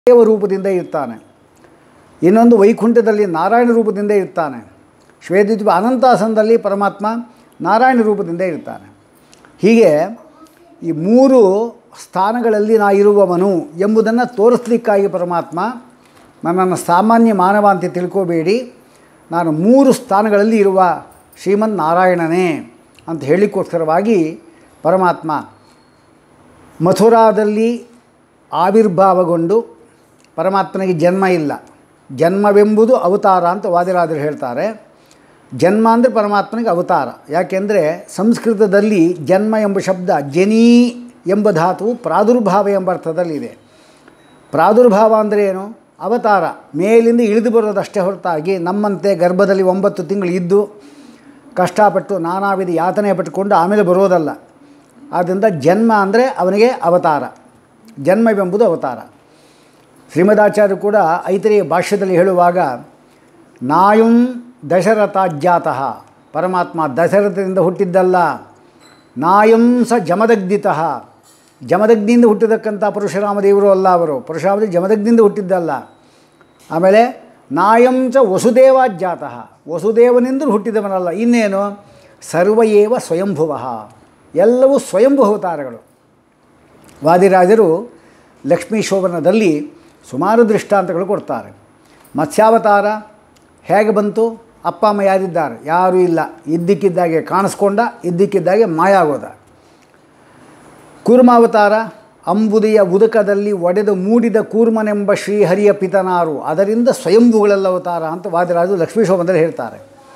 ದೇವ ರೂಪದಿಂದ ಇರ್ತಾನೆ ಇನ್ನೊಂದು ವೈಕುಂಠದಲ್ಲಿ ನಾರಾಯಣ ರೂಪದಿಂದ ಇರ್ತಾನೆ ಶ್ವೇತದ್ವೀಪ ಅನಂತಾಸನದಲ್ಲಿ ಪರಮಾತ್ಮ ನಾರಾಯಣ ರೂಪದಿಂದ ಇರ್ತಾನೆ ಹೀಗೆ ಈ ಮೂರು ಸ್ಥಾನಗಳಲ್ಲಿ ನಾ ಇರುವವನು ಎಂಬುದನ್ನು ತೋರಿಸ್ಲಿಕ್ಕಾಗಿ ಪರಮಾತ್ಮ ನನ್ನನ್ನು ಸಾಮಾನ್ಯ ಮಾನವ ಅಂತ ತಿಳ್ಕೋಬೇಡಿ ನಾನು ಮೂರು ಸ್ಥಾನಗಳಲ್ಲಿ ಇರುವ ಶ್ರೀಮನ್ ನಾರಾಯಣನೇ ಅಂತ ಹೇಳಿಕ್ಕೋಸ್ಕರವಾಗಿ ಪರಮಾತ್ಮ ಮಥುರಾದಲ್ಲಿ ಆವಿರ್ಭಾವಗೊಂಡು ಪರಮಾತ್ಮನಿಗೆ ಜನ್ಮ ಇಲ್ಲ ಜನ್ಮವೆಂಬುದು ಅವತಾರ ಅಂತ ವಾದಿರಾದರು ಹೇಳ್ತಾರೆ ಜನ್ಮ ಅಂದರೆ ಪರಮಾತ್ಮನಿಗೆ ಅವತಾರ ಯಾಕೆಂದರೆ ಸಂಸ್ಕೃತದಲ್ಲಿ ಜನ್ಮ ಎಂಬ ಶಬ್ದ ಜನಿ ಎಂಬ ಧಾತುವು ಪ್ರಾದುರ್ಭಾವ ಎಂಬ ಅರ್ಥದಲ್ಲಿದೆ ಪ್ರಾದುರ್ಭಾವ ಅಂದರೆ ಏನು ಅವತಾರ ಮೇಲಿಂದ ಇಳಿದು ಬರೋದಷ್ಟೇ ಹೊರತಾಗಿ ನಮ್ಮಂತೆ ಗರ್ಭದಲ್ಲಿ ಒಂಬತ್ತು ತಿಂಗಳು ಇದ್ದು ಕಷ್ಟಪಟ್ಟು ನಾನಾ ವಿಧ ಯಾತನೆ ಪಟ್ಟುಕೊಂಡು ಆಮೇಲೆ ಬರೋದಲ್ಲ ಆದ್ದರಿಂದ ಜನ್ಮ ಅಂದರೆ ಅವನಿಗೆ ಅವತಾರ ಜನ್ಮವೆಂಬುದು ಅವತಾರ ಶ್ರೀಮದಾಚಾರ್ಯರು ಕೂಡ ಐತರಿಯ ಭಾಷ್ಯದಲ್ಲಿ ಹೇಳುವಾಗ ನಾಯುಂ ದಶರಥಾಜ್ಞಾತಃ ಪರಮಾತ್ಮ ದಶರಥದಿಂದ ಹುಟ್ಟಿದ್ದಲ್ಲ ನಾಯಂ ಸ ಜಮದಗ್ಧಿತಃ ಜಮದಗ್ನಿಯಿಂದ ಹುಟ್ಟಿದಕ್ಕಂಥ ಪರಶುರಾಮ ದೇವರು ಅಲ್ಲ ಅವರು ಪರಶುರಾಮ ಜಮದಗ್ನಿಯಿಂದ ಹುಟ್ಟಿದ್ದಲ್ಲ ಆಮೇಲೆ ನಾಯಂ ಚ ವಸುದೇವಾಜ್ಞಾತಃ ವಸುದೇವನಿಂದ ಹುಟ್ಟಿದವನಲ್ಲ ಇನ್ನೇನು ಸರ್ವಯೇವ ಸ್ವಯಂಭುವ ಎಲ್ಲವೂ ಸ್ವಯಂಭು ಅವತಾರಗಳು ವಾದಿರಾಜರು ಲಕ್ಷ್ಮೀ ಶೋಭನದಲ್ಲಿ ಸುಮಾರು ದೃಷ್ಟಾಂತಗಳು ಕೊಡ್ತಾರೆ ಮತ್ಸ್ಯಾವತಾರ ಹೇಗೆ ಬಂತು ಅಪ್ಪ ಅಮ್ಮ ಯಾರಿದ್ದಾರೆ ಯಾರೂ ಇಲ್ಲ ಇದ್ದಕ್ಕಿದ್ದಾಗೆ ಕಾಣಿಸ್ಕೊಂಡ ಇದ್ದಕ್ಕಿದ್ದಾಗೆ ಮಾಯ ಆಗೋದ ಕೂರ್ಮಾವತಾರ ಅಂಬುದಿಯ ಉದಕದಲ್ಲಿ ಒಡೆದು ಮೂಡಿದ ಕೂರ್ಮನೆಂಬ ಶ್ರೀಹರಿಯ ಪಿತನಾರು ಅದರಿಂದ ಸ್ವಯಂಭುಗಳೆಲ್ಲ ಅವತಾರ ಅಂತ ವಾದಿರಾಜು ಲಕ್ಷ್ಮೀ ಶೋಭನದಲ್ಲಿ ಹೇಳ್ತಾರೆ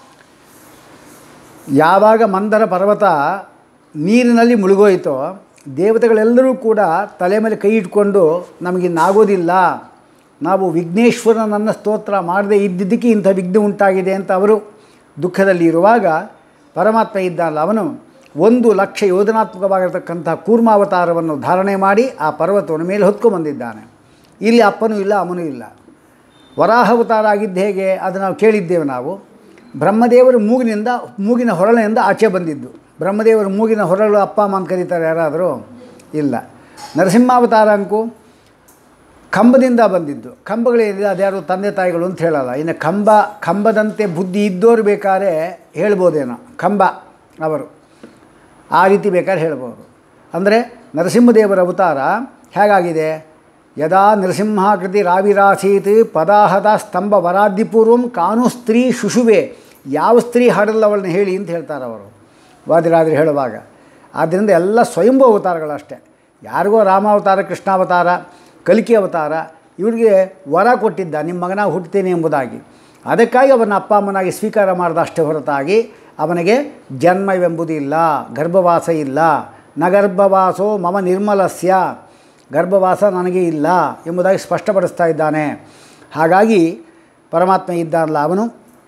ಯಾವಾಗ ಮಂದರ ಪರ್ವತ ನೀರಿನಲ್ಲಿ ಮುಳುಗೋಯಿತೋ ದೇವತೆಗಳೆಲ್ಲರೂ ಕೂಡ ತಲೆ ಮೇಲೆ ಕೈ ಇಟ್ಕೊಂಡು ನಮಗಿನ್ನಾಗೋದಿಲ್ಲ ನಾವು ವಿಘ್ನೇಶ್ವರನನ್ನು ಸ್ತೋತ್ರ ಮಾಡದೇ ಇದ್ದಿದ್ದಕ್ಕೆ ಇಂಥ ವಿಘ್ನ ಉಂಟಾಗಿದೆ ಅಂತ ಅವರು ದುಃಖದಲ್ಲಿ ಇರುವಾಗ ಪರಮಾತ್ಮ ಇದ್ದಾನಲ್ಲ ಅವನು ಒಂದು ಲಕ್ಷ ಯೋಜನಾತ್ಮಕವಾಗಿರ್ತಕ್ಕಂಥ ಕೂರ್ಮಾವತಾರವನ್ನು ಧಾರಣೆ ಮಾಡಿ ಆ ಪರ್ವತವನ್ನು ಮೇಲೆ ಹೊತ್ಕೊಂಡ್ಬಂದಿದ್ದಾನೆ ಇಲ್ಲಿ ಅಪ್ಪನೂ ಇಲ್ಲ ಅಮ್ಮನೂ ಇಲ್ಲ ವರಾಹಾವತಾರ ಆಗಿದ್ದು ಹೇಗೆ ಅದು ನಾವು ಕೇಳಿದ್ದೇವೆ ನಾವು ಬ್ರಹ್ಮದೇವರು ಮೂಗಿನಿಂದ ಮೂಗಿನ ಹೊರಳಿನಿಂದ ಆಚೆ ಬಂದಿದ್ದು ಬ್ರಹ್ಮದೇವರು ಮೂಗಿನ ಹೊರಳು ಅಪ್ಪ ಅಮ್ಮ ಅಂತ ಕರೀತಾರೆ ಯಾರಾದರೂ ಇಲ್ಲ ನರಸಿಂಹಾವತಾರ ಅಂಕು ಕಂಬದಿಂದ ಬಂದಿದ್ದು ಕಂಬಗಳೇನಿದೆ ಅದ್ಯಾರು ತಂದೆ ತಾಯಿಗಳು ಅಂತ ಹೇಳಲ್ಲ ಇನ್ನು ಕಂಬ ಕಂಬದಂತೆ ಬುದ್ಧಿ ಇದ್ದೋರು ಬೇಕಾದ್ರೆ ಹೇಳ್ಬೋದೇನೋ ಕಂಬ ಅವರು ಆ ರೀತಿ ಬೇಕಾದ್ರೆ ಹೇಳ್ಬೋದು ಅಂದರೆ ನರಸಿಂಹದೇವರ ಅವತಾರ ಹೇಗಾಗಿದೆ ಯದಾ ನರಸಿಂಹಾಕೃತಿ ರಾವಿರಾಸೀತ್ ಪದಾಹದ ಸ್ತಂಭ ವರಾದಿಪೂರ್ವಂ ಕಾನು ಸ್ತ್ರೀ ಶುಶುವೆ ಯಾವ ಸ್ತ್ರೀ ಹಾಡಲ್ಲ ಅವಳನ್ನ ಹೇಳಿ ಅಂತ ಹೇಳ್ತಾರೆ ಅವರು ವಾದಿರಾದ್ರೆ ಹೇಳುವಾಗ ಆದ್ದರಿಂದ ಎಲ್ಲ ಸ್ವಯಂಭೂ ಅವತಾರಗಳಷ್ಟೇ ಯಾರಿಗೋ ರಾಮಾವತಾರ ಕೃಷ್ಣಾವತಾರ ಕಲಿಕೆ ಅವತಾರ ಇವರಿಗೆ ವರ ಕೊಟ್ಟಿದ್ದ ನಿಮ್ಮ ಮಗನಾಗಿ ಹುಟ್ಟುತ್ತೇನೆ ಎಂಬುದಾಗಿ ಅದಕ್ಕಾಗಿ ಅವನ ಅಪ್ಪ ಅಮ್ಮನಾಗಿ ಸ್ವೀಕಾರ ಮಾಡಿದ ಅಷ್ಟೇ ಹೊರತಾಗಿ ಅವನಿಗೆ ಜನ್ಮವೆಂಬುದು ಇಲ್ಲ ಗರ್ಭವಾಸ ಇಲ್ಲ ನ ಗರ್ಭವಾಸೋ ಮಮ ನಿರ್ಮಲಸ್ಯ ಗರ್ಭವಾಸ ನನಗೆ ಇಲ್ಲ ಎಂಬುದಾಗಿ ಸ್ಪಷ್ಟಪಡಿಸ್ತಾ ಇದ್ದಾನೆ ಹಾಗಾಗಿ ಪರಮಾತ್ಮ ಇದ್ದಾನಲ್ಲ ಅವನು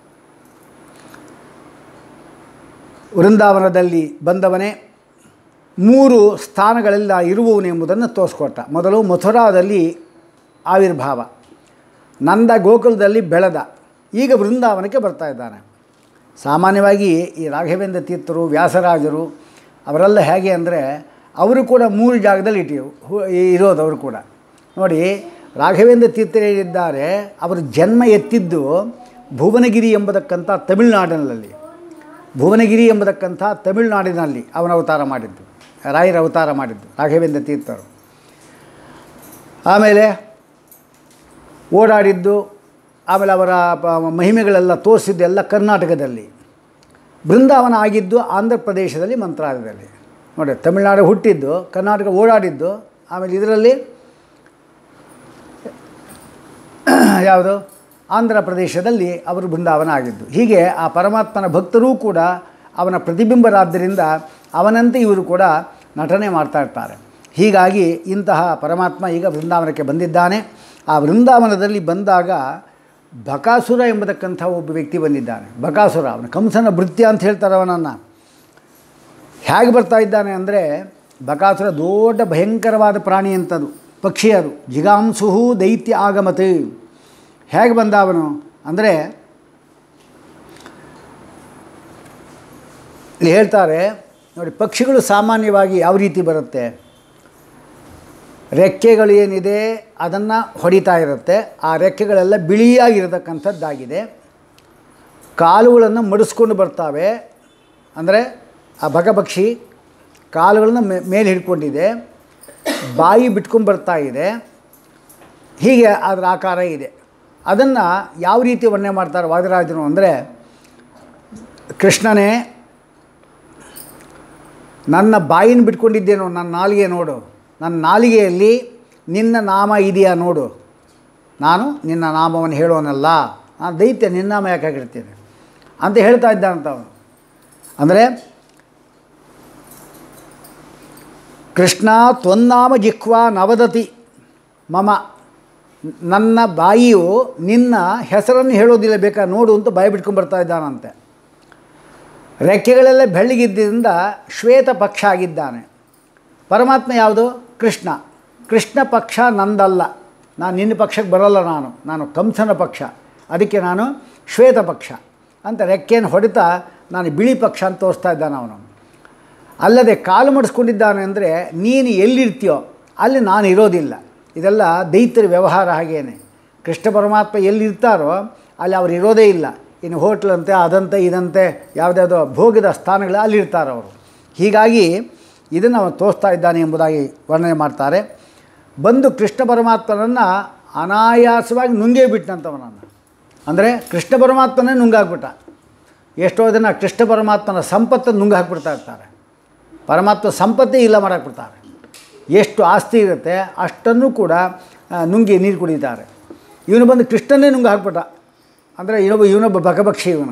ವೃಂದಾವನದಲ್ಲಿ ಬಂದವನೇ ಮೂರು ಸ್ಥಾನಗಳೆಲ್ಲ ಇರುವವನು ಎಂಬುದನ್ನು ತೋರಿಸ್ಕೊಟ್ಟ ಮೊದಲು ಮಥುರಾದಲ್ಲಿ ಆವಿರ್ಭಾವ ನಂದ ಗೋಕುಲದಲ್ಲಿ ಬೆಳೆದ ಈಗ ವೃಂದಾವನಕ್ಕೆ ಬರ್ತಾ ಇದ್ದಾನೆ ಸಾಮಾನ್ಯವಾಗಿ ಈ ರಾಘವೇಂದ್ರ ತೀರ್ಥರು ವ್ಯಾಸರಾಜರು ಅವರೆಲ್ಲ ಹೇಗೆ ಅಂದರೆ ಅವರು ಕೂಡ ಮೂರು ಜಾಗದಲ್ಲಿ ಇಟ್ಟು ಇರೋದು ಅವರು ಕೂಡ ನೋಡಿ ರಾಘವೇಂದ್ರ ತೀರ್ಥರಿದ್ದಾರೆ ಅವರು ಜನ್ಮ ಎತ್ತಿದ್ದು ಭುವನಗಿರಿ ಎಂಬತಕ್ಕಂಥ ತಮಿಳುನಾಡಿನಲ್ಲಿ ಭುವನಗಿರಿ ಎಂಬತಕ್ಕಂಥ ತಮಿಳುನಾಡಿನಲ್ಲಿ ಅವನ ಅವತಾರ ಮಾಡಿದ್ದು ರಾಯರ ಅವತಾರ ಮಾಡಿದ್ದು ರಾಘವೇಂದ್ರ ತೀರ್ಥರು ಆಮೇಲೆ ಓಡಾಡಿದ್ದು ಆಮೇಲೆ ಅವರ ಪ- ಮಹಿಮೆಗಳೆಲ್ಲ ತೋರಿಸಿದ್ದು ಎಲ್ಲ ಕರ್ನಾಟಕದಲ್ಲಿ ಬೃಂದಾವನ ಆಗಿದ್ದು ಆಂಧ್ರ ಪ್ರದೇಶದಲ್ಲಿ ಮಂತ್ರಾಲಯದಲ್ಲಿ ನೋಡಿ ತಮಿಳುನಾಡು ಹುಟ್ಟಿದ್ದು ಕರ್ನಾಟಕ ಓಡಾಡಿದ್ದು ಆಮೇಲೆ ಇದರಲ್ಲಿ ಯಾವುದು ಆಂಧ್ರ ಪ್ರದೇಶದಲ್ಲಿ ಅವರು ಬೃಂದಾವನ ಆಗಿದ್ದು ಹೀಗೆ ಆ ಪರಮಾತ್ಮನ ಭಕ್ತರೂ ಕೂಡ ಅವನ ಪ್ರತಿಬಿಂಬರಾದ್ದರಿಂದ ಅವನಂತೆ ಇವರು ಕೂಡ ನಟನೆ ಮಾಡ್ತಾ ಇರ್ತಾರೆ ಹೀಗಾಗಿ ಇಂತಹ ಪರಮಾತ್ಮ ಈಗ ವೃಂದಾವನಕ್ಕೆ ಬಂದಿದ್ದಾನೆ ಆ ವೃಂದಾವನದಲ್ಲಿ ಬಂದಾಗ ಬಕಾಸುರ ಎಂಬತಕ್ಕಂಥ ಒಬ್ಬ ವ್ಯಕ್ತಿ ಬಂದಿದ್ದಾನೆ ಬಕಾಸುರ ಅವನ ಕಂಸನ ಭೃತ್ಯ ಅಂತ ಹೇಳ್ತಾರೆ ಅವನನ್ನು ಹೇಗೆ ಬರ್ತಾ ಇದ್ದಾನೆ ಅಂದರೆ ಬಕಾಸುರ ದೊಡ್ಡ ಭಯಂಕರವಾದ ಪ್ರಾಣಿ ಅಂತದು ಪಕ್ಷಿ ಅದು ಜಿಗಾಂಸುಹು ದೈತ್ಯ ಆಗಮತ್ ಹೇಗೆ ಬಂದ ಅವನು ಅಂದರೆ ಇಲ್ಲಿ ಹೇಳ್ತಾರೆ ನೋಡಿ ಪಕ್ಷಿಗಳು ಸಾಮಾನ್ಯವಾಗಿ ಯಾವ ರೀತಿ ಬರುತ್ತೆ ರೆಕ್ಕೆಗಳು ಏನಿದೆ ಅದನ್ನು ಹೊಡಿತಾ ಇರುತ್ತೆ ಆ ರೆಕ್ಕೆಗಳೆಲ್ಲ ಬಿಳಿಯಾಗಿರತಕ್ಕಂಥದ್ದಾಗಿದೆ ಕಾಲುಗಳನ್ನು ಮಡಿಸ್ಕೊಂಡು ಬರ್ತಾವೆ ಅಂದರೆ ಆ ಬಗಪಕ್ಷಿ ಕಾಲುಗಳನ್ನು ಮೇ ಮೇಲೆ ಹಿಡ್ಕೊಂಡಿದೆ ಬಾಯಿ ಬಿಟ್ಕೊಂಡು ಬರ್ತಾ ಇದೆ ಹೀಗೆ ಅದರ ಆಕಾರ ಇದೆ ಅದನ್ನು ಯಾವ ರೀತಿ ವರ್ಣನೆ ಮಾಡ್ತಾರೆ ವಾದಿರಾಜನು ಅಂದರೆ ಕೃಷ್ಣನೇ ನನ್ನ ಬಾಯಿನ ಬಿಟ್ಕೊಂಡಿದ್ದೇನೋ ನನ್ನ ನಾಲಿಗೆ ನೋಡು ನನ್ನ ನಾಲಿಗೆಯಲ್ಲಿ ನಿನ್ನ ನಾಮ ಇದೆಯಾ ನೋಡು ನಾನು ನಿನ್ನ ನಾಮವನ್ನು ಹೇಳೋನಲ್ಲ ನಾನು ದೈತ್ಯ ನಿನ್ನ ನಾಮ ಯಾಕೆ ಹಾಕಿರ್ತೀನಿ ಅಂತ ಹೇಳ್ತಾ ಇದ್ದಾನಂತ ಅವನು ಅಂದರೆ ಕೃಷ್ಣ ತ್ವನ್ನಾಮ ಜಿಹ್ವಾ ನವದತಿ ಮಮ ನನ್ನ ಬಾಯಿಯು ನಿನ್ನ ಹೆಸರನ್ನು ಹೇಳೋದಿಲ್ಲ ಬೇಕಾ ನೋಡು ಅಂತ ಬಾಯಿ ಬಿಟ್ಕೊಂಡು ಬರ್ತಾ ಇದ್ದಾನಂತೆ ರೆಕ್ಕೆಗಳೆಲ್ಲ ಬೆಳ್ಳಗಿದ್ದರಿಂದ ಶ್ವೇತ ಪಕ್ಷ ಆಗಿದ್ದಾನೆ ಪರಮಾತ್ಮ ಯಾವುದು ಕೃಷ್ಣ ಕೃಷ್ಣ ಪಕ್ಷ ನಂದಲ್ಲ ನಾನು ನಿನ್ನ ಪಕ್ಷಕ್ಕೆ ಬರಲ್ಲ ನಾನು ನಾನು ಕಂಸನ ಪಕ್ಷ ಅದಕ್ಕೆ ನಾನು ಶ್ವೇತ ಪಕ್ಷ ಅಂತ ರೆಕ್ಕೆಯನ್ನು ಹೊಡಿತಾ ನಾನು ಬಿಳಿ ಪಕ್ಷ ಅಂತ ತೋರಿಸ್ತಾ ಇದ್ದಾನೆ ಅವನು ಅಲ್ಲದೆ ಕಾಲು ಮಡಿಸ್ಕೊಂಡಿದ್ದಾನೆ ಅಂದರೆ ನೀನು ಎಲ್ಲಿರ್ತೀಯೋ ಅಲ್ಲಿ ನಾನು ಇರೋದಿಲ್ಲ ಇದೆಲ್ಲ ದೈತ್ಯರ ವ್ಯವಹಾರ ಹಾಗೇನೆ ಕೃಷ್ಣ ಪರಮಾತ್ಮ ಎಲ್ಲಿರ್ತಾರೋ ಅಲ್ಲಿ ಅವ್ರು ಇರೋದೇ ಇಲ್ಲ ಇನ್ನು ಹೋಟ್ಲಂತೆ ಅದಂತೆ ಇದಂತೆ ಯಾವುದ್ಯಾವುದೋ ಭೋಗದ ಸ್ಥಾನಗಳು ಅಲ್ಲಿರ್ತಾರೆ ಅವರು ಹೀಗಾಗಿ ಇದನ್ನು ಅವನು ತೋರಿಸ್ತಾ ಇದ್ದಾನೆ ಎಂಬುದಾಗಿ ವರ್ಣನೆ ಮಾಡ್ತಾರೆ ಬಂದು ಕೃಷ್ಣ ಪರಮಾತ್ಮನನ್ನು ಅನಾಯಾಸವಾಗಿ ನುಂಗೇ ಬಿಟ್ಟನಂತವನನ್ನು ಅಂದರೆ ಕೃಷ್ಣ ಪರಮಾತ್ಮನೇ ನುಂಗಾಕ್ಬಿಟ್ಟ ಎಷ್ಟೋ ಜನ ಕೃಷ್ಣ ಪರಮಾತ್ಮನ ಸಂಪತ್ತನ್ನು ನುಂಗು ಹಾಕ್ಬಿಡ್ತಾ ಇರ್ತಾರೆ ಪರಮಾತ್ಮ ಸಂಪತ್ತೇ ಇಲ್ಲ ಮಾಡಾಕ್ಬಿಡ್ತಾರೆ ಎಷ್ಟು ಆಸ್ತಿ ಇರುತ್ತೆ ಅಷ್ಟನ್ನು ಕೂಡ ಆ, ನುಂಗಿ ನೀರು ಕುಡಿತಾರೆ ಇವನು ಬಂದು ಕೃಷ್ಣನೇ ನುಂಗು ಹಾಕ್ಬಿಟ್ಟ ಅಂದರೆ ಇನ್ನೊಬ್ಬ ಇವನೊಬ್ಬ ಬಕಬಕ್ಷಿ ಇವನು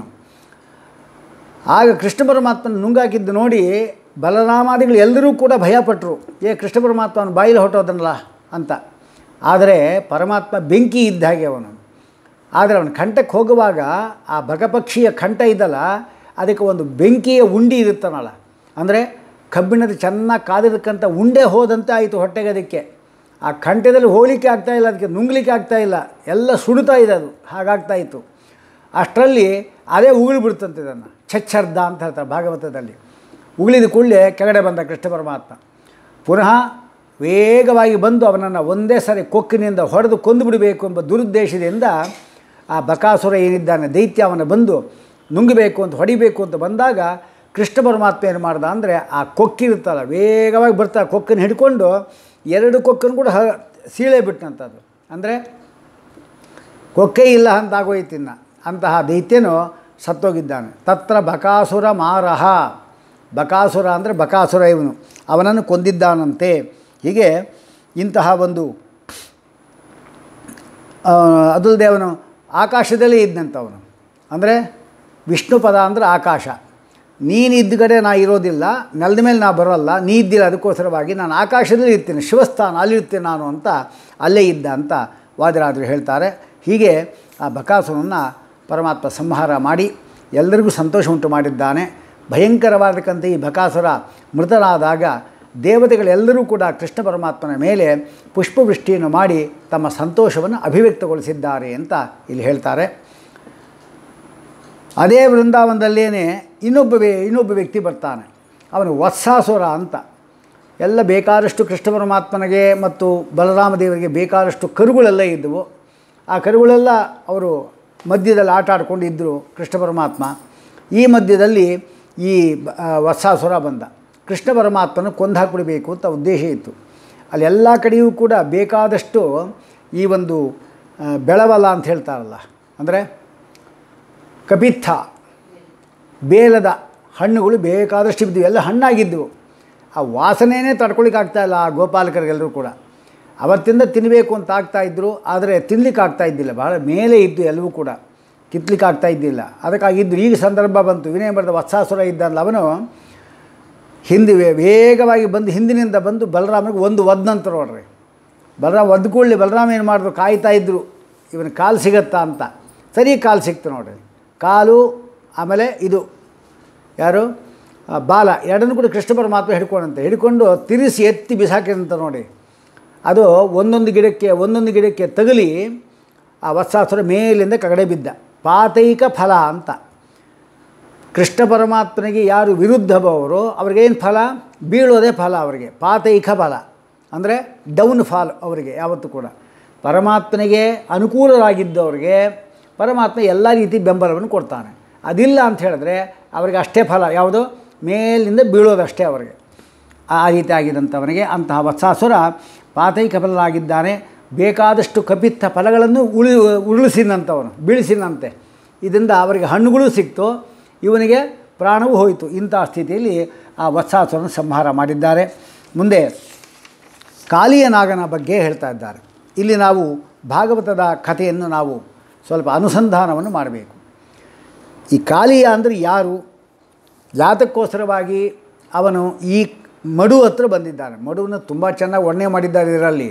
ಆಗ ಕೃಷ್ಣ ಪರಮಾತ್ಮನ ನುಂಗಾಕಿದ್ದು ನೋಡಿ ಬಲರಾಮಾದಿಗಳು ಎಲ್ಲರೂ ಕೂಡ ಭಯಪಟ್ಟರು ಏ ಕೃಷ್ಣ ಪರಮಾತ್ಮನ ಬಾಯಿಲಿ ಹೊಟ್ಟೋದನಲ್ಲ ಅಂತ ಆದರೆ ಪರಮಾತ್ಮ ಬೆಂಕಿ ಇದ್ದ ಹಾಗೆ ಅವನು ಆದರೆ ಅವನ ಕಂಠಕ್ಕೆ ಹೋಗುವಾಗ ಆ ಬಕಪಕ್ಷಿಯ ಕಂಠ ಇದ್ದಲ್ಲ ಅದಕ್ಕೆ ಒಂದು ಬೆಂಕಿಯ ಉಂಡಿ ಇರುತ್ತಾನಲ್ಲ ಅಂದರೆ ಕಬ್ಬಿಣದ ಚೆನ್ನಾಗಿ ಕಾದಿರತಕ್ಕಂಥ ಉಂಡೆ ಹೋದಂತೆ ಆಯಿತು ಹೊಟ್ಟೆಗೆ ಅದಕ್ಕೆ ಆ ಕಂಠದಲ್ಲಿ ಹೋಗಲಿಕ್ಕೆ ಆಗ್ತಾಯಿಲ್ಲ ಅದಕ್ಕೆ ನುಂಗ್ಲಿಕ್ಕೆ ಆಗ್ತಾಯಿಲ್ಲ ಎಲ್ಲ ಸುಡುತ್ತಾ ಇದೆ ಅದು ಹಾಗಾಗ್ತಾ ಇತ್ತು ಅಷ್ಟರಲ್ಲಿ ಅದೇ ಉಗುಳು ಬಿಡ್ತಂತೆ ಇದನ್ನು ಛಚ್ಚರ್ಧ ಅಂತ ಹೇಳ್ತಾರೆ ಭಾಗವತದಲ್ಲಿ ಉಗುಳಿದ ಕೂಡಲೇ ಕೆಳಗಡೆ ಬಂದ ಕೃಷ್ಣ ಪರಮಾತ್ಮ ಪುನಃ ವೇಗವಾಗಿ ಬಂದು ಅವನನ್ನು ಒಂದೇ ಸಾರಿ ಕೊಕ್ಕಿನಿಂದ ಹೊಡೆದು ಕೊಂದು ಬಿಡಬೇಕು ಎಂಬ ದುರುದ್ದೇಶದಿಂದ ಆ ಬಕಾಸುರ ಏನಿದ್ದಾನೆ ದೈತ್ಯ ಅವನ ಬಂದು ನುಂಗಬೇಕು ಅಂತ ಹೊಡಿಬೇಕು ಅಂತ ಬಂದಾಗ ಕೃಷ್ಣ ಪರಮಾತ್ಮ ಏನು ಮಾಡ್ದ ಅಂದರೆ ಆ ಕೊಕ್ಕಿರುತ್ತಲ್ಲ ವೇಗವಾಗಿ ಬರ್ತಾ ಕೊಕ್ಕನ್ನು ಹಿಡ್ಕೊಂಡು ಎರಡು ಕೊಕ್ಕನ್ನು ಕೂಡ ಹ ಸೀಳೆ ಬಿಟ್ಟಂಥದ್ದು ಅಂದರೆ ಕೊಕ್ಕೆ ಇಲ್ಲ ಅಂತ ಆಗೋಯ್ತಿನ್ನ ಅಂತಹ ದೈತ್ಯನು ಸತ್ತೋಗಿದ್ದಾನೆ ತತ್ರ ಬಕಾಸುರ ಮಾರಹ ಬಕಾಸುರ ಅಂದರೆ ಬಕಾಸುರ ಇವನು ಅವನನ್ನು ಕೊಂದಿದ್ದಾನಂತೆ ಹೀಗೆ ಇಂತಹ ಒಂದು ಆ, ಅದಲ್ಲದೆ ಅವನು ಆಕಾಶದಲ್ಲೇ ಇದ್ದಂಥವನು ಅಂದರೆ ವಿಷ್ಣು ಪದ ಅಂದರೆ ಆಕಾಶ ನೀನು ಇದ್ದ ಕಡೆ ನಾ ಇರೋದಿಲ್ಲ ನೆಲದ ಮೇಲೆ ನಾ ಬರೋಲ್ಲ ನೀ ಇದ್ದಿಲ್ಲ ಅದಕ್ಕೋಸ್ಕರವಾಗಿ ನಾನು ಆಕಾಶದಲ್ಲಿ ಇರ್ತೀನಿ ಶಿವಸ್ಥಾನ ಅಲ್ಲಿರ್ತೀನಿ ನಾನು ಅಂತ ಅಲ್ಲೇ ಇದ್ದ ಅಂತ ವಾದಿರಾದರು ಹೇಳ್ತಾರೆ ಹೀಗೆ ಆ ಬಕಾಸುರನ್ನು ಪರಮಾತ್ಮ ಸಂಹಾರ ಮಾಡಿ ಎಲ್ಲರಿಗೂ ಸಂತೋಷ ಉಂಟು ಮಾಡಿದ್ದಾನೆ ಭಯಂಕರವಾದಕ್ಕಂಥ ಈ ಬಕಾಸುರ ಮೃತನಾದಾಗ ದೇವತೆಗಳೆಲ್ಲರೂ ಕೂಡ ಕೃಷ್ಣ ಪರಮಾತ್ಮನ ಮೇಲೆ ಪುಷ್ಪವೃಷ್ಟಿಯನ್ನು ಮಾಡಿ ತಮ್ಮ ಸಂತೋಷವನ್ನು ಅಭಿವ್ಯಕ್ತಗೊಳಿಸಿದ್ದಾರೆ ಅಂತ ಇಲ್ಲಿ ಹೇಳ್ತಾರೆ ಅದೇ ವೃಂದಾವನದಲ್ಲೇನೆ ಇನ್ನೊಬ್ಬ ವ್ಯ ಇನ್ನೊಬ್ಬ ವ್ಯಕ್ತಿ ಬರ್ತಾನೆ ಅವನು ವತ್ಸಾಸುರ ಅಂತ ಎಲ್ಲ ಬೇಕಾದಷ್ಟು ಕೃಷ್ಣ ಪರಮಾತ್ಮನಿಗೆ ಮತ್ತು ಬಲರಾಮ ದೇವರಿಗೆ ಬೇಕಾದಷ್ಟು ಕರುಗಳೆಲ್ಲ ಇದ್ದವು ಆ ಕರುಗಳೆಲ್ಲ ಅವರು ಮಧ್ಯದಲ್ಲಿ ಆಟ ಆಡ್ಕೊಂಡು ಇದ್ದರು ಕೃಷ್ಣ ಪರಮಾತ್ಮ ಈ ಮಧ್ಯದಲ್ಲಿ ಈ ಬ- ಆ, ವತ್ಸಾಸುರ ಬಂದ ಕೃಷ್ಣ ಪರಮಾತ್ಮನ ಕೊಂದು ಹಾಕಿಬಿಡಬೇಕು ಅಂತ ಉದ್ದೇಶ ಇತ್ತು ಅಲ್ಲಿ ಎಲ್ಲ ಕಡೆಯೂ ಕೂಡ ಬೇಕಾದಷ್ಟು ಈ ಒಂದು ಆ, ಬೆಳವಲ ಅಂತ ಹೇಳ್ತಾರಲ್ಲ ಅಂದರೆ ಕಪಿತ್ಥ ಬೇಲದ ಹಣ್ಣುಗಳು ಬೇಕಾದಷ್ಟು ಇದ್ದವು ಎಲ್ಲ ಹಣ್ಣಾಗಿದ್ದವು ಆ ವಾಸನೆಯೇ ತಡ್ಕೊಳಿಕ್ಕೆ ಆಗ್ತಾಯಿಲ್ಲ ಆ ಗೋಪಾಲಕರಿಗೆಲ್ಲರೂ ಕೂಡ ಅವತ್ತಿಂದ ತಿನ್ನಬೇಕು ಅಂತ ಆಗ್ತಾಯಿದ್ರು ಆದರೆ ತಿನ್ಲಿಕ್ಕೆ ಆಗ್ತಾ ಇದ್ದಿಲ್ಲ ಭಾಳ ಮೇಲೆ ಇದ್ದು ಎಲ್ಲವೂ ಕೂಡ ಕಿತ್ಲಿಕ್ಕೆ ಆಗ್ತಾ ಇದ್ದಿಲ್ಲ ಅದಕ್ಕಾಗಿದ್ದು ಈಗ ಸಂದರ್ಭ ಬಂತು ವಿನಯ ಬರೆದ ವತ್ಸಾಸುರ ಇದ್ದಲ್ಲ ಅವನು ಹಿಂದೆ ವೇ- ವೇಗವಾಗಿ ಬಂದು ಹಿಂದಿನಿಂದ ಬಂದು ಬಲರಾಮನಿಗೆ ಒಂದು ಒದ್ನಂತ ನೋಡ್ರಿ ಬಲರಾಮ ಒದ್ದು ಕೂಡಲೇ ಬಲರಾಮ ಏನು ಮಾಡಿದ್ರು ಕಾಯ್ತಾ ಇದ್ದರು ಇವನ ಕಾಲು ಸಿಗತ್ತಾ ಅಂತ ಸರಿ ಕಾಲು ಸಿಕ್ತು ನೋಡ್ರಿ ಕಾಲು ಆಮೇಲೆ ಇದು ಯಾರು ಆ, ಬಾಲ ಎರಡನ್ನೂ ಕೂಡ ಕೃಷ್ಣ ಪರಮಾತ್ಮ ಹಿಡ್ಕೊಂಡಂತೆ ಹಿಡ್ಕೊಂಡು ತಿರುಸಿ ಎತ್ತಿ ಬಿಸಾಕಿದಂತ ನೋಡಿ ಅದು ಒಂದೊಂದು ಗಿಡಕ್ಕೆ ಒಂದೊಂದು ಗಿಡಕ್ಕೆ ತಗಲಿ ಆ ವತ್ಸಾಸುರ ಮೇಲಿಂದ ಕಗಡೆ ಬಿದ್ದ ಪಾತೈಕ ಫಲ ಅಂತ ಕೃಷ್ಣ ಪರಮಾತ್ಮನಿಗೆ ಯಾರು ವಿರುದ್ಧ ಬವರು ಅವ್ರಿಗೇನು ಫಲ ಬೀಳೋದೇ ಫಲ ಅವರಿಗೆ ಪಾತೈಕ ಫಲ ಅಂದರೆ ಡೌನ್ ಫಾಲ್ ಅವರಿಗೆ ಯಾವತ್ತೂ ಕೂಡ ಪರಮಾತ್ಮನಿಗೆ ಅನುಕೂಲರಾಗಿದ್ದವರಿಗೆ ಪರಮಾತ್ಮ ಎಲ್ಲ ರೀತಿ ಬೆಂಬಲವನ್ನು ಕೊಡ್ತಾನೆ ಅದಿಲ್ಲ ಅಂತ ಹೇಳಿದ್ರೆ ಅವರಿಗೆ ಅಷ್ಟೇ ಫಲ ಯಾವುದು ಮೇಲಿಂದ ಬೀಳೋದಷ್ಟೇ ಅವರಿಗೆ ಆ ರೀತಿ ಆಗಿದ್ದಂಥವನಿಗೆ ಅಂತಹ ವತ್ಸಾಸುರ ಪಾತೈಕಫಲನಾಗಿದ್ದಾನೆ ಬೇಕಾದಷ್ಟು ಕಪಿತ್ತ ಫಲಗಳನ್ನು ಉಳಿ ಉರುಳಿಸಿದಂಥವನು ಬೀಳಿಸಿದಂತೆ ಇದರಿಂದ ಅವರಿಗೆ ಹಣ್ಣುಗಳು ಸಿಕ್ತು ಇವನಿಗೆ ಪ್ರಾಣವೂ ಹೋಯಿತು ಇಂತಹ ಸ್ಥಿತಿಯಲ್ಲಿ ಆ ವತ್ಸಾಸುರನ ಸಂಹಾರ ಮಾಡಿದ್ದಾರೆ ಮುಂದೆ ಕಾಳಿಯ ನಾಗನ ಬಗ್ಗೆ ಹೇಳ್ತಾ ಇದ್ದಾರೆ ಇಲ್ಲಿ ನಾವು ಭಾಗವತದ ಕಥೆಯನ್ನು ನಾವು ಸ್ವಲ್ಪ ಅನುಸಂಧಾನವನ್ನು ಮಾಡಬೇಕು ಈ ಕಾಳಿಯ ಅಂದರೆ ಯಾರು ಜಾತಕ್ಕೋಸ್ಕರವಾಗಿ ಅವನು ಈ ಮಡು ಹತ್ರ ಬಂದಿದ್ದಾನೆ ಮಡುವನ್ನು ತುಂಬ ಚೆನ್ನಾಗಿ ವರ್ಣನೆ ಮಾಡಿದ್ದಾರೆ ಇದರಲ್ಲಿ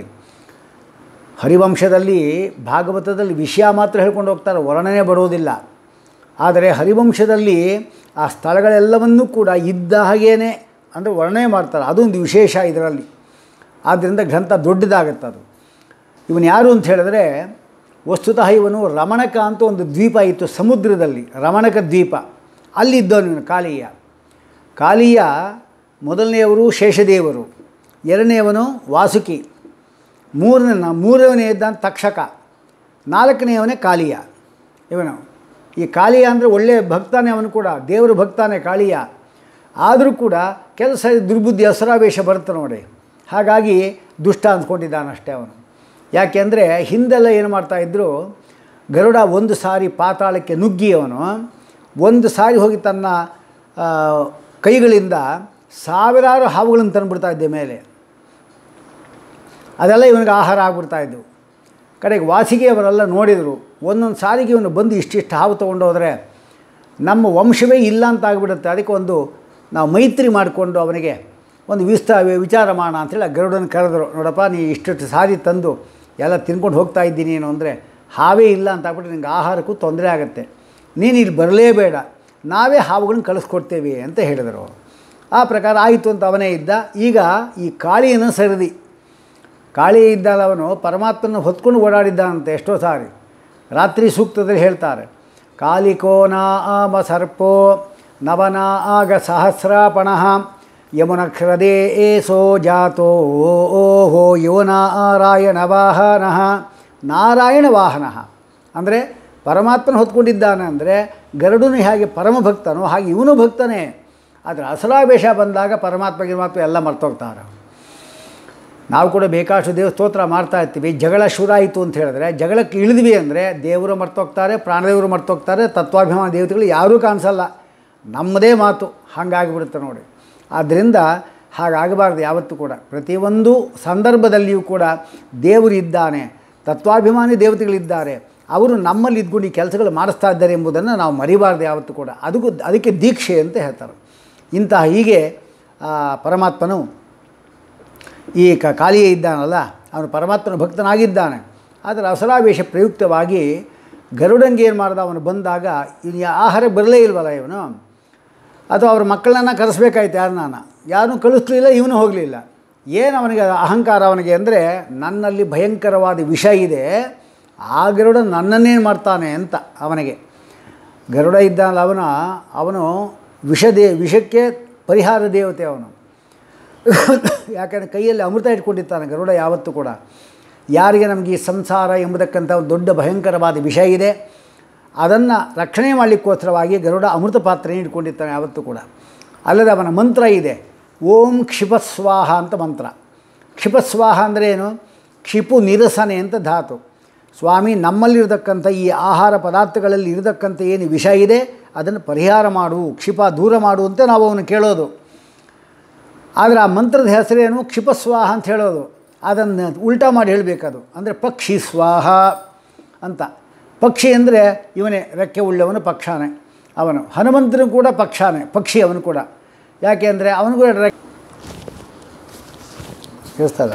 ಹರಿವಂಶದಲ್ಲಿ ಭಾಗವತದಲ್ಲಿ ವಿಷಯ ಮಾತ್ರ ಹೇಳ್ಕೊಂಡು ಹೋಗ್ತಾರೆ ವರ್ಣನೆ ಬರೋದಿಲ್ಲ ಆದರೆ ಹರಿವಂಶದಲ್ಲಿ ಆ ಸ್ಥಳಗಳೆಲ್ಲವನ್ನೂ ಕೂಡ ಇದ್ದ ಹಾಗೇನೆ ಅಂದರೆ ವರ್ಣನೆ ಮಾಡ್ತಾರೆ ಅದೊಂದು ವಿಶೇಷ ಇದರಲ್ಲಿ ಆದ್ದರಿಂದ ಗ್ರಂಥ ದೊಡ್ಡದಾಗತ್ತೆ ಅದು ಇವನು ಯಾರು ಅಂತ ಹೇಳಿದ್ರೆ ವಸ್ತುತಃ ಇವನು ರಮಣಕ ಅಂತ ಒಂದು ದ್ವೀಪ ಇತ್ತು ಸಮುದ್ರದಲ್ಲಿ ರಮಣಕ ದ್ವೀಪ ಅಲ್ಲಿದ್ದವನು ಇವನು ಕಾಳಿಯ ಕಾಳಿಯ ಮೊದಲನೆಯವರು ಶೇಷದೇವರು ಎರಡನೆಯವನು ವಾಸುಕಿ ಮೂರನೇ ಮೂರನೇ ಇದ್ದ ತಕ್ಷಕ ನಾಲ್ಕನೆಯವನೇ ಕಾಳಿಯ ಇವನು ಈ ಕಾಳಿಯ ಅಂದರೆ ಒಳ್ಳೆಯ ಭಕ್ತಾನೆ ಅವನು ಕೂಡ ದೇವರು ಭಕ್ತಾನೆ ಕಾಳಿಯ ಆದರೂ ಕೂಡ ಕೆಲಸ ದುರ್ಬುದ್ಧಿ ಹಸರಾವೇಶ ಬರುತ್ತೆ ನೋಡಿ ಹಾಗಾಗಿ ದುಷ್ಟ ಅಂದ್ಕೊಂಡಿದ್ದಾನಷ್ಟೇ ಅವನು ಯಾಕೆಂದರೆ ಹಿಂದೆಲ್ಲ ಏನು ಮಾಡ್ತಾಯಿದ್ರು ಗರುಡ ಒಂದು ಸಾರಿ ಪಾತಾಳಕ್ಕೆ ನುಗ್ಗಿ ಅವನು ಒಂದು ಸಾರಿ ಹೋಗಿ ತನ್ನ ಆ, ಕೈಗಳಿಂದ ಸಾವಿರಾರು ಹಾವುಗಳನ್ನು ತಂದುಬಿಡ್ತಾ ಇದ್ದೆ ಮೇಲೆ ಅದೆಲ್ಲ ಇವನಿಗೆ ಆಹಾರ ಆಗ್ಬಿಡ್ತಾ ಇದ್ದವು ಕಡೆಗೆ ವಾಸಿಗೆ ಅವರೆಲ್ಲ ನೋಡಿದರು ಒಂದೊಂದು ಸಾರಿಗೆ ಇವನು ಬಂದು ಇಷ್ಟಿಷ್ಟು ಹಾವು ತೊಗೊಂಡೋದ್ರೆ ನಮ್ಮ ವಂಶವೇ ಇಲ್ಲ ಅಂತ ಆಗಿಬಿಡುತ್ತೆ ಅದಕ್ಕೆ ಒಂದು ನಾವು ಮೈತ್ರಿ ಮಾಡಿಕೊಂಡು ಅವನಿಗೆ ಒಂದು ವಿಸ್ತ ವಿಚಾರ ಮಾಡೋಣ ಅಂತೇಳಿ ಆ ಗರುಡನ ಕರೆದರು ನೋಡಪ್ಪ ನೀ ಇಷ್ಟಿಷ್ಟು ಸಾರಿ ತಂದು ಎಲ್ಲ ತಿನ್ಕೊಂಡು ಹೋಗ್ತಾ ಇದ್ದೀನಿ ನೀನು ಅಂದರೆ ಹಾವೇ ಇಲ್ಲ ಅಂತ ಆಗ್ಬಿಟ್ಟು ನಿಂಗೆ ಆಹಾರಕ್ಕೂ ತೊಂದರೆ ಆಗುತ್ತೆ ನೀನು ಇಲ್ಲಿ ಬರಲೇಬೇಡ ನಾವೇ ಹಾವುಗಳನ್ನ ಕಳಿಸ್ಕೊಡ್ತೇವೆ ಅಂತ ಹೇಳಿದರು ಆ ಪ್ರಕಾರ ಆಯಿತು ಅಂತ ಅವನೇ ಇದ್ದ ಈಗ ಈ ಕಾಳಿಯನ್ನು ಸರಿದಿ ಕಾಳಿ ಇದ್ದಾಗ ಅವನು ಪರಮಾತ್ಮನ ಹೊತ್ಕೊಂಡು ಓಡಾಡಿದ್ದಾನಂತೆ ಎಷ್ಟೋ ಸಾರಿ ರಾತ್ರಿ ಸೂಕ್ತದಲ್ಲಿ ಹೇಳ್ತಾರೆ ಕಾಲಿಕೋನ ಆಮ ಸರ್ಪೋ ನವನ ಆಗ ಸಹಸ್ರಾಪಣಃ ಯಮುನಕ್ಷರದೇ ಏಸೋ ಜಾತೋ ಓಹೋ ಯೋ ನಾರಾಯಣ ವಾಹನಃ ನಾರಾಯಣ ವಾಹನ ಅಂದರೆ ಪರಮಾತ್ಮನ ಹೊತ್ಕೊಂಡಿದ್ದಾನೆ ಅಂದರೆ ಗರುಡನು ಹೇಗೆ ಪರಮ ಭಕ್ತನೋ ಹಾಗೆ ಇವನು ಭಕ್ತನೇ ಆದರೆ ಅಸಲಾವೇಶ ಬಂದಾಗ ಪರಮಾತ್ಮ ಗಿರಮಾತ್ಮ ಎಲ್ಲ ಮರ್ತೋಗ್ತಾರೆ ನಾವು ಕೂಡ ಬೇಕಾಷ್ಟು ದೇವ ಸ್ತೋತ್ರ ಮಾಡ್ತಾ ಇರ್ತೀವಿ ಜಗಳ ಶುರು ಆಯಿತು ಅಂತ ಹೇಳಿದ್ರೆ ಜಗಳಕ್ಕೆ ಇಳಿದ್ವಿ ಅಂದರೆ ದೇವರು ಮರ್ತೋಗ್ತಾರೆ ಪ್ರಾಣದೇವರು ಮರ್ತೋಗ್ತಾರೆ ತತ್ವಾಭಿಮಾನ ದೇವತೆಗಳು ಯಾರೂ ಕಾಣಿಸಲ್ಲ ನಮ್ಮದೇ ಮಾತು ಹಾಗಾಗಿಬಿಡುತ್ತೆ ನೋಡಿ ಆದ್ದರಿಂದ ಹಾಗಾಗಬಾರ್ದು ಯಾವತ್ತೂ ಕೂಡ ಪ್ರತಿಯೊಂದು ಸಂದರ್ಭದಲ್ಲಿಯೂ ಕೂಡ ದೇವರು ಇದ್ದಾನೆ ತತ್ವಾಭಿಮಾನಿ ದೇವತೆಗಳಿದ್ದಾರೆ ಅವರು ನಮ್ಮಲ್ಲಿ ಇದ್ಕೊಂಡು ಈ ಕೆಲಸಗಳು ಮಾಡಿಸ್ತಾ ಇದ್ದಾರೆ ಎಂಬುದನ್ನು ನಾವು ಮರಿಬಾರ್ದು ಯಾವತ್ತೂ ಕೂಡ ಅದಕ್ಕೂ ಅದಕ್ಕೆ ದೀಕ್ಷೆ ಅಂತ ಹೇಳ್ತಾರೆ ಇಂತಹ ಹೀಗೆ ಆ, ಪರಮಾತ್ಮನು ಈ ಕ ಕಾಳಿಯೇ ಇದ್ದಾನಲ್ಲ ಅವನು ಪರಮಾತ್ಮನ ಭಕ್ತನಾಗಿದ್ದಾನೆ ಆದರೆ ಅಸರಾವೇಶ ಪ್ರಯುಕ್ತವಾಗಿ ಗರುಡಂಗೆ ಏನು ಮಾಡ್ದ ಅವನು ಬಂದಾಗ ಇನ್ನು ಯಾ- ಆಹಾರ ಬರಲೇ ಇಲ್ವಲ್ಲ ಇವನು ಅಥವಾ ಅವ್ರ ಮಕ್ಕಳನ್ನ ಕರೆಸ್ಬೇಕಾಯ್ತು ಯಾರನ್ನ ಯಾರನ್ನೂ ಕಳಿಸ್ಲಿಲ್ಲ ಇವನು ಹೋಗಲಿಲ್ಲ ಏನು ಅವನಿಗೆ ಅಹಂಕಾರ ಅವನಿಗೆ ಅಂದರೆ ನನ್ನಲ್ಲಿ ಭಯಂಕರವಾದ ವಿಷ ಇದೆ ಆ ಗರುಡ ನನ್ನನ್ನೇನು ಮಾಡ್ತಾನೆ ಅಂತ ಅವನಿಗೆ ಗರುಡ ಇದ್ದಾನಲ್ಲ ಅವನ ಅವನು ವಿಷದೇ ವಿಷಕ್ಕೆ ಪರಿಹಾರ ದೇವತೆ ಅವನು ಯಾಕಂದರೆ ಕೈಯಲ್ಲಿ ಅಮೃತ ಇಟ್ಕೊಂಡಿರ್ತಾನೆ ಗರುಡ ಯಾವತ್ತೂ ಕೂಡ ಯಾರಿಗೆ ನಮಗೆ ಈ ಸಂಸಾರ ಎಂಬುದಕ್ಕಂಥ ಒಂದು ದೊಡ್ಡ ಭಯಂಕರವಾದ ವಿಷಯ ಇದೆ ಅದನ್ನು ರಕ್ಷಣೆ ಮಾಡಲಿಕ್ಕೋಸ್ಕರವಾಗಿ ಗರುಡ ಅಮೃತ ಪಾತ್ರೆಯನ್ನು ಇಟ್ಕೊಂಡಿರ್ತಾನೆ ಯಾವತ್ತೂ ಕೂಡ ಅಲ್ಲದೆ ಅವನ ಮಂತ್ರ ಇದೆ ಓಂ ಕ್ಷಿಪಸ್ವಾಹ ಅಂತ ಮಂತ್ರ ಕ್ಷಿಪಸ್ವಾಹ ಅಂದರೆ ಏನು ಕ್ಷಿಪು ನಿರಸನೆ ಅಂತ ಧಾತು ಸ್ವಾಮಿ ನಮ್ಮಲ್ಲಿರತಕ್ಕಂಥ ಈ ಆಹಾರ ಪದಾರ್ಥಗಳಲ್ಲಿ ಇರತಕ್ಕಂಥ ಏನು ವಿಷ ಇದೆ ಅದನ್ನು ಪರಿಹಾರ ಮಾಡು ಕ್ಷಿಪ ದೂರ ಮಾಡು ಅಂತ ನಾವು ಅವನು ಕೇಳೋದು ಆದರೆ ಆ ಮಂತ್ರದ ಹೆಸರೇನು ಕ್ಷಿಪಸ್ವಾಹ ಅಂತ ಹೇಳೋದು ಅದನ್ನು ಉಲ್ಟಾ ಮಾಡಿ ಹೇಳಬೇಕದು ಅಂದರೆ ಪಕ್ಷಿ ಸ್ವಾಹ ಅಂತ ಪಕ್ಷಿ ಅಂದರೆ ಇವನೇ ರೆಕ್ಕೆ ಉಳ್ಳವನು ಪಕ್ಷಾನೆ ಅವನು ಹನುಮಂತನು ಕೂಡ ಪಕ್ಷಾನೆ ಪಕ್ಷಿ ಅವನು ಕೂಡ ಯಾಕೆ ಅಂದರೆ ಅವನು ಕೂಡ ರೆಕ್ಕೆ ಕೇಳಿಸ್ತದ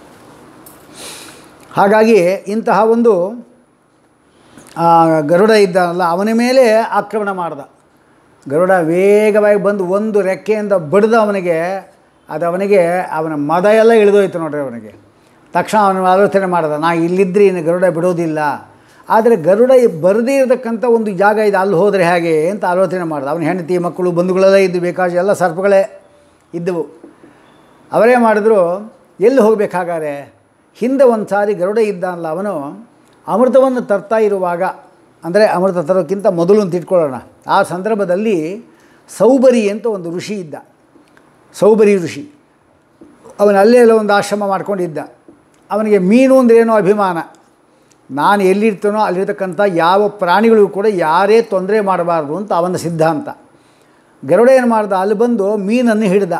ಹಾಗಾಗಿ ಇಂತಹ ಒಂದು ಆ, ಗರುಡ ಇದ್ದಾನಲ್ಲ ಅವನ ಮೇಲೆ ಆಕ್ರಮಣ ಮಾಡ್ದ ಗರುಡ ವೇಗವಾಗಿ ಬಂದು ಒಂದು ರೆಕ್ಕೆಯಿಂದ ಬಡಿದ ಅವನಿಗೆ ಅದು ಅವನಿಗೆ ಅವನ ಮದ ಎಲ್ಲ ಇಳಿದೋಯ್ತು ನೋಡ್ರಿ ಅವನಿಗೆ ತಕ್ಷಣ ಅವನು ಆಲೋಚನೆ ಮಾಡ್ದ ನಾ ಇಲ್ಲಿದ್ದರೆ ಇನ್ನು ಗರುಡ ಬಿಡೋದಿಲ್ಲ ಆದರೆ ಗರುಡ ಬರದೇ ಇರತಕ್ಕಂಥ ಒಂದು ಜಾಗ ಇದೆ ಅಲ್ಲಿ ಹೋದರೆ ಹೇಗೆ ಅಂತ ಆಲೋಚನೆ ಮಾಡ್ದ ಅವನ ಹೆಂಡತಿ ಮಕ್ಕಳು ಬಂಧುಗಳೆಲ್ಲ ಇದ್ದು ಬೇಕಾದ ಎಲ್ಲ ಸರ್ಪಗಳೇ ಇದ್ದವು ಅವರೇ ಮಾಡಿದ್ರು ಎಲ್ಲಿ ಹೋಗಬೇಕಾಗಾರೆ ಹಿಂದೆ ಒಂದು ಸಾರಿ ಗರುಡ ಇದ್ದಾನಲ್ಲ ಅವನು ಅಮೃತವನ್ನು ತರ್ತಾ ಇರುವಾಗ ಅಂದರೆ ಅಮೃತ ತರೋಕ್ಕಿಂತ ಮೊದಲು ಅಂತ ಇಟ್ಕೊಳ್ಳೋಣ ಆ ಸಂದರ್ಭದಲ್ಲಿ ಸೌಬರಿ ಅಂತ ಒಂದು ಋಷಿ ಇದ್ದ ಸೌಬರಿ ಋಷಿ ಅವನು ಅಲ್ಲೇ ಎಲ್ಲ ಒಂದು ಆಶ್ರಮ ಮಾಡ್ಕೊಂಡಿದ್ದ ಅವನಿಗೆ ಮೀನು ಅಂದ್ರೇನೋ ಅಭಿಮಾನ ನಾನು ಎಲ್ಲಿರ್ತೀನೋ ಅಲ್ಲಿರ್ತಕ್ಕಂಥ ಯಾವ ಪ್ರಾಣಿಗಳಿಗೂ ಕೂಡ ಯಾರೇ ತೊಂದರೆ ಮಾಡಬಾರ್ದು ಅಂತ ಅವನ ಸಿದ್ಧಾಂತ ಗರುಡ ಏನು ಮಾಡ್ದ ಅಲ್ಲಿ ಬಂದು ಮೀನನ್ನು ಹಿಡ್ದ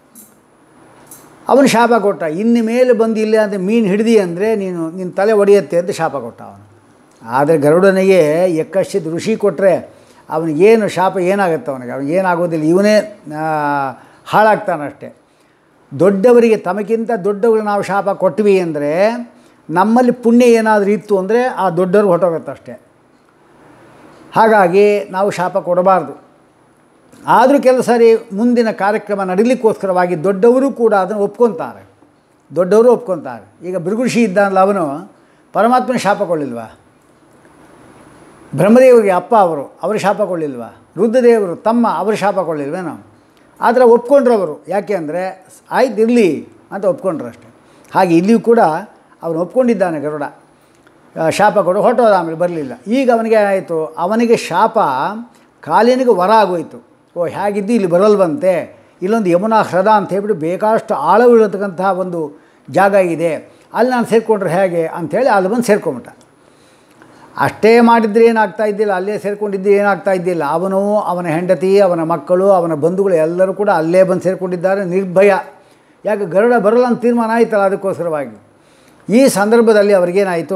ಅವನು ಶಾಪ ಕೊಟ್ಟ ಇನ್ನು ಮೇಲೆ ಬಂದು ಇಲ್ಲೇ ಅಂತ ಮೀನು ಹಿಡ್ದಿ ಅಂದರೆ ನೀನು ನಿನ್ನ ತಲೆ ಒಡೆಯುತ್ತೆ ಅಂತ ಶಾಪ ಕೊಟ್ಟ ಅವನು ಆದರೆ ಗರುಡನಿಗೆ ಎಕ್ಕಶ್ಚಿತ್ ಋಷಿ ಕೊಟ್ಟರೆ ಅವನಿಗೇನು ಶಾಪ ಏನಾಗುತ್ತೆ ಅವನಿಗೆ ಅವನಿಗೆ ಏನಾಗೋದಿಲ್ಲ ಇವನೇ ಆ, ಹಾಳಾಗ್ತಾನಷ್ಟೆ ದೊಡ್ಡವರಿಗೆ ತಮಗಿಂತ ದೊಡ್ಡವರು ನಾವು ಶಾಪ ಕೊಟ್ವಿ ಅಂದರೆ ನಮ್ಮಲ್ಲಿ ಪುಣ್ಯ ಏನಾದರೂ ಇತ್ತು ಅಂದರೆ ಆ ದೊಡ್ಡವ್ರು ಹೊಟ್ಟೋಗುತ್ತಷ್ಟೆ ಹಾಗಾಗಿ ನಾವು ಶಾಪ ಕೊಡಬಾರ್ದು ಆದರೂ ಕೆಲವು ಸಾರಿ ಮುಂದಿನ ಕಾರ್ಯಕ್ರಮ ನಡೀಲಿಕ್ಕೋಸ್ಕರವಾಗಿ ದೊಡ್ಡವರು ಕೂಡ ಅದನ್ನು ಒಪ್ಕೊತಾರೆ ದೊಡ್ಡವರು ಒಪ್ಕೊತಾರೆ ಈಗ ಭೃಗುಷಿ ಇದ್ದಾನಲ್ಲ ಅವನು ಪರಮಾತ್ಮನ ಶಾಪ ಕೊಡಲಿಲ್ವಾ ಬ್ರಹ್ಮದೇವರಿಗೆ ಅಪ್ಪ ಅವರು ಅವರು ಶಾಪ ಕೊಡಲಿಲ್ವಾ ರುದ್ರದೇವರು ತಮ್ಮ ಅವರು ಶಾಪ ಕೊಡಲಿಲ್ವೇನೋ ಆದರೆ ಒಪ್ಕೊಂಡ್ರು ಅವರು ಯಾಕೆ ಅಂದರೆ ಆಯ್ತು ಇರಲಿ ಅಂತ ಒಪ್ಕೊಂಡ್ರು ಅಷ್ಟೆ ಹಾಗೆ ಇಲ್ಲಿಯೂ ಕೂಡ ಅವನು ಒಪ್ಕೊಂಡಿದ್ದಾನೆ ಗರುಡ ಆ, ಶಾಪ ಕೊಡು ಹೊರಟೋದ ಆಮೇಲೆ ಬರಲಿಲ್ಲ ಈಗ ಅವನಿಗೆ ಏನಾಯಿತು ಅವನಿಗೆ ಶಾಪ ಕಾಲಿನಿಗೆ ವರ ಆಗೋಯ್ತು ಓ ಹೇಗಿದ್ದು ಇಲ್ಲಿ ಬರಲ್ವಂತೆ ಇಲ್ಲೊಂದು ಯಮುನಾ ಹ್ರದ ಅಂತ ಹೇಳ್ಬಿಟ್ಟು ಬೇಕಾದಷ್ಟು ಆಳವಿರತಕ್ಕಂತಹ ಒಂದು ಜಾಗ ಇದೆ ಅಲ್ಲಿ ನಾನು ಸೇರಿಕೊಂಡ್ರೆ ಹೇಗೆ ಅಂಥೇಳಿ ಅಲ್ಲಿ ಬಂದು ಸೇರ್ಕೊಂಬಿಟ್ಟ ಅಷ್ಟೇ ಮಾಡಿದರೆ ಏನಾಗ್ತಾ ಇದ್ದಿಲ್ಲ ಅಲ್ಲೇ ಸೇರಿಕೊಂಡಿದ್ದರೆ ಏನಾಗ್ತಾ ಇದ್ದಿಲ್ಲ ಅವನು ಅವನ ಹೆಂಡತಿ ಅವನ ಮಕ್ಕಳು ಅವನ ಬಂಧುಗಳು ಎಲ್ಲರೂ ಕೂಡ ಅಲ್ಲೇ ಬಂದು ಸೇರಿಕೊಂಡಿದ್ದಾರೆ ನಿರ್ಭಯ ಯಾಕೆ ಗರುಡ ಬರಲ್ಲ ಅಂತ ತೀರ್ಮಾನ ಆಯ್ತಲ್ಲ ಅದಕ್ಕೋಸ್ಕರವಾಗಿ ಈ ಸಂದರ್ಭದಲ್ಲಿ ಅವ್ರಿಗೇನಾಯಿತು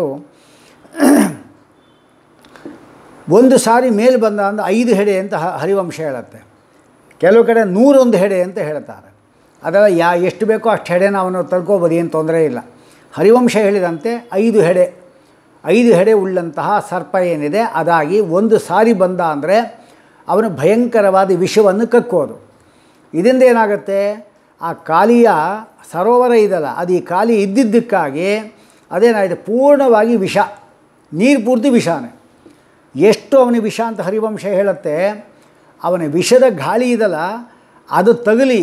ಒಂದು ಸಾರಿ ಮೇಲೆ ಬಂದ ಅಂದ್ರೆ ಐದು ಹೆಡೆ ಅಂತ ಹ- ಹರಿವಂಶ ಹೇಳುತ್ತೆ ಕೆಲವು ಕಡೆ ನೂರೊಂದು ಹೆಡೆ ಅಂತ ಹೇಳ್ತಾರೆ ಅದೆಲ್ಲ ಯಾ ಎಷ್ಟು ಬೇಕೋ ಅಷ್ಟು ಹೆಡೆನ ಅವನು ತರ್ಕೋಬೋದು ಏನು ತೊಂದರೆ ಇಲ್ಲ ಹರಿವಂಶ ಹೇಳಿದಂತೆ ಐದು ಹೆಡೆ ಐದು ಹೆಡೆ ಉಳ್ಳಂತಹ ಸರ್ಪ ಏನಿದೆ ಅದಾಗಿ ಒಂದು ಸಾರಿ ಬಂದ ಅಂದರೆ ಅವನು ಭಯಂಕರವಾದ ವಿಷವನ್ನು ಕಕ್ಕೋದು ಇದರಿಂದ ಏನಾಗುತ್ತೆ ಆ ಕಾಲಿಯ ಸರೋವರ ಇದಲ್ಲ ಅದು ಈ ಕಾಲಿ ಇದ್ದಿದ್ದಕ್ಕಾಗಿ ಅದೇನಾಯಿತು ಪೂರ್ಣವಾಗಿ ವಿಷ ನೀರು ಪೂರ್ತಿ ವಿಷಾನೇ ಎಷ್ಟು ಅವನಿಗೆ ವಿಷ ಅಂತ ಹರಿವಂಶ ಹೇಳುತ್ತೆ ಅವನ ವಿಷದ ಗಾಳಿ ಇದಲ್ಲ ಅದು ತಗಲಿ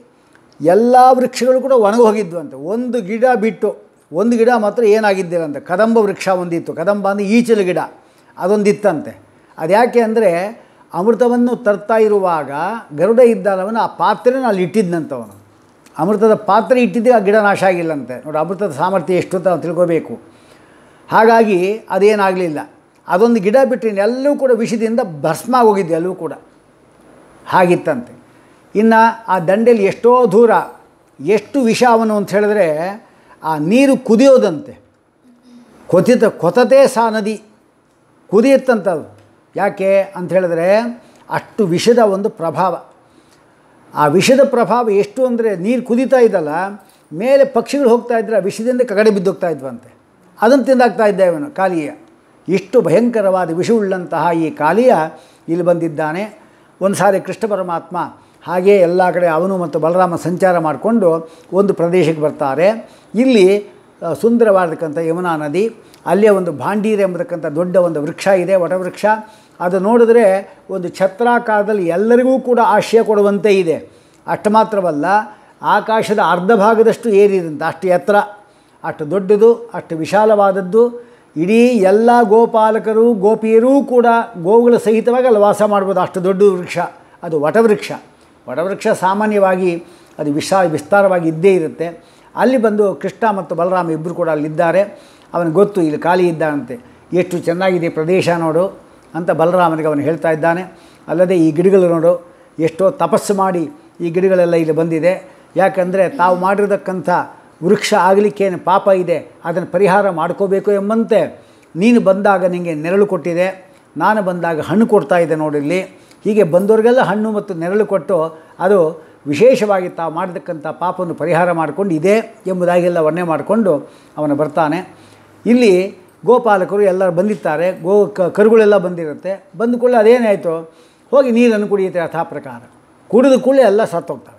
ಎಲ್ಲ ವೃಕ್ಷಗಳು ಕೂಡ ಒಣಗೋಗಿದ್ವಂತೆ ಒಂದು ಗಿಡ ಬಿಟ್ಟು ಒಂದು ಗಿಡ ಮಾತ್ರ ಏನಾಗಿದ್ದಿರಂತೆ ಕದಂಬ ವೃಕ್ಷ ಒಂದಿತ್ತು ಕದಂಬ ಅಂದರೆ ಈಚಲು ಗಿಡ ಅದೊಂದಿತ್ತಂತೆ ಅದು ಯಾಕೆ ಅಂದರೆ ಅಮೃತವನ್ನು ತರ್ತಾ ಇರುವಾಗ ಗರುಡ ಇದ್ದಾನವನು ಆ ಪಾತ್ರೆನ ಅಲ್ಲಿ ಇಟ್ಟಿದ್ದಂತವನು ಅಮೃತದ ಪಾತ್ರೆ ಇಟ್ಟಿದ್ದೆ ಆ ಗಿಡ ನಾಶ ಆಗಿಲ್ಲಂತೆ ನೋಡಿ ಅಮೃತದ ಸಾಮರ್ಥ್ಯ ಎಷ್ಟು ಅಂತ ನಾವು ತಿಳ್ಕೋಬೇಕು ಹಾಗಾಗಿ ಅದೇನಾಗಲಿಲ್ಲ ಅದೊಂದು ಗಿಡ ಬಿಟ್ಟರೆ ಎಲ್ಲವೂ ಕೂಡ ವಿಷದಿಂದ ಭಸ್ಮ ಆಗೋಗಿದ್ದು ಎಲ್ಲವೂ ಕೂಡ ಹಾಗಿತ್ತಂತೆ ಇನ್ನು ಆ ದಂಡೆಯಲ್ಲಿ ಎಷ್ಟೋ ದೂರ ಎಷ್ಟು ವಿಷ ಅವನು ಅಂತ ಹೇಳಿದ್ರೆ ಆ ನೀರು ಕುದಿಯೋದಂತೆ ಕೊತಿತ ಕೊತತೆ ಸಾ ನದಿ ಕುದಿಯುತ್ತಂಥದ್ದು ಯಾಕೆ ಅಂತ ಹೇಳಿದ್ರೆ ಅಷ್ಟು ವಿಷದ ಒಂದು ಪ್ರಭಾವ ಆ ವಿಷದ ಪ್ರಭಾವ ಎಷ್ಟು ಅಂದರೆ ನೀರು ಕುದೀತಾ ಇದ್ದಲ್ಲ ಮೇಲೆ ಪಕ್ಷಿಗಳು ಹೋಗ್ತಾ ಇದ್ರೆ ಆ ವಿಷದಿಂದ ಕಗಡೆ ಬಿದ್ದೋಗ್ತಾ ಇದ್ವಂತೆ ಅದನ್ನು ತಿಂದಾಗ್ತಾ ಇದ್ದ ಇವನು ಕಾಲಿಯ ಇಷ್ಟು ಭಯಂಕರವಾದ ವಿಷವುಳ್ಳಂತಹ ಈ ಕಾಲಿಯ ಇಲ್ಲಿ ಬಂದಿದ್ದಾನೆ ಒಂದು ಸಾರಿ ಕೃಷ್ಣ ಪರಮಾತ್ಮ ಹಾಗೇ ಎಲ್ಲ ಕಡೆ ಅವನು ಮತ್ತು ಬಲರಾಮ ಸಂಚಾರ ಮಾಡಿಕೊಂಡು ಒಂದು ಪ್ರದೇಶಕ್ಕೆ ಬರ್ತಾರೆ ಇಲ್ಲಿ ಆ, ಸುಂದರವಾದಕ್ಕಂಥ ಯಮುನಾ ನದಿ ಅಲ್ಲೇ ಒಂದು ಭಾಂಡೀರ್ ಎಂಬತಕ್ಕಂಥ ದೊಡ್ಡ ಒಂದು ವೃಕ್ಷ ಇದೆ ವಟವೃಕ್ಷ ಅದು ನೋಡಿದ್ರೆ ಒಂದು ಛತ್ರಾಕಾರದಲ್ಲಿ ಎಲ್ಲರಿಗೂ ಕೂಡ ಆಶ್ರಯ ಕೊಡುವಂತೆ ಇದೆ ಅಷ್ಟು ಮಾತ್ರವಲ್ಲ ಆಕಾಶದ ಅರ್ಧ ಭಾಗದಷ್ಟು ಏರಿದಂತೆ ಅಷ್ಟು ಎತ್ತರ ಅಷ್ಟು ದೊಡ್ಡದು ಅಷ್ಟು ವಿಶಾಲವಾದದ್ದು ಇಡೀ ಎಲ್ಲ ಗೋಪಾಲಕರು ಗೋಪಿಯರೂ ಕೂಡ ಗೋವುಗಳ ಸಹಿತವಾಗಿ ಅಲ್ಲಿ ವಾಸ ಮಾಡ್ಬೋದು ಅಷ್ಟು ದೊಡ್ಡ ವೃಕ್ಷ ಅದು ವಟವೃಕ್ಷ ವಟವೃಕ್ಷ ಸಾಮಾನ್ಯವಾಗಿ ಅದು ವಿಶಾ ವಿಸ್ತಾರವಾಗಿ ಇದ್ದೇ ಇರುತ್ತೆ ಅಲ್ಲಿ ಬಂದು ಕೃಷ್ಣ ಮತ್ತು ಬಲರಾಮ ಇಬ್ಬರು ಕೂಡ ಅಲ್ಲಿದ್ದಾರೆ ಅವನಿಗೆ ಗೊತ್ತು ಇಲ್ಲಿ ಖಾಲಿ ಇದ್ದಾನಂತೆ ಎಷ್ಟು ಚೆನ್ನಾಗಿದೆ ಪ್ರದೇಶ ನೋಡು ಅಂತ ಬಲರಾಮನಿಗೆ ಅವನು ಹೇಳ್ತಾ ಇದ್ದಾನೆ ಅಲ್ಲದೆ ಈ ಗಿಡಗಳು ನೋಡು ಎಷ್ಟೋ ತಪಸ್ಸು ಮಾಡಿ ಈ ಗಿಡಗಳೆಲ್ಲ ಇಲ್ಲಿ ಬಂದಿದೆ ಯಾಕಂದರೆ ತಾವು ಮಾಡಿರತಕ್ಕಂಥ ವೃಕ್ಷ ಆಗಲಿಕ್ಕೇನು ಪಾಪ ಇದೆ ಅದನ್ನು ಪರಿಹಾರ ಮಾಡ್ಕೋಬೇಕು ಎಂಬಂತೆ ನೀನು ಬಂದಾಗ ನಿನಗೆ ನೆರಳು ಕೊಟ್ಟಿದೆ ನಾನು ಬಂದಾಗ ಹಣ್ಣು ಕೊಡ್ತಾ ಇದ್ದೆ ನೋಡಿಲ್ಲಿ ಹೀಗೆ ಬಂದವರಿಗೆಲ್ಲ ಹಣ್ಣು ಮತ್ತು ನೆರಳು ಕೊಟ್ಟು ಅದು ವಿಶೇಷವಾಗಿ ತಾವು ಮಾಡಿರ್ತಕ್ಕಂಥ ಪಾಪವನ್ನು ಪರಿಹಾರ ಮಾಡಿಕೊಂಡು ಇದೆ ಎಂಬುದಾಗೆಲ್ಲ ವರ್ಣನೆ ಮಾಡಿಕೊಂಡು ಅವನು ಬರ್ತಾನೆ ಇಲ್ಲಿ ಗೋಪಾಲಕರು ಎಲ್ಲರೂ ಬಂದಿರ್ತಾರೆ ಗೋ ಕ ಕರುಗಳೆಲ್ಲ ಬಂದಿರುತ್ತೆ ಬಂದ ಕೂಡಲೇ ಅದೇನಾಯಿತು ಹೋಗಿ ನೀರನ್ನು ಕುಡಿಯುತ್ತೆ ಯಥಾ ಪ್ರಕಾರ ಕುಡಿದ ಕೂಡಲೇ ಎಲ್ಲ ಸತ್ತೋಗ್ತವೆ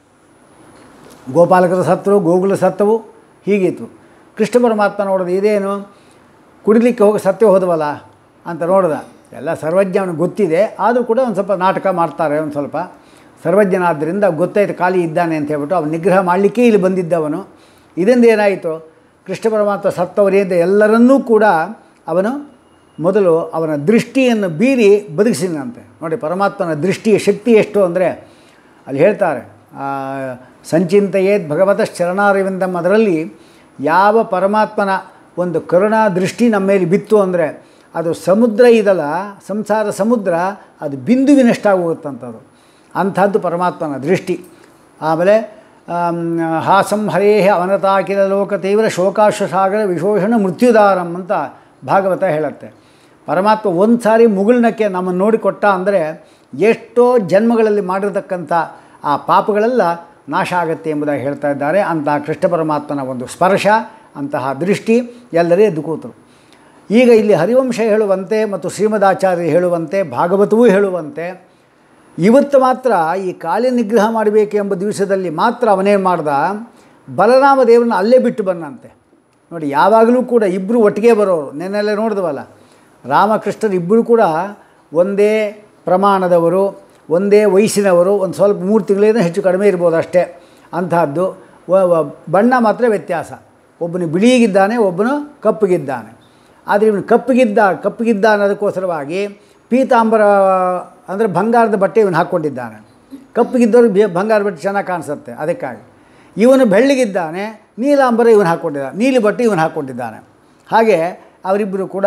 ಗೋಪಾಲಕರು ಸತ್ತರು ಗೋಗುಲು ಸತ್ತವು ಹೀಗಿತ್ತು ಕೃಷ್ಣ ಪರಮಾತ್ಮ ನೋಡಿದ ಇದೇನು ಕುಡಿಲಿಕ್ಕೆ ಹೋಗಿ ಸತ್ಯ ಹೋದವಲ್ಲ ಅಂತ ನೋಡ್ದ ಎಲ್ಲ ಸರ್ವಜ್ಞ ಅವನಿಗೆ ಗೊತ್ತಿದೆ ಆದರೂ ಕೂಡ ಒಂದು ಸ್ವಲ್ಪ ನಾಟಕ ಮಾಡ್ತಾರೆ ಒಂದು ಸ್ವಲ್ಪ ಸರ್ವಜ್ಞನಾದ್ದರಿಂದ ಗೊತ್ತಾಯ್ತು ಖಾಲಿ ಇದ್ದಾನೆ ಅಂತ ಹೇಳ್ಬಿಟ್ಟು ಅವನು ನಿಗ್ರಹ ಮಾಡಲಿಕ್ಕೆ ಇಲ್ಲಿ ಬಂದಿದ್ದವನು ಇದರಿಂದ ಏನಾಯಿತು ಕೃಷ್ಣ ಪರಮಾತ್ಮ ಸತ್ತವರಿಂದ ಎಲ್ಲರನ್ನೂ ಕೂಡ ಅವನು ಮೊದಲು ಅವನ ದೃಷ್ಟಿಯನ್ನು ಬೀರಿ ಬದುಕಿಸಿದಂತೆ ನೋಡಿ ಪರಮಾತ್ಮನ ದೃಷ್ಟಿಯ ಶಕ್ತಿ ಎಷ್ಟು ಅಂದರೆ ಅಲ್ಲಿ ಹೇಳ್ತಾರೆ ಆ, ಸಂಚಿಂತೆಯೇದ್ ಭಗವತ ಶರಣಾರವಿಂದಂ ಅದರಲ್ಲಿ ಯಾವ ಪರಮಾತ್ಮನ ಒಂದು ಕರುಣಾ ದೃಷ್ಟಿ ನಮ್ಮ ಮೇಲೆ ಬಿತ್ತು ಅಂದರೆ ಅದು ಸಮುದ್ರ ಇದಲ್ಲ ಸಂಸಾರ ಸಮುದ್ರ ಅದು ಬಿಂದುವಿನಷ್ಟಾಗೋಗುತ್ತಂಥದ್ದು ಅಂಥದ್ದು ಪರಮಾತ್ಮನ ದೃಷ್ಟಿ ಆಮೇಲೆ ಆಮ್, ಹಾಸಂ ಹರೇಹ ಅವನತಾಕಿಲ ಲೋಕ ತೀವ್ರ ಶೋಕಾಶ್ವಸಾಗರ ವಿಶೋಷಣ ಮೃತ್ಯುದಾರಂ ಅಂತ ಭಾಗವತ ಹೇಳುತ್ತೆ ಪರಮಾತ್ಮ ಒಂದು ಸಾರಿ ಮುಗುಳ್ನಕ್ಕೆ ನಮ್ಮನ್ನು ನೋಡಿಕೊಟ್ಟ ಅಂದರೆ ಎಷ್ಟೋ ಜನ್ಮಗಳಲ್ಲಿ ಮಾಡಿರ್ತಕ್ಕಂಥ ಆ ಪಾಪಗಳೆಲ್ಲ ನಾಶ ಆಗುತ್ತೆ ಎಂಬುದಾಗಿ ಹೇಳ್ತಾ ಇದ್ದಾರೆ ಅಂತಹ ಕೃಷ್ಣ ಪರಮಾತ್ಮನ ಒಂದು ಸ್ಪರ್ಶ ಅಂತಹ ದೃಷ್ಟಿ ಎಲ್ಲರೇ ಎದ್ದು ಕೂತರು ಈಗ ಇಲ್ಲಿ ಹರಿವಂಶ ಹೇಳುವಂತೆ ಮತ್ತು ಶ್ರೀಮದಾಚಾರ್ಯ ಹೇಳುವಂತೆ ಭಾಗವತವೂ ಹೇಳುವಂತೆ ಇವತ್ತು ಮಾತ್ರ ಈ ಕಾಳಿ ನಿಗ್ರಹ ಮಾಡಬೇಕು ಎಂಬ ದಿವಸದಲ್ಲಿ ಮಾತ್ರ ಅವನೇ ಮಾಡ್ದ ಬಲರಾಮ ದೇವರನ್ನ ಅಲ್ಲೇ ಬಿಟ್ಟು ಬಂದಂತೆ ನೋಡಿ ಯಾವಾಗಲೂ ಕೂಡ ಇಬ್ಬರು ಒಟ್ಟಿಗೆ ಬರೋರು ನೆನ್ನೆಲ್ಲ ನೋಡಿದ್ವಲ್ಲ ರಾಮಕೃಷ್ಣರು ಇಬ್ಬರು ಕೂಡ ಒಂದೇ ಪ್ರಮಾಣದವರು ಒಂದೇ ವಯಸ್ಸಿನವರು ಒಂದು ಸ್ವಲ್ಪ ಮೂರು ತಿಂಗಳಿಂದ ಹೆಚ್ಚು ಕಡಿಮೆ ಇರ್ಬೋದು ಅಷ್ಟೇ ಅಂತಹದ್ದು ವ- ವ- ಬಣ್ಣ ಮಾತ್ರ ವ್ಯತ್ಯಾಸ ಒಬ್ಬನು ಬಿಳಿಗಿದ್ದಾನೆ ಒಬ್ಬನು ಕಪ್ಪಗಿದ್ದಾನೆ ಆದರೆ ಇವನು ಕಪ್ಪಗಿದ್ದ ಕಪ್ಪಗಿದ್ದ ಅನ್ನೋದಕ್ಕೋಸ್ಕರವಾಗಿ ಪೀತಾಂಬರ ಅಂದರೆ ಬಂಗಾರದ ಬಟ್ಟೆ ಇವನು ಹಾಕ್ಕೊಂಡಿದ್ದಾನೆ ಕಪ್ಪಗಿದ್ದವ್ರಿಗೆ ಬೆ- ಬಂಗಾರ ಬಟ್ಟೆ ಚೆನ್ನಾಗಿ ಕಾಣಿಸುತ್ತೆ ಅದಕ್ಕಾಗಿ ಇವನು ಬೆಳ್ಳಗಿದ್ದಾನೆ ನೀಲಾಂಬರ ಇವನು ಹಾಕ್ಕೊಂಡಿದ್ದಾನೆ ನೀಲಿ ಬಟ್ಟೆ ಇವನು ಹಾಕ್ಕೊಂಡಿದ್ದಾನೆ ಹಾಗೆ ಅವರಿಬ್ಬರು ಕೂಡ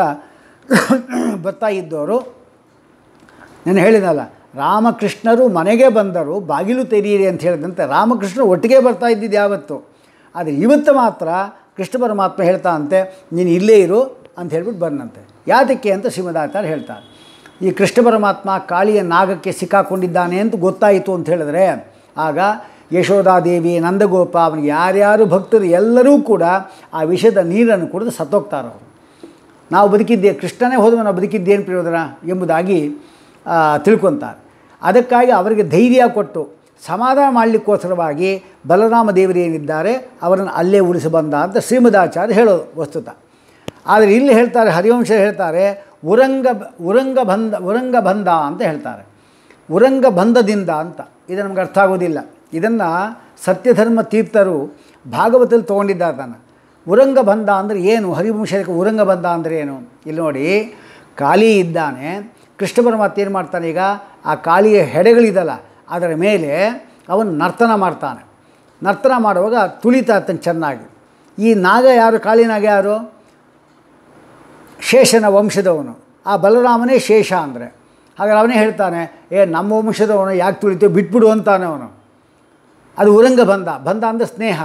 ಬರ್ತಾ ಇದ್ದವರು ನಾನು ಹೇಳಿದಲ್ಲ ರಾಮಕೃಷ್ಣರು ಮನೆಗೆ ಬಂದರು ಬಾಗಿಲು ತೆರೀರಿ ಅಂತ ಹೇಳಿದಂತೆ ರಾಮಕೃಷ್ಣ ಒಟ್ಟಿಗೆ ಬರ್ತಾ ಇದ್ದಿದ್ದು ಯಾವತ್ತು ಆದರೆ ಇವತ್ತು ಮಾತ್ರ ಕೃಷ್ಣ ಪರಮಾತ್ಮ ಹೇಳ್ತಾ ಅಂತೆ ನೀನು ಇಲ್ಲೇ ಇರು ಅಂತ ಹೇಳ್ಬಿಟ್ಟು ಬಂದಂತೆ ಯಾತಕ್ಕೆ ಅಂತ ಶ್ರೀಮದಾಚಾರ್ಯ ಹೇಳ್ತಾರೆ ಈ ಕೃಷ್ಣ ಪರಮಾತ್ಮ ಕಾಳಿಯ ನಾಗಕ್ಕೆ ಸಿಕ್ಕಾಕೊಂಡಿದ್ದಾನೆ ಅಂತ ಗೊತ್ತಾಯಿತು ಅಂತ ಹೇಳಿದ್ರೆ ಆಗ ಯಶೋಧಾದೇವಿ ನಂದಗೋಪ ಅವನಿಗೆ ಯಾರ್ಯಾರು ಭಕ್ತರು ಎಲ್ಲರೂ ಕೂಡ ಆ ವಿಷದ ನೀರನ್ನು ಕುಡಿದು ಸತ್ತೋಗ್ತಾರೆ ಅವರು ನಾವು ಬದುಕಿದ್ದೆ ಕೃಷ್ಣನೇ ಹೋದವ ನಾವು ಬದುಕಿದ್ದೇನು ಪ್ರಯೋಜನ ಎಂಬುದಾಗಿ ಆ, ತಿಳ್ಕೊತಾರೆ ಅದಕ್ಕಾಗಿ ಅವರಿಗೆ ಧೈರ್ಯ ಕೊಟ್ಟು ಸಮಾಧಾನ ಮಾಡಲಿಕ್ಕೋಸ್ಕರವಾಗಿ ಬಲರಾಮ ದೇವರು ಏನಿದ್ದಾರೆ ಅವರನ್ನು ಅಲ್ಲೇ ಉಳಿಸಿ ಬಂದ ಅಂತ ಶ್ರೀಮದಾಚಾರ್ಯ ಹೇಳೋದು ವಸ್ತುತ ಆದರೆ ಇಲ್ಲಿ ಹೇಳ್ತಾರೆ ಹರಿವಂಶ ಹೇಳ್ತಾರೆ ಉರಂಗ ಉರಂಗ ಬಂದ ಉರಂಗ ಬಂದ ಅಂತ ಹೇಳ್ತಾರೆ ಉರಂಗ ಬಂಧದಿಂದ ಅಂತ ಇದು ನಮ್ಗೆ ಅರ್ಥ ಆಗೋದಿಲ್ಲ ಇದನ್ನು ಸತ್ಯಧರ್ಮ ತೀರ್ಥರು ಭಾಗವತದಲ್ಲಿ ತೊಗೊಂಡಿದ್ದಾರೆ ತಾನೆ ಉರಂಗ ಬಂಧ ಅಂದರೆ ಏನು ಹರಿವಂಶಕ್ಕೆ ಉರಂಗ ಬಂಧ ಅಂದರೆ ಏನು ಇಲ್ಲಿ ನೋಡಿ ಕಾಳಿ ಇದ್ದಾನೆ ಕೃಷ್ಣ ಪರಮಾತ್ಮ ಏನು ಮಾಡ್ತಾನೆ ಈಗ ಆ ಕಾಳಿಯ ಹೆಡೆಗಳಿದಲ್ಲ ಅದರ ಮೇಲೆ ಅವನು ನರ್ತನ ಮಾಡ್ತಾನೆ ನರ್ತನ ಮಾಡುವಾಗ ತುಳಿತಾ ಇರ್ತಾನೆ ಚೆನ್ನಾಗಿ ಈ ನಾಗ ಯಾರು ಕಾಳಿನಾಗ ಯಾರು ಶೇಷನ ವಂಶದವನು ಆ ಬಲರಾಮನೇ ಶೇಷ ಅಂದರೆ ಹಾಗಾದ್ರೆ ಅವನೇ ಹೇಳ್ತಾನೆ ಏ ನಮ್ಮ ವಂಶದವನು ಯಾಕೆ ತುಳಿತೀವಿ ಬಿಟ್ಬಿಡು ಅಂತಾನೆ ಅವನು ಅದು ಉರಂಗ ಬಂಧ ಬಂಧ ಅಂದರೆ ಸ್ನೇಹ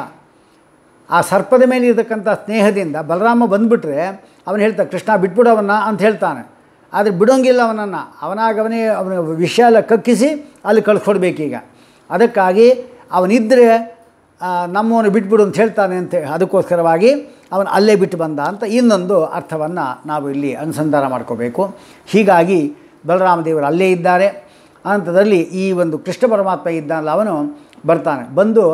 ಆ ಸರ್ಪದ ಮೇಲೆ ಇರತಕ್ಕಂಥ ಸ್ನೇಹದಿಂದ ಬಲರಾಮ ಬಂದುಬಿಟ್ರೆ ಅವನು ಹೇಳ್ತಾನೆ ಕೃಷ್ಣ ಬಿಟ್ಬಿಡು ಅವನ್ನ ಅಂತ ಹೇಳ್ತಾನೆ ಆದರೆ ಬಿಡೋಂಗಿಲ್ಲ ಅವನನ್ನು ಅವನಾಗ ಅವನೇ ಅವನ ವಿಷಯ ಎಲ್ಲ ಕಕ್ಕಿಸಿ ಅಲ್ಲಿ ಕಳ್ಸ್ಕೊಡ್ಬೇಕೀಗ ಅದಕ್ಕಾಗಿ ಅವನಿದ್ದರೆ ನಮ್ಮವನು ಬಿಟ್ಬಿಡು ಅಂತ ಹೇಳ್ತಾನೆ ಅಂತ ಅದಕ್ಕೋಸ್ಕರವಾಗಿ ಅವನು ಅಲ್ಲೇ ಬಿಟ್ಟು ಬಂದ ಅಂತ ಇನ್ನೊಂದು ಅರ್ಥವನ್ನು ನಾವು ಇಲ್ಲಿ ಅನುಸಂಧಾನ ಮಾಡ್ಕೋಬೇಕು ಹೀಗಾಗಿ ಬಲರಾಮ ದೇವರು ಅಲ್ಲೇ ಇದ್ದಾರೆ ಅನಂತರದಲ್ಲಿ ಈ ಒಂದು ಕೃಷ್ಣ ಪರಮಾತ್ಮ ಇದ್ದಾನಲ್ಲ ಅವನು ಬರ್ತಾನೆ ಬಂದು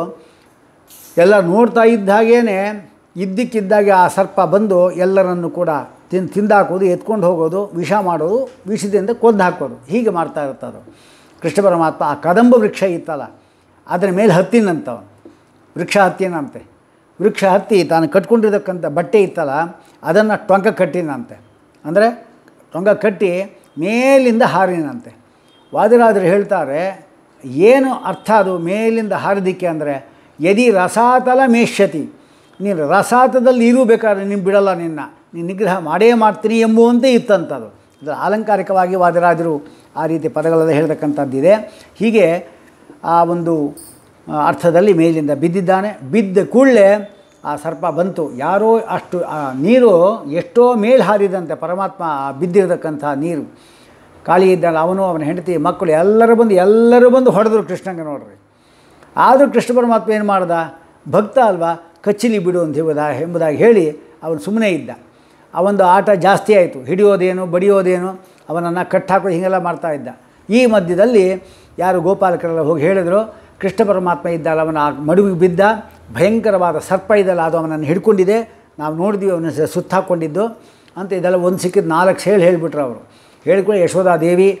ಎಲ್ಲ ನೋಡ್ತಾ ಇದ್ದ ಹಾಗೇನೆ ಇದ್ದಕ್ಕಿದ್ದಾಗೆ ಆ ಸರ್ಪ ಬಂದು ಎಲ್ಲರನ್ನು ಕೂಡ ತಿನ್ ತಿಂದಾಕೋದು ಎತ್ಕೊಂಡು ಹೋಗೋದು ವಿಷ ಮಾಡೋದು ವಿಷದಿಂದ ಕೊಂದು ಹಾಕೋದು ಹೀಗೆ ಮಾಡ್ತಾ ಇರ್ತದು ಕೃಷ್ಣ ಪರಮಾತ್ಮ ಆ ಕದಂಬ ವೃಕ್ಷ ಇತ್ತಲ್ಲ ಅದರ ಮೇಲೆ ಹತ್ತಿನಂತವನು ವೃಕ್ಷ ಹತ್ತಿನಂತೆ ವೃಕ್ಷ ಹತ್ತಿ ತಾನು ಕಟ್ಕೊಂಡಿರ್ತಕ್ಕಂಥ ಬಟ್ಟೆ ಇತ್ತಲ್ಲ ಅದನ್ನು ಟೊಂಕ ಕಟ್ಟಿನಂತೆ ಅಂದರೆ ಟೊಂಕ ಕಟ್ಟಿ ಮೇಲಿಂದ ಹಾರಿನಂತೆ ವಾದಿರಾದರು ಹೇಳ್ತಾರೆ ಏನು ಅರ್ಥ ಅದು ಮೇಲಿಂದ ಹಾರಿದಿಕ್ಕೆ ಅಂದರೆ ಯದಿ ರಸಾತಲ ಮೇಷ್ಯತಿ ನೀನು ರಸಾತದಲ್ಲಿ ಇರು ಬೇಕಾದ್ರೆ ನೀನು ಬಿಡಲ್ಲ ನಿನ್ನ ನೀನು ನಿಗ್ರಹ ಮಾಡೇ ಮಾಡ್ತೀನಿ ಎಂಬುವಂತೆ ಇತ್ತಂಥದ್ದು ಇದು ಆಲಂಕಾರಿಕವಾಗಿ ವಾದಿರಾಜರು ಆ ರೀತಿ ಪದಗಳೆಲ್ಲ ಹೇಳ್ತಕ್ಕಂಥದ್ದಿದೆ ಹೀಗೆ ಆ ಒಂದು ಆ, ಅರ್ಥದಲ್ಲಿ ಮೇಲಿಂದ ಬಿದ್ದಿದ್ದಾನೆ ಬಿದ್ದ ಕೂಡಲೇ ಆ ಸರ್ಪ ಬಂತು ಯಾರೋ ಅಷ್ಟು ಆ ನೀರು ಎಷ್ಟೋ ಮೇಲ್ ಹಾರಿದಂತೆ ಪರಮಾತ್ಮ ಆ ಬಿದ್ದಿರತಕ್ಕಂಥ ನೀರು ಕಾಳಿ ಇದ್ದಲ್ಲ ಅವನು ಅವನ ಹೆಂಡತಿ ಮಕ್ಕಳು ಎಲ್ಲರೂ ಬಂದು ಎಲ್ಲರೂ ಬಂದು ಹೊಡೆದ್ರು ಕೃಷ್ಣಂಗೆ ನೋಡ್ರಿ ಆದರೂ ಕೃಷ್ಣ ಪರಮಾತ್ಮ ಏನು ಮಾಡ್ದ ಭಕ್ತ ಅಲ್ವಾ ಕಚ್ಚಿಲಿ ಬಿಡು ಅಂತ ಎಂಬುದಾ ಎಂಬುದಾಗಿ ಹೇಳಿ ಅವನು ಸುಮ್ಮನೆ ಇದ್ದ ಅವನದು ಆಟ ಜಾಸ್ತಿ ಆಯಿತು ಹಿಡಿಯೋದೇನು ಬಡಿಯೋದೇನು ಅವನನ್ನು ಕಟ್ಟಾಕೋದು ಹೀಗೆಲ್ಲ ಮಾಡ್ತಾ ಇದ್ದ ಈ ಮಧ್ಯದಲ್ಲಿ ಯಾರು ಗೋಪಾಲಕರೆಲ್ಲ ಹೋಗಿ ಹೇಳಿದ್ರು ಕೃಷ್ಣ ಪರಮಾತ್ಮ ಇದ್ದಲ್ಲ ಅವನ ಆ ಮಡುವಿಗೆ ಬಿದ್ದ ಭಯಂಕರವಾದ ಸರ್ಪ ಇದಲ್ಲ ಅದು ಅವನನ್ನು ಹಿಡ್ಕೊಂಡಿದೆ ನಾವು ನೋಡಿದ್ವಿ ಅವನ ಸುತ್ತ ಹಾಕ್ಕೊಂಡಿದ್ದು ಅಂತ ಇದೆಲ್ಲ ಒಂದು ಸಿಕ್ಕಿದ್ದು ನಾಲ್ಕು ಸೇಲ್ ಹೇಳಿಬಿಟ್ರು ಅವರು ಹೇಳಿಕೊಂಡು ಯಶೋಧಾದೇವಿ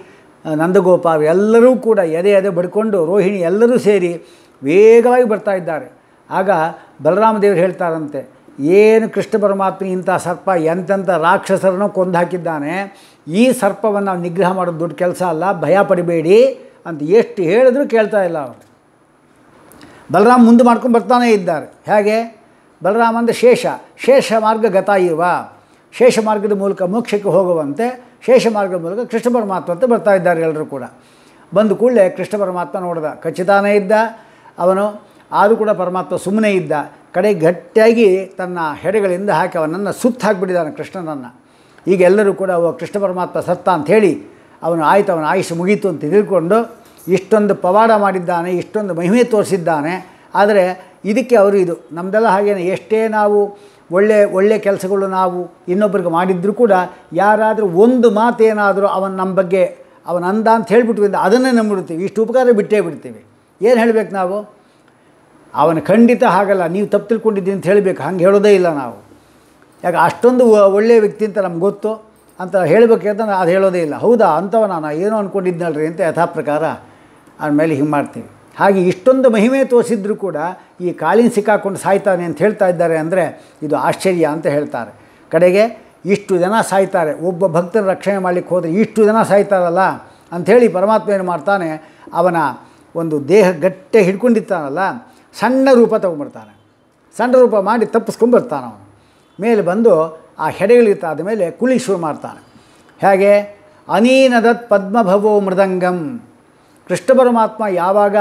ನಂದಗೋಪಾಲ್ ಎಲ್ಲರೂ ಕೂಡ ಎದೆ ಎದೆ ಬಡ್ಕೊಂಡು ರೋಹಿಣಿ ಎಲ್ಲರೂ ಸೇರಿ ವೇಗವಾಗಿ ಬರ್ತಾ ಇದ್ದಾರೆ ಆಗ ಬಲರಾಮ ದೇವರು ಹೇಳ್ತಾರಂತೆ ಏನು ಕೃಷ್ಣ ಪರಮಾತ್ಮ ಇಂಥ ಸರ್ಪ ಎಂತೆಂಥ ರಾಕ್ಷಸರನ್ನು ಕೊಂದು ಹಾಕಿದ್ದಾನೆ ಈ ಸರ್ಪವನ್ನು ನಾವು ನಿಗ್ರಹ ಮಾಡೋದು ದೊಡ್ಡ ಕೆಲಸ ಅಲ್ಲ ಭಯ ಪಡಿಬೇಡಿ ಅಂತ ಎಷ್ಟು ಹೇಳಿದ್ರು ಕೇಳ್ತಾ ಇಲ್ಲ ಅವರು ಬಲರಾಮ್ ಮುಂದೆ ಮಾಡ್ಕೊಂಡು ಬರ್ತಾನೇ ಇದ್ದಾರೆ ಹೇಗೆ ಬಲರಾಮ ಅಂದರೆ ಶೇಷ ಶೇಷ ಮಾರ್ಗ ಗತ ಇವ ಶೇಷ ಮಾರ್ಗದ ಮೂಲಕ ಮೋಕ್ಷಕ್ಕೆ ಹೋಗುವಂತೆ ಶೇಷ ಮಾರ್ಗದ ಮೂಲಕ ಕೃಷ್ಣ ಪರಮಾತ್ಮ ಅಂತ ಬರ್ತಾ ಇದ್ದಾರೆ ಎಲ್ಲರೂ ಕೂಡ ಬಂದ ಕೂಡಲೇ ಕೃಷ್ಣ ಪರಮಾತ್ಮ ನೋಡಿದ ಖಚಿತಾನೇ ಇದ್ದ ಅವನು ಆದರೂ ಕೂಡ ಪರಮಾತ್ಮ ಸುಮ್ಮನೆ ಇದ್ದ ಕಡೆ ಗಟ್ಟಿಯಾಗಿ ತನ್ನ ಹೆಡೆಗಳಿಂದ ಹಾಕಿ ಅವನನ್ನು ಸುತ್ತ ಹಾಕಿಬಿಟ್ಟಿದ್ದಾನೆ ಕೃಷ್ಣನನ್ನು ಈಗ ಎಲ್ಲರೂ ಕೂಡ ಅವ ಕೃಷ್ಣ ಪರಮಾತ್ಮ ಸತ್ತ ಅಂಥೇಳಿ ಅವನು ಆಯ್ತು ಅವನ ಆಯುಷ್ ಮುಗೀತು ಅಂತ ತಿಳ್ಕೊಂಡು ಇಷ್ಟೊಂದು ಪವಾಡ ಮಾಡಿದ್ದಾನೆ ಇಷ್ಟೊಂದು ಮಹಿಮೆ ತೋರಿಸಿದ್ದಾನೆ ಆದರೆ ಇದಕ್ಕೆ ಅವರು ಇದು ನಮ್ಮದೆಲ್ಲ ಹಾಗೇನೆ ಎಷ್ಟೇ ನಾವು ಒಳ್ಳೆ ಒಳ್ಳೆ ಕೆಲಸಗಳು ನಾವು ಇನ್ನೊಬ್ಬರಿಗೆ ಮಾಡಿದರೂ ಕೂಡ ಯಾರಾದರೂ ಒಂದು ಮಾತೇನಾದರೂ ಅವನ ನಮ್ಮ ಬಗ್ಗೆ ಅವನ ಅಂದ ಅಂತ ಹೇಳಿಬಿಟ್ಟು ಅದನ್ನೇ ನಂಬಿಡ್ತೀವಿ ಇಷ್ಟು ಉಪಕಾರ ಬಿಟ್ಟೇ ಬಿಡ್ತೀವಿ ಏನು ಹೇಳಬೇಕು ನಾವು ಅವನು ಖಂಡಿತ ಹಾಗಲ್ಲ ನೀವು ತಪ್ಪು ತಿಳ್ಕೊಂಡಿದ್ದೀನಿ ಅಂತ ಹೇಳಬೇಕು ಹಂಗೆ ಹೇಳೋದೇ ಇಲ್ಲ ನಾವು ಯಾಕೆ ಅಷ್ಟೊಂದು ಒ- ಒಳ್ಳೆಯ ವ್ಯಕ್ತಿ ಅಂತ ನಮ್ಗೆ ಗೊತ್ತು ಅಂತ ಹೇಳಬೇಕಂತ ಅದು ಹೇಳೋದೇ ಇಲ್ಲ ಹೌದಾ ಅಂಥವ ನಾನು ಏನೋ ಅಂದ್ಕೊಂಡಿದ್ನಲ್ರಿ ಅಂತ ಯಥಾ ಪ್ರಕಾರ ಆಮೇಲೆ ಹಿಂಗೆ ಮಾಡ್ತೀವಿ ಹಾಗೆ ಇಷ್ಟೊಂದು ಮಹಿಮೆ ತೋರಿಸಿದ್ರು ಕೂಡ ಈ ಕಾಳಿನ ಸಿಕ್ಕಾಕೊಂಡು ಸಾಯ್ತಾನೆ ಅಂತ ಹೇಳ್ತಾ ಇದ್ದಾರೆ ಅಂದರೆ ಇದು ಆಶ್ಚರ್ಯ ಅಂತ ಹೇಳ್ತಾರೆ ಕಡೆಗೆ ಇಷ್ಟು ಜನ ಸಾಯ್ತಾರೆ ಒಬ್ಬ ಭಕ್ತನ ರಕ್ಷಣೆ ಮಾಡಲಿಕ್ಕೆ ಹೋದರೆ ಇಷ್ಟು ಜನ ಸಾಯ್ತಾರಲ್ಲ ಅಂಥೇಳಿ ಪರಮಾತ್ಮ ಏನು ಮಾಡ್ತಾನೆ ಅವನ ಒಂದು ದೇಹ ಗಟ್ಟೆ ಹಿಡ್ಕೊಂಡಿರ್ತಾನಲ್ಲ ಸಣ್ಣ ರೂಪ ತೊಗೊಂಡ್ಬರ್ತಾನೆ ಸಣ್ಣ ರೂಪ ಮಾಡಿ ತಪ್ಪಿಸ್ಕೊಂಡ್ಬರ್ತಾನೆ ಅವನು ಮೇಲೆ ಬಂದು ಆ ಹೆಡೆಗಳಿರ್ತಾದ ಮೇಲೆ ಕುಳಿ ಶುರು ಮಾಡ್ತಾನೆ ಹೇಗೆ ಅನೀನದತ್ ಪದ್ಮಭವೋ ಮೃದಂಗಂ ಕೃಷ್ಣ ಪರಮಾತ್ಮ ಯಾವಾಗ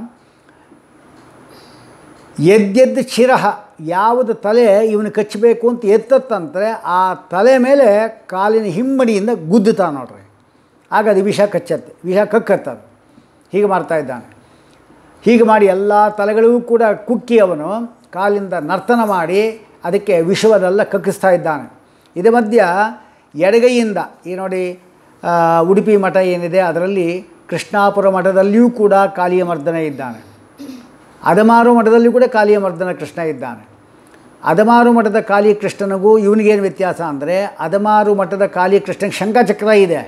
ಎದ್ದೆದ್ದು ಶಿರಹ ಯಾವುದು ತಲೆ ಇವನು ಕಚ್ಚಬೇಕು ಅಂತ ಎತ್ತತ್ತಂದರೆ ಆ ತಲೆ ಮೇಲೆ ಕಾಲಿನ ಹಿಮ್ಮಡಿಯಿಂದ ಗುದ್ದುತ್ತಾನೆ ನೋಡ್ರಿ ಆಗ ಅದು ವಿಷ ಕಚ್ಚತ್ತೆ ವಿಷ ಕಕ್ಕತ್ತದು ಹೀಗೆ ಮಾಡ್ತಾ ಇದ್ದಾನೆ ಹೀಗೆ ಮಾಡಿ ಎಲ್ಲ ತಲೆಗಳಿಗೂ ಕೂಡ ಕುಕ್ಕಿ ಅವನು ಕಾಲಿಂದ ನರ್ತನ ಮಾಡಿ ಅದಕ್ಕೆ ವಿಷವದೆಲ್ಲ ಕಕ್ಕಿಸ್ತಾ ಇದ್ದಾನೆ ಇದೇ ಮಧ್ಯ ಎಡಗೈಯಿಂದ ಈ ನೋಡಿ ಆ, ಉಡುಪಿ ಮಠ ಏನಿದೆ ಅದರಲ್ಲಿ ಕೃಷ್ಣಾಪುರ ಮಠದಲ್ಲಿಯೂ ಕೂಡ ಕಾಲಿಯ ಮರ್ದನ ಇದ್ದಾನೆ ಅದಮಾರು ಮಠದಲ್ಲಿಯೂ ಕೂಡ ಕಾಲಿಯ ಮರ್ದನ ಕೃಷ್ಣ ಇದ್ದಾನೆ ಅದಮಾರು ಮಠದ ಕಾಲಿ ಕೃಷ್ಣನಿಗೂ ಇವನಿಗೇನು ವ್ಯತ್ಯಾಸ ಅಂದರೆ ಅದಮಾರು ಮಠದ ಕಾಲಿ ಕೃಷ್ಣನಿಗೆ ಶಂಖಚಕ್ರ ಇದೆ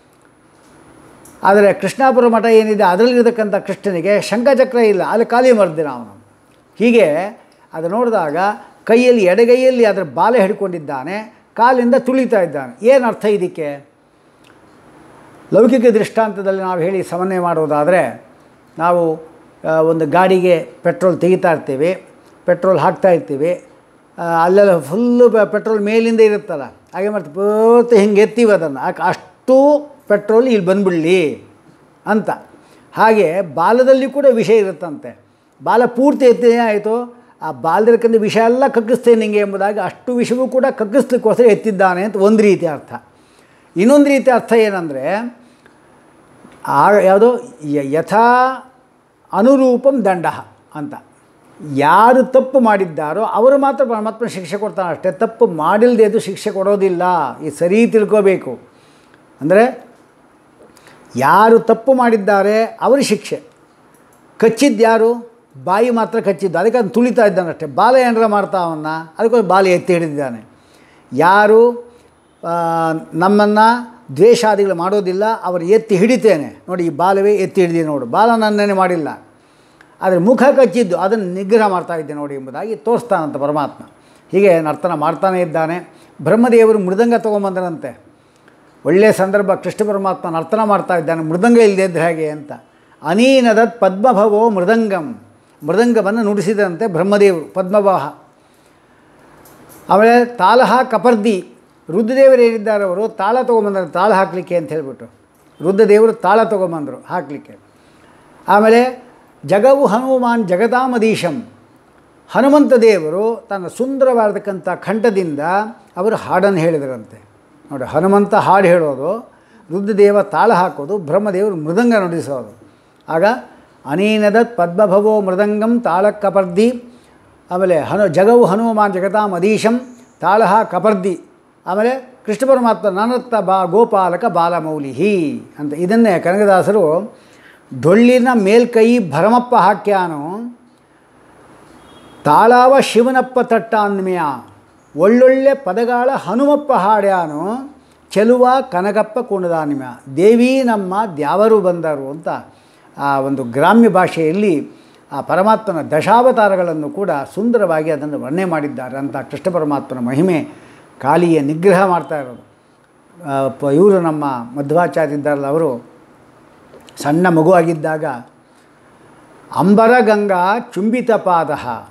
ಆದರೆ ಕೃಷ್ಣಾಪುರ ಮಠ ಏನಿದೆ ಅದರಲ್ಲಿರತಕ್ಕಂಥ ಕೃಷ್ಣನಿಗೆ ಶಂಖಚಕ್ರ ಇಲ್ಲ ಅಲ್ಲಿ ಖಾಲಿ ಮರ್ದಿನ ಅವನು ಹೀಗೆ ಅದು ನೋಡಿದಾಗ ಕೈಯಲ್ಲಿ ಎಡಗೈಯಲ್ಲಿ ಅದರ ಬಾಲೆ ಹಿಡ್ಕೊಂಡಿದ್ದಾನೆ ಕಾಲಿಂದ ತುಳಿತಾ ಇದ್ದಾನೆ ಏನು ಅರ್ಥ ಇದಕ್ಕೆ ಲೌಕಿಕ ದೃಷ್ಟಾಂತದಲ್ಲಿ ನಾವು ಹೇಳಿ ಸಮನ್ವಯ ಮಾಡೋದಾದರೆ ನಾವು ಆ, ಒಂದು ಗಾಡಿಗೆ ಪೆಟ್ರೋಲ್ ತೆಗಿತಾ ಇರ್ತೀವಿ ಪೆಟ್ರೋಲ್ ಹಾಕ್ತಾ ಇರ್ತೀವಿ ಆ, ಅಲ್ಲೆಲ್ಲ ಫುಲ್ಲು ಪೆಟ್ರೋಲ್ ಮೇಲಿಂದ ಇರುತ್ತಲ್ಲ ಹಾಗೆ ಮಾಡ್ತೀವಿ ಪೂರ್ತಿ ಹಿಂಗೆ ಎತ್ತೀವಿ ಅದನ್ನು ಯಾಕೆ ಅಷ್ಟು ಪೆಟ್ರೋಲ್ ಇಲ್ಲಿ ಬಂದ್ಬಿಡಲಿ ಅಂತ ಹಾಗೆ ಬಾಲದಲ್ಲಿ ಕೂಡ ವಿಷ ಇರುತ್ತಂತೆ ಬಾಲ ಪೂರ್ತಿ ಎತ್ತಿನೇ ಆಯಿತು ಆ ಬಾಲದಿರಕ್ಕಂಥ ವಿಷ ಎಲ್ಲ ಕಕ್ಕಿಸ್ತೇನೆ ನಿಂಗೆ ಎಂಬುದಾಗಿ ಅಷ್ಟು ವಿಷವೂ ಕೂಡ ಕಕ್ಕಿಸ್ಲಿಕ್ಕೋಸ್ಕರ ಎತ್ತಿದ್ದಾನೆ ಅಂತ ಒಂದು ರೀತಿ ಅರ್ಥ ಇನ್ನೊಂದು ರೀತಿ ಅರ್ಥ ಏನಂದರೆ ಆ ಯಾವುದೋ ಯ- ಯಥಾ ಅನುರೂಪಂ ದಂಡ ಅಂತ ಯಾರು ತಪ್ಪು ಮಾಡಿದ್ದಾರೋ ಅವರು ಮಾತ್ರ ಪರಮಾತ್ಮ ಶಿಕ್ಷೆ ಕೊಡ್ತಾನೆ ಅಷ್ಟೇ ತಪ್ಪು ಮಾಡಿಲ್ಲದೆ ಅದು ಶಿಕ್ಷೆ ಕೊಡೋದಿಲ್ಲ ಈ ಸರಿ ತಿಳ್ಕೋಬೇಕು ಅಂದರೆ ಯಾರು ತಪ್ಪು ಮಾಡಿದ್ದಾರೆ ಅವರು ಶಿಕ್ಷೆ ಕಚ್ಚಿದ್ದು ಯಾರು ಬಾಯಿ ಮಾತ್ರ ಕಚ್ಚಿದ್ದು ಅದಕ್ಕೆ ಅದನ್ನು ತುಳಿತಾ ಇದ್ದಾನೆ ಅಷ್ಟೇ ಬಾಲ ಏನಾರ ಮಾಡ್ತಾ ಅವನ್ನ ಅದಕ್ಕೋಸ್ಕರ ಬಾಲ ಎತ್ತಿ ಹಿಡಿದಿದ್ದಾನೆ ಯಾರು ನಮ್ಮನ್ನು ದ್ವೇಷಾದಿಗಳು ಮಾಡೋದಿಲ್ಲ ಅವರು ಎತ್ತಿ ಹಿಡಿತೇನೆ ನೋಡಿ ಈ ಬಾಲವೇ ಎತ್ತಿ ಹಿಡಿದಿ ನೋಡು ಬಾಲ ನನ್ನೇನೆ ಮಾಡಿಲ್ಲ ಆದರೆ ಮುಖ ಕಚ್ಚಿದ್ದು ಅದನ್ನು ನಿಗ್ರಹ ಮಾಡ್ತಾ ಇದ್ದೆ ನೋಡಿ ಎಂಬುದಾಗಿ ತೋರಿಸ್ತಾನಂತ ಪರಮಾತ್ಮ ಹೀಗೆ ನರ್ತನ ಮಾಡ್ತಾನೇ ಇದ್ದಾನೆ ಬ್ರಹ್ಮದೇವರು ಮೃದಂಗ ತೊಗೊಂಬಂದರಂತೆ ಒಳ್ಳೆಯ ಸಂದರ್ಭ ಕೃಷ್ಣ ಪರಮಾತ್ಮ ನರ್ತನ ಮಾಡ್ತಾ ಇದ್ದಾನೆ ಮೃದಂಗ ಇಲ್ಲದೆ ಇದ್ರೆ ಹೇಗೆ ಅಂತ ಅನೀನದತ್ ಪದ್ಮಭವೋ ಮೃದಂಗಂ ಮೃದಂಗವನ್ನು ನುಡಿಸಿದಂತೆ ಬ್ರಹ್ಮದೇವರು ಪದ್ಮವಾಹ ಆಮೇಲೆ ತಾಲಹ ಕಪರ್ದಿ ರುದ್ರದೇವರು ಏನಿದ್ದಾರೆ ಅವರು ತಾಳ ತೊಗೊಂಬಂದರು ತಾಳ ಹಾಕಲಿಕ್ಕೆ ಅಂತ ಹೇಳಿಬಿಟ್ಟು ರುದ್ರದೇವರು ತಾಳ ತೊಗೊಂಬಂದರು ಹಾಕಲಿಕ್ಕೆ ಆಮೇಲೆ ಜಗವು ಹನುಮಾನ್ ಜಗದಾಮದೀಶಂ ಹನುಮಂತ ದೇವರು ತನ್ನ ಸುಂದರವಾದಕ್ಕಂಥ ಕಂಠದಿಂದ ಅವರು ಹಾಡನ್ನು ಹೇಳಿದರಂತೆ ನೋಡಿ ಹನುಮಂತ ಹಾಡು ಹೇಳೋದು ರುದ್ರದೇವ ತಾಳ ಹಾಕೋದು ಬ್ರಹ್ಮದೇವರು ಮೃದಂಗ ನುಡಿಸೋದು ಆಗ ಅನೀನದತ್ ಪದ್ಮಭವೋ ಮೃದಂಗಂ ತಾಳ ಕಪರ್ದಿ ಆಮೇಲೆ ಹನು ಜಗವು ಹನುಮಾನ್ ಜಗತಾಂ ಅದೀಶಂ ತಾಳಹ ಕಪರ್ದಿ ಆಮೇಲೆ ಕೃಷ್ಣ ಪರಮಾತ್ಮ ನನತ್ತ ಬಾ ಗೋಪಾಲಕ ಬಾಲಮೌಲಿಹಿ ಅಂತ ಇದನ್ನೇ ಕನಕದಾಸರು ಡೊಳ್ಳಿನ ಮೇಲ್ಕೈ ಭರಮಪ್ಪ ಹಾಕ್ಯಾನು ತಾಳಾವ ಶಿವನಪ್ಪ ತಟ್ಟ ಅಂದ್ಮ್ಯ ಒಳ್ಳೊಳ್ಳೆ ಪದಗಾಳ ಹನುಮಪ್ಪ ಹಾಡ್ಯಾನು ಚೆಲುವ ಕನಕಪ್ಪ ಕುಣದಾನ್ಮ್ಯ ದೇವಿ ನಮ್ಮ ದ್ಯಾವರು ಬಂದರು ಅಂತ ಆ ಒಂದು ಗ್ರಾಮ್ಯ ಭಾಷೆಯಲ್ಲಿ ಆ ಪರಮಾತ್ಮನ ದಶಾವತಾರಗಳನ್ನು ಕೂಡ ಸುಂದರವಾಗಿ ಅದನ್ನು ವರ್ಣನೆ ಮಾಡಿದ್ದಾರೆ ಅಂತ ಕೃಷ್ಣ ಪರಮಾತ್ಮನ ಮಹಿಮೆ ಕಾಲಿಯ ನಿಗ್ರಹ ಮಾಡ್ತಾ ಇರೋದು ಇವರು ನಮ್ಮ ಮಧ್ವಾಚಾರ್ಯ ಇದ್ದಾರಲ್ಲ ಅವರು ಸಣ್ಣ ಮಗುವಾಗಿದ್ದಾಗ ಅಂಬರ ಗಂಗಾ ಚುಂಬಿತ ಪಾದ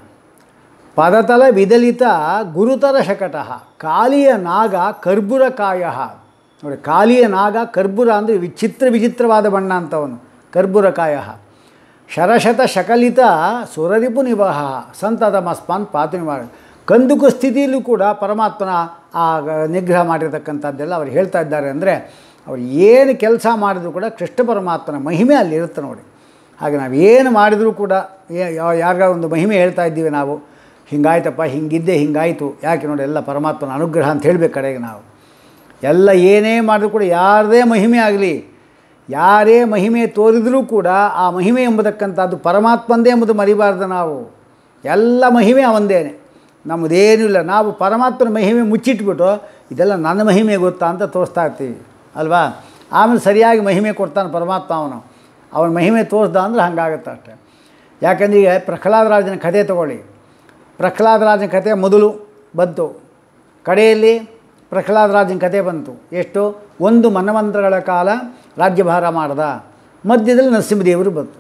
ಪದತಲ ವಿದಲಿತ ಗುರುತರ ಶಕಟ ಕಾಲಿಯ ನಾಗ ಕರ್ಬುರಕಾಯ ನೋಡಿ ಕಾಲಿಯ ನಾಗ ಕರ್ಬುರ ಅಂದರೆ ವಿಚಿತ್ರ ವಿಚಿತ್ರವಾದ ಬಣ್ಣ ಅಂತವನು ಕರ್ಬುರಕಾಯ ಶರಶತ ಶಕಲಿತ ಸುರರಿಪು ನಿವಾಹ ಸಂತತಮಸ್ಮಾನ್ ಪಾತು ನಿವಾರ ಕಂದುಕು ಸ್ಥಿತಿಯಲ್ಲೂ ಕೂಡ ಪರಮಾತ್ಮನ ಆ ನಿಗ್ರಹ ಮಾಡಿರ್ತಕ್ಕಂಥದ್ದೆಲ್ಲ ಅವ್ರು ಹೇಳ್ತಾ ಇದ್ದಾರೆ ಅಂದರೆ ಅವ್ರು ಏನು ಕೆಲಸ ಮಾಡಿದ್ರು ಕೂಡ ಕೃಷ್ಣ ಪರಮಾತ್ಮನ ಮಹಿಮೆ ಅಲ್ಲಿರುತ್ತೆ ನೋಡಿ ಹಾಗೆ ನಾವು ಏನು ಮಾಡಿದರೂ ಕೂಡ ಯಾರಿಗಾರ ಒಂದು ಮಹಿಮೆ ಹೇಳ್ತಾ ಇದ್ದೀವಿ ನಾವು ಹಿಂಗಾಯ್ತಪ್ಪ ಹಿಂಗಿದ್ದೆ ಹಿಂಗಾಯಿತು ಯಾಕೆ ನೋಡಿ ಎಲ್ಲ ಪರಮಾತ್ಮನ ಅನುಗ್ರಹ ಅಂತ ಹೇಳಬೇಕು ಕಡೆಗೆ ನಾವು ಎಲ್ಲ ಏನೇ ಮಾಡಿದ್ರು ಕೂಡ ಯಾರದೇ ಮಹಿಮೆ ಆಗಲಿ ಯಾರೇ ಮಹಿಮೆ ತೋರಿದರೂ ಕೂಡ ಆ ಮಹಿಮೆ ಎಂಬತಕ್ಕಂಥದ್ದು ಪರಮಾತ್ಮಂದೇ ಎಂಬುದು ಮರಿಬಾರ್ದು ನಾವು ಎಲ್ಲ ಮಹಿಮೆ ಅವಂದೇನೆ ನಮ್ಮದೇನೂ ಇಲ್ಲ ನಾವು ಪರಮಾತ್ಮನ ಮಹಿಮೆ ಮುಚ್ಚಿಟ್ಬಿಟ್ಟು ಇದೆಲ್ಲ ನನ್ನ ಮಹಿಮೆ ಗೊತ್ತಾ ಅಂತ ತೋರಿಸ್ತಾ ಇರ್ತೀವಿ ಅಲ್ವಾ ಆಮೇಲೆ ಸರಿಯಾಗಿ ಮಹಿಮೆ ಕೊಡ್ತಾನೆ ಪರಮಾತ್ಮ ಅವನು ಅವನ ಮಹಿಮೆ ತೋರಿಸ್ದ ಅಂದ್ರೆ ಹಂಗಾಗುತ್ತೆ ಅಷ್ಟೆ ಯಾಕಂದ್ರೆ ಈಗ ಪ್ರಹ್ಲಾದರಾಜನ ಕಥೆ ತಗೊಳ್ಳಿ ಪ್ರಹ್ಲಾದರಾಜನ ಕಥೆ ಮೊದಲು ಬಂತು ಕಡೆಯಲ್ಲಿ ಪ್ರಹ್ಲಾದರಾಜನ ಕಥೆ ಬಂತು ಎಷ್ಟು ಒಂದು ಮನ್ವಂತರಗಳ ಕಾಲ ರಾಜ್ಯಭಾರ ಮಾಡ್ದ ಮಧ್ಯದಲ್ಲಿ ನರಸಿಂಹದೇವರು ಬಂತು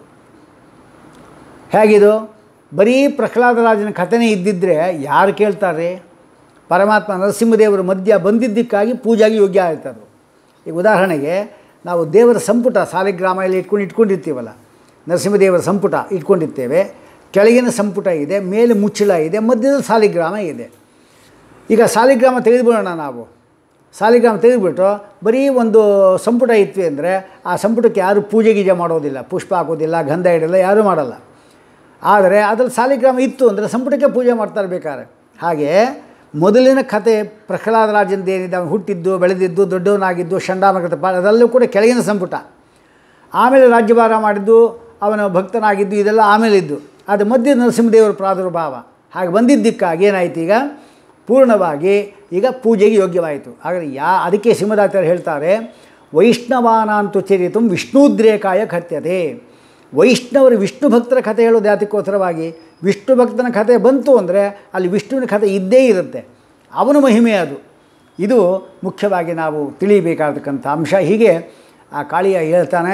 ಹೇಗಿದು ಬರೀ ಪ್ರಹ್ಲಾದರಾಜನ ಕಥೆನೇ ಇದ್ದಿದ್ದರೆ ಯಾರು ಕೇಳ್ತಾರೆ ಪರಮಾತ್ಮ ನರಸಿಂಹದೇವರು ಮಧ್ಯ ಬಂದಿದ್ದಕ್ಕಾಗಿ ಪೂಜೆಗೆ ಯೋಗ್ಯ ಆಯ್ತದು ಈಗ ಉದಾಹರಣೆಗೆ ನಾವು ದೇವರ ಸಂಪುಟ ಸಾಲಿಗ್ರಾಮ ಎಲ್ಲ ಇಟ್ಕೊಂಡು ಇಟ್ಕೊಂಡಿರ್ತೀವಲ್ಲ ನರಸಿಂಹದೇವರ ಸಂಪುಟ ಇಟ್ಕೊಂಡಿರ್ತೇವೆ ಕೆಳಗಿನ ಸಂಪುಟ ಇದೆ ಮೇಲೆ ಮುಚ್ಚಳ ಇದೆ ಮಧ್ಯದಲ್ಲಿ ಸಾಲಿಗ್ರಾಮ ಇದೆ ಈಗ ಸಾಲಿಗ್ರಾಮ ತೆಗೆದುಬಿಡೋಣ ನಾವು ಸಾಲಿಗ್ರಾಮ ತೆಗೆದುಬಿಟ್ಟು ಬರೀ ಒಂದು ಸಂಪುಟ ಇತ್ತು ಅಂದರೆ ಆ ಸಂಪುಟಕ್ಕೆ ಯಾರು ಪೂಜೆ ಗೀಜೆ ಮಾಡೋದಿಲ್ಲ ಪುಷ್ಪ ಹಾಕೋದಿಲ್ಲ ಗಂಧ ಇಡಲ್ಲ ಯಾರೂ ಮಾಡಲ್ಲ ಆದರೆ ಅದ್ರಲ್ಲಿ ಸಾಲಿಗ್ರಾಮ ಇತ್ತು ಅಂದರೆ ಸಂಪುಟಕ್ಕೆ ಪೂಜೆ ಮಾಡ್ತಾರೆ ಬೇಕಾದ್ರೆ ಹಾಗೆ ಮೊದಲಿನ ಕತೆ ಪ್ರಹ್ಲಾದರಾಜಂದು ಏನಿದೆ ಅವನು ಹುಟ್ಟಿದ್ದು ಬೆಳೆದಿದ್ದು ದೊಡ್ಡವನಾಗಿದ್ದು ಷಂಡಾಮೃತ ಪಾ ಅದೆಲ್ಲೂ ಕೂಡ ಕೆಳಗಿನ ಸಂಪುಟ ಆಮೇಲೆ ರಾಜ್ಯಭಾರ ಮಾಡಿದ್ದು ಅವನ ಭಕ್ತನಾಗಿದ್ದು ಇದೆಲ್ಲ ಆಮೇಲೆ ಇದ್ದು ಅದು ಮಧ್ಯ ನರಸಿಂಹದೇವರ ಪ್ರಾದುರ್ಭಾವ ಹಾಗೆ ಬಂದಿದ್ದಕ್ಕಾಗಿ ಏನಾಯ್ತು ಈಗ ಪೂರ್ಣವಾಗಿ ಈಗ ಪೂಜೆಗೆ ಯೋಗ್ಯವಾಯಿತು ಹಾಗಾದರೆ ಯಾ ಅದಕ್ಕೆ ಸಿಂಹದಾಚಾರ್ಯ ಹೇಳ್ತಾರೆ ವೈಷ್ಣವಾನಾಂತು ಚರಿತು ವಿಷ್ಣುದ್ರೇಕಾಯ ಕಥ್ಯತೆ ವೈಷ್ಣವರು ವಿಷ್ಣು ಭಕ್ತರ ಕಥೆ ಹೇಳೋದು ಯಾತಕ್ಕೋಸ್ಕರವಾಗಿ ವಿಷ್ಣು ಭಕ್ತನ ಕಥೆ ಬಂತು ಅಂದರೆ ಅಲ್ಲಿ ವಿಷ್ಣುವಿನ ಕಥೆ ಇದ್ದೇ ಇರುತ್ತೆ ಅವನ ಮಹಿಮೆ ಅದು ಇದು ಮುಖ್ಯವಾಗಿ ನಾವು ತಿಳಿಯಬೇಕಾಗತಕ್ಕಂಥ ಅಂಶ ಹೀಗೆ ಆ ಕಾಳಿಯ ಹೇಳ್ತಾನೆ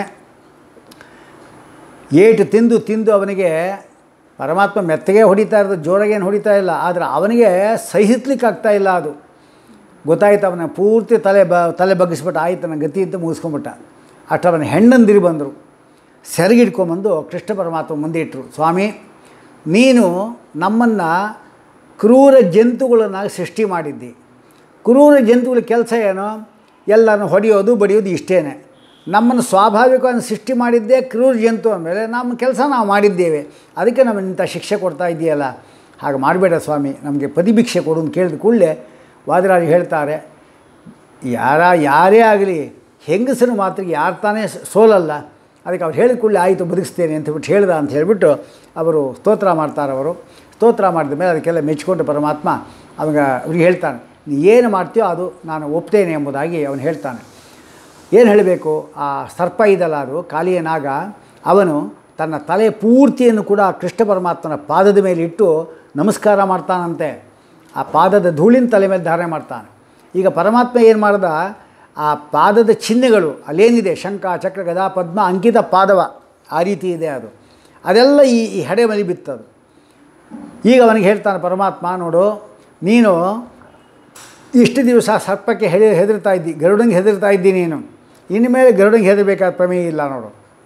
ಏಟು ತಿಂದು ತಿಂದು ಅವನಿಗೆ ಪರಮಾತ್ಮ ಮೆತ್ತಗೆ ಹೊಡಿತಾ ಇರೋದು ಜೋರಾಗೇನು ಹೊಡಿತಾ ಇಲ್ಲ ಆದರೆ ಅವನಿಗೆ ಸಹಿಸ್ಲಿಕ್ಕೆ ಆಗ್ತಾ ಇಲ್ಲ ಅದು ಗೊತ್ತಾಯ್ತು ಅವನ ಪೂರ್ತಿ ತಲೆ ಬ ತಲೆ ಬಗ್ಗಿಸ್ಬಿಟ್ಟು ಆಯ್ತು ನನ್ನ ಗತಿ ಅಂತ ಮುಗಿಸ್ಕೊಂಬಿಟ್ಟ ಅಷ್ಟು ಅವನ ಹೆಣ್ಣಂದಿರಿ ಬಂದರು ಸೆರಗಿಡ್ಕೊಂಬಂದು ಕೃಷ್ಣ ಪರಮಾತ್ಮ ಮುಂದೆ ಇಟ್ಟರು ಸ್ವಾಮಿ ನೀನು ನಮ್ಮನ್ನು ಕ್ರೂರ ಜಂತುಗಳನ್ನಾಗಿ ಸೃಷ್ಟಿ ಮಾಡಿದ್ದಿ ಕ್ರೂರ ಜಂತುಗಳ ಕೆಲಸ ಏನು ಎಲ್ಲರನ್ನು ಹೊಡೆಯೋದು ಬಡಿಯೋದು ಇಷ್ಟೇ ನಮ್ಮನ್ನು ಸ್ವಾಭಾವಿಕವಾಗಿ ಸೃಷ್ಟಿ ಮಾಡಿದ್ದೇ ಕ್ರೂರ ಜಂತು ಅಂದಮೇಲೆ ನಮ್ಮ ಕೆಲಸ ನಾವು ಮಾಡಿದ್ದೇವೆ ಅದಕ್ಕೆ ನಮಗೆ ಇಂಥ ಶಿಕ್ಷೆ ಕೊಡ್ತಾ ಇದೆಯಲ್ಲ ಹಾಗೆ ಮಾಡಬೇಡ ಸ್ವಾಮಿ ನಮಗೆ ಪ್ರತಿಭಿಕ್ಷೆ ಕೊಡು ಅಂತ ಕೇಳಿದ ಕೂಡಲೇ ವಾದಿರಾಜ್ ಹೇಳ್ತಾರೆ ಯಾರ ಯಾರೇ ಆಗಲಿ ಹೆಂಗಸರು ಮಾತ್ರ ಯಾರು ತಾನೇ ಸೋಲಲ್ಲ ಅದಕ್ಕೆ ಅವ್ರು ಹೇಳಿದ ಕೂಡಲೇ ಆಯಿತು ಬದುಕಿಸ್ತೇನೆ ಅಂತ ಬಿಟ್ಟು ಹೇಳ್ದ ಅಂತ ಹೇಳಿಬಿಟ್ಟು ಅವರು ಸ್ತೋತ್ರ ಮಾಡ್ತಾರೆ ಅವರು ಸ್ತೋತ್ರ ಮಾಡಿದ ಮೇಲೆ ಅದಕ್ಕೆಲ್ಲ ಮೆಚ್ಚಿಕೊಂಡು ಪರಮಾತ್ಮ ಅವಾಗ ಅವ್ರಿಗೆ ಹೇಳ್ತಾನೆ ನೀ ಏನು ಮಾಡ್ತೀಯೋ ಅದು ನಾನು ಒಪ್ತೇನೆ ಎಂಬುದಾಗಿ ಅವನು ಹೇಳ್ತಾನೆ ಏನು ಹೇಳಬೇಕು ಆ ಸರ್ಪ ಇದಲ್ಲ ಅದು ಕಾಲಿಯ ನಾಗ ಅವನು ತನ್ನ ತಲೆ ಪೂರ್ತಿಯನ್ನು ಕೂಡ ಕೃಷ್ಣ ಪರಮಾತ್ಮನ ಪಾದದ ಮೇಲೆ ಇಟ್ಟು ನಮಸ್ಕಾರ ಮಾಡ್ತಾನಂತೆ ಆ ಪಾದದ ಧೂಳಿನ ತಲೆ ಮೇಲೆ ಧಾರಣೆ ಮಾಡ್ತಾನೆ ಈಗ ಪರಮಾತ್ಮ ಏನು ಮಾಡ್ದ ಆ ಪಾದದ ಚಿಹ್ನೆಗಳು ಅಲ್ಲೇನಿದೆ ಶಂಖ ಚಕ್ರ ಗದಾ ಪದ್ಮ ಅಂಕಿತ ಪಾದವ ಆ ರೀತಿ ಇದೆ ಅದು ಅದೆಲ್ಲ ಈ ಈ ಹೆಡೆ ಮೇಲೆ ಬಿತ್ತದು ಈಗ ಅವನಿಗೆ ಹೇಳ್ತಾನೆ ಪರಮಾತ್ಮ ನೋಡು ನೀನು ಇಷ್ಟು ದಿವಸ ಸರ್ಪಕ್ಕೆ ಹೆದೆ ಹೆದರ್ತಾ ಇದ್ದಿ ಗರುಡಂಗೆ ಹೆದರ್ತಾ ಇದ್ದಿ ನೀನು ಇನ್ಮೇಲೆ ಗರುಡಂಗೆ ಹೆದರಬೇಕಾದ ಪ್ರಮೇಯ ಇಲ್ಲ ನೋಡು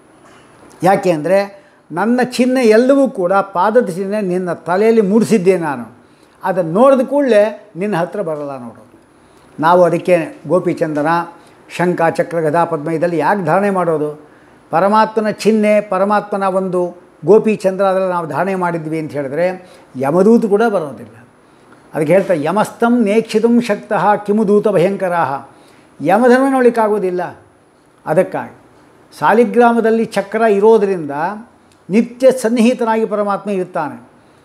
ಯಾಕೆ ಅಂದರೆ ನನ್ನ ಚಿಹ್ನೆ ಎಲ್ಲವೂ ಕೂಡ ಪಾದದ ಚಿಹ್ನೆ ನಿನ್ನ ತಲೆಯಲ್ಲಿ ಮೂಡಿಸಿದ್ದೆ ನಾನು ಅದನ್ನು ನೋಡಿದ ಕೂಡಲೇ ನಿನ್ನ ಹತ್ರ ಬರಲ್ಲ ನೋಡು ನಾವು ಅದಕ್ಕೆ ಗೋಪಿಚಂದನ ಶಂಖ ಚಕ್ರ ಗದಾ ಪದ್ಮ ಇದೆಲ್ಲ ಯಾಕೆ ಧಾರಣೆ ಮಾಡೋದು ಪರಮಾತ್ಮನ ಚಿಹ್ನೆ ಪರಮಾತ್ಮನ ಒಂದು ಗೋಪಿಚಂದ್ರ ಅದರಲ್ಲಿ ನಾವು ಧಾರಣೆ ಮಾಡಿದ್ವಿ ಅಂತ ಹೇಳಿದ್ರೆ ಯಮದೂತು ಕೂಡ ಬರೋದಿಲ್ಲ ಅದಕ್ಕೆ ಹೇಳ್ತಾರೆ ಯಮಸ್ತಂ ನೇಕ್ಷಿತಂ ಶಕ್ತಃ ಕಿಮುದೂತ ಭಯಂಕರಾಹ ಯಮಧರ್ಮ ನೋಡಲಿಕ್ಕಾಗೋದಿಲ್ಲ ಅದಕ್ಕಾಗಿ ಸಾಲಿಗ್ರಾಮದಲ್ಲಿ ಚಕ್ರ ಇರೋದರಿಂದ ನಿತ್ಯ ಸನ್ನಿಹಿತನಾಗಿ ಪರಮಾತ್ಮ ಇರ್ತಾನೆ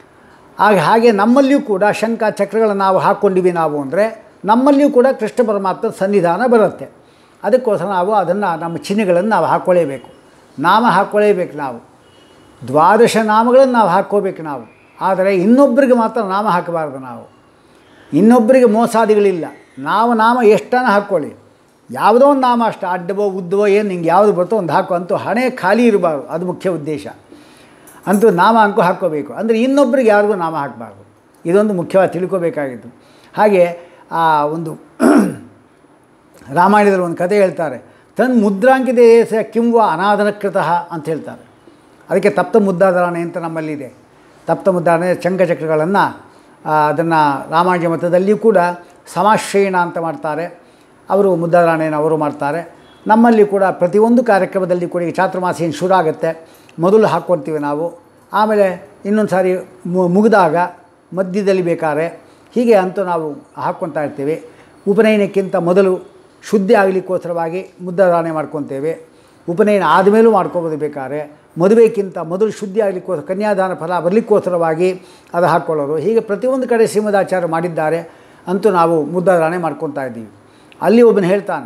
ಆಗ ಹಾಗೆ ನಮ್ಮಲ್ಲಿಯೂ ಕೂಡ ಶಂಖ ಚಕ್ರಗಳನ್ನು ನಾವು ಹಾಕ್ಕೊಂಡಿವಿ ನಾವು ಅಂದರೆ ನಮ್ಮಲ್ಲಿಯೂ ಕೂಡ ಕೃಷ್ಣ ಪರಮಾತ್ಮ ಸನ್ನಿಧಾನ ಬರುತ್ತೆ ಅದಕ್ಕೋಸ್ಕರ ನಾವು ಅದನ್ನು ನಮ್ಮ ಚಿಹ್ನೆಗಳನ್ನು ನಾವು ಹಾಕ್ಕೊಳ್ಳೇಬೇಕು ನಾಮ ಹಾಕ್ಕೊಳ್ಳೇಬೇಕು ನಾವು ದ್ವಾದಶ ನಾಮಗಳನ್ನು ನಾವು ಹಾಕ್ಕೋಬೇಕು ನಾವು ಆದರೆ ಇನ್ನೊಬ್ಬರಿಗೆ ಮಾತ್ರ ನಾಮ ಹಾಕಬಾರ್ದು ನಾವು ಇನ್ನೊಬ್ಬರಿಗೆ ಮೋಸಾದಿಗಳಿಲ್ಲ ನಾವು ನಾಮ ಎಷ್ಟನ್ನು ಹಾಕ್ಕೊಳ್ಳಿ ಯಾವುದೋ ಒಂದು ನಾಮ ಅಷ್ಟು ಅಡ್ಡವೋ ಉದ್ದವೋ ಏನು ನಿಂಗೆ ಯಾವುದು ಬರ್ತೋ ಒಂದು ಹಾಕೋ ಅಂತೂ ಹಣೆ ಖಾಲಿ ಇರಬಾರ್ದು ಅದು ಮುಖ್ಯ ಉದ್ದೇಶ ಅಂತೂ ನಾಮ ಅಂಕು ಹಾಕ್ಕೋಬೇಕು ಅಂದರೆ ಇನ್ನೊಬ್ಬರಿಗೆ ಯಾರಿಗೂ ನಾಮ ಹಾಕಬಾರ್ದು ಇದೊಂದು ಮುಖ್ಯವಾಗಿ ತಿಳ್ಕೋಬೇಕಾಗಿತ್ತು ಹಾಗೆ ಆ ಒಂದು ರಾಮಾಯಣದಲ್ಲಿ ಒಂದು ಕಥೆ ಹೇಳ್ತಾರೆ ತನ್ ಮುದ್ರಾಂಕಿತ ಏಸ ಕಿಂವ ಅನಾದನಕೃತಃ ಅಂತ ಹೇಳ್ತಾರೆ ಅದಕ್ಕೆ ತಪ್ತ ಮುದ್ದಾಧಾರಣೆ ಅಂತ ನಮ್ಮಲ್ಲಿದೆ ತಪ್ತ ಮುದ್ದಾರಣೆ ಚಂಕಚಕ್ರಗಳನ್ನು ಅದನ್ನು ರಾಮಾಯಣ ಮತದಲ್ಲಿಯೂ ಕೂಡ ಸಮಾಶ್ರಯಣ ಅಂತ ಮಾಡ್ತಾರೆ ಅವರು ಮುದ್ದಾಧಾರಣೆಯನ್ನು ಅವರು ಮಾಡ್ತಾರೆ ನಮ್ಮಲ್ಲಿ ಕೂಡ ಪ್ರತಿಯೊಂದು ಕಾರ್ಯಕ್ರಮದಲ್ಲಿ ಕೂಡ ಈ ಚಾತುರ್ಮಾಸ ಏನು ಶುರು ಆಗುತ್ತೆ ಮೊದಲು ಹಾಕ್ಕೊಳ್ತೀವಿ ನಾವು ಆಮೇಲೆ ಇನ್ನೊಂದು ಸಾರಿ ಮು- ಮುಗಿದಾಗ ಮಧ್ಯದಲ್ಲಿ ಬೇಕಾದ್ರೆ ಹೀಗೆ ಅಂತೂ ನಾವು ಹಾಕ್ಕೊತಾ ಇರ್ತೀವಿ ಉಪನಯನಕ್ಕಿಂತ ಮೊದಲು ಶುದ್ಧಿ ಆಗಲಿಕ್ಕೋಸ್ಕರವಾಗಿ ಮುದ್ದಾಧಾರಣೆ ಮಾಡ್ಕೊತೇವೆ ಉಪನಯನ ಆದಮೇಲೂ ಮಾಡ್ಕೋಬೋದು ಬೇಕಾದ್ರೆ ಮದುವೆಗಿಂತ ಮೊದಲು ಶುದ್ಧಿ ಆಗಲಿಕ್ಕೋಸ್ಕರ ಕನ್ಯಾದಾನ ಫಲ ಬರಲಿಕ್ಕೋಸ್ಕರವಾಗಿ ಅದು ಹಾಕ್ಕೊಳ್ಳೋದು ಹೀಗೆ ಪ್ರತಿಯೊಂದು ಕಡೆ ಶ್ರೀಮದಾಚಾರ್ಯ ಮಾಡಿದ್ದಾರೆ ಅಂತೂ ನಾವು ಮುದ್ದಾಧಾರಣೆ ಮಾಡ್ಕೊತಾ ಇದ್ದೀವಿ ಅಲ್ಲಿ ಒಬ್ಬನು ಹೇಳ್ತಾನೆ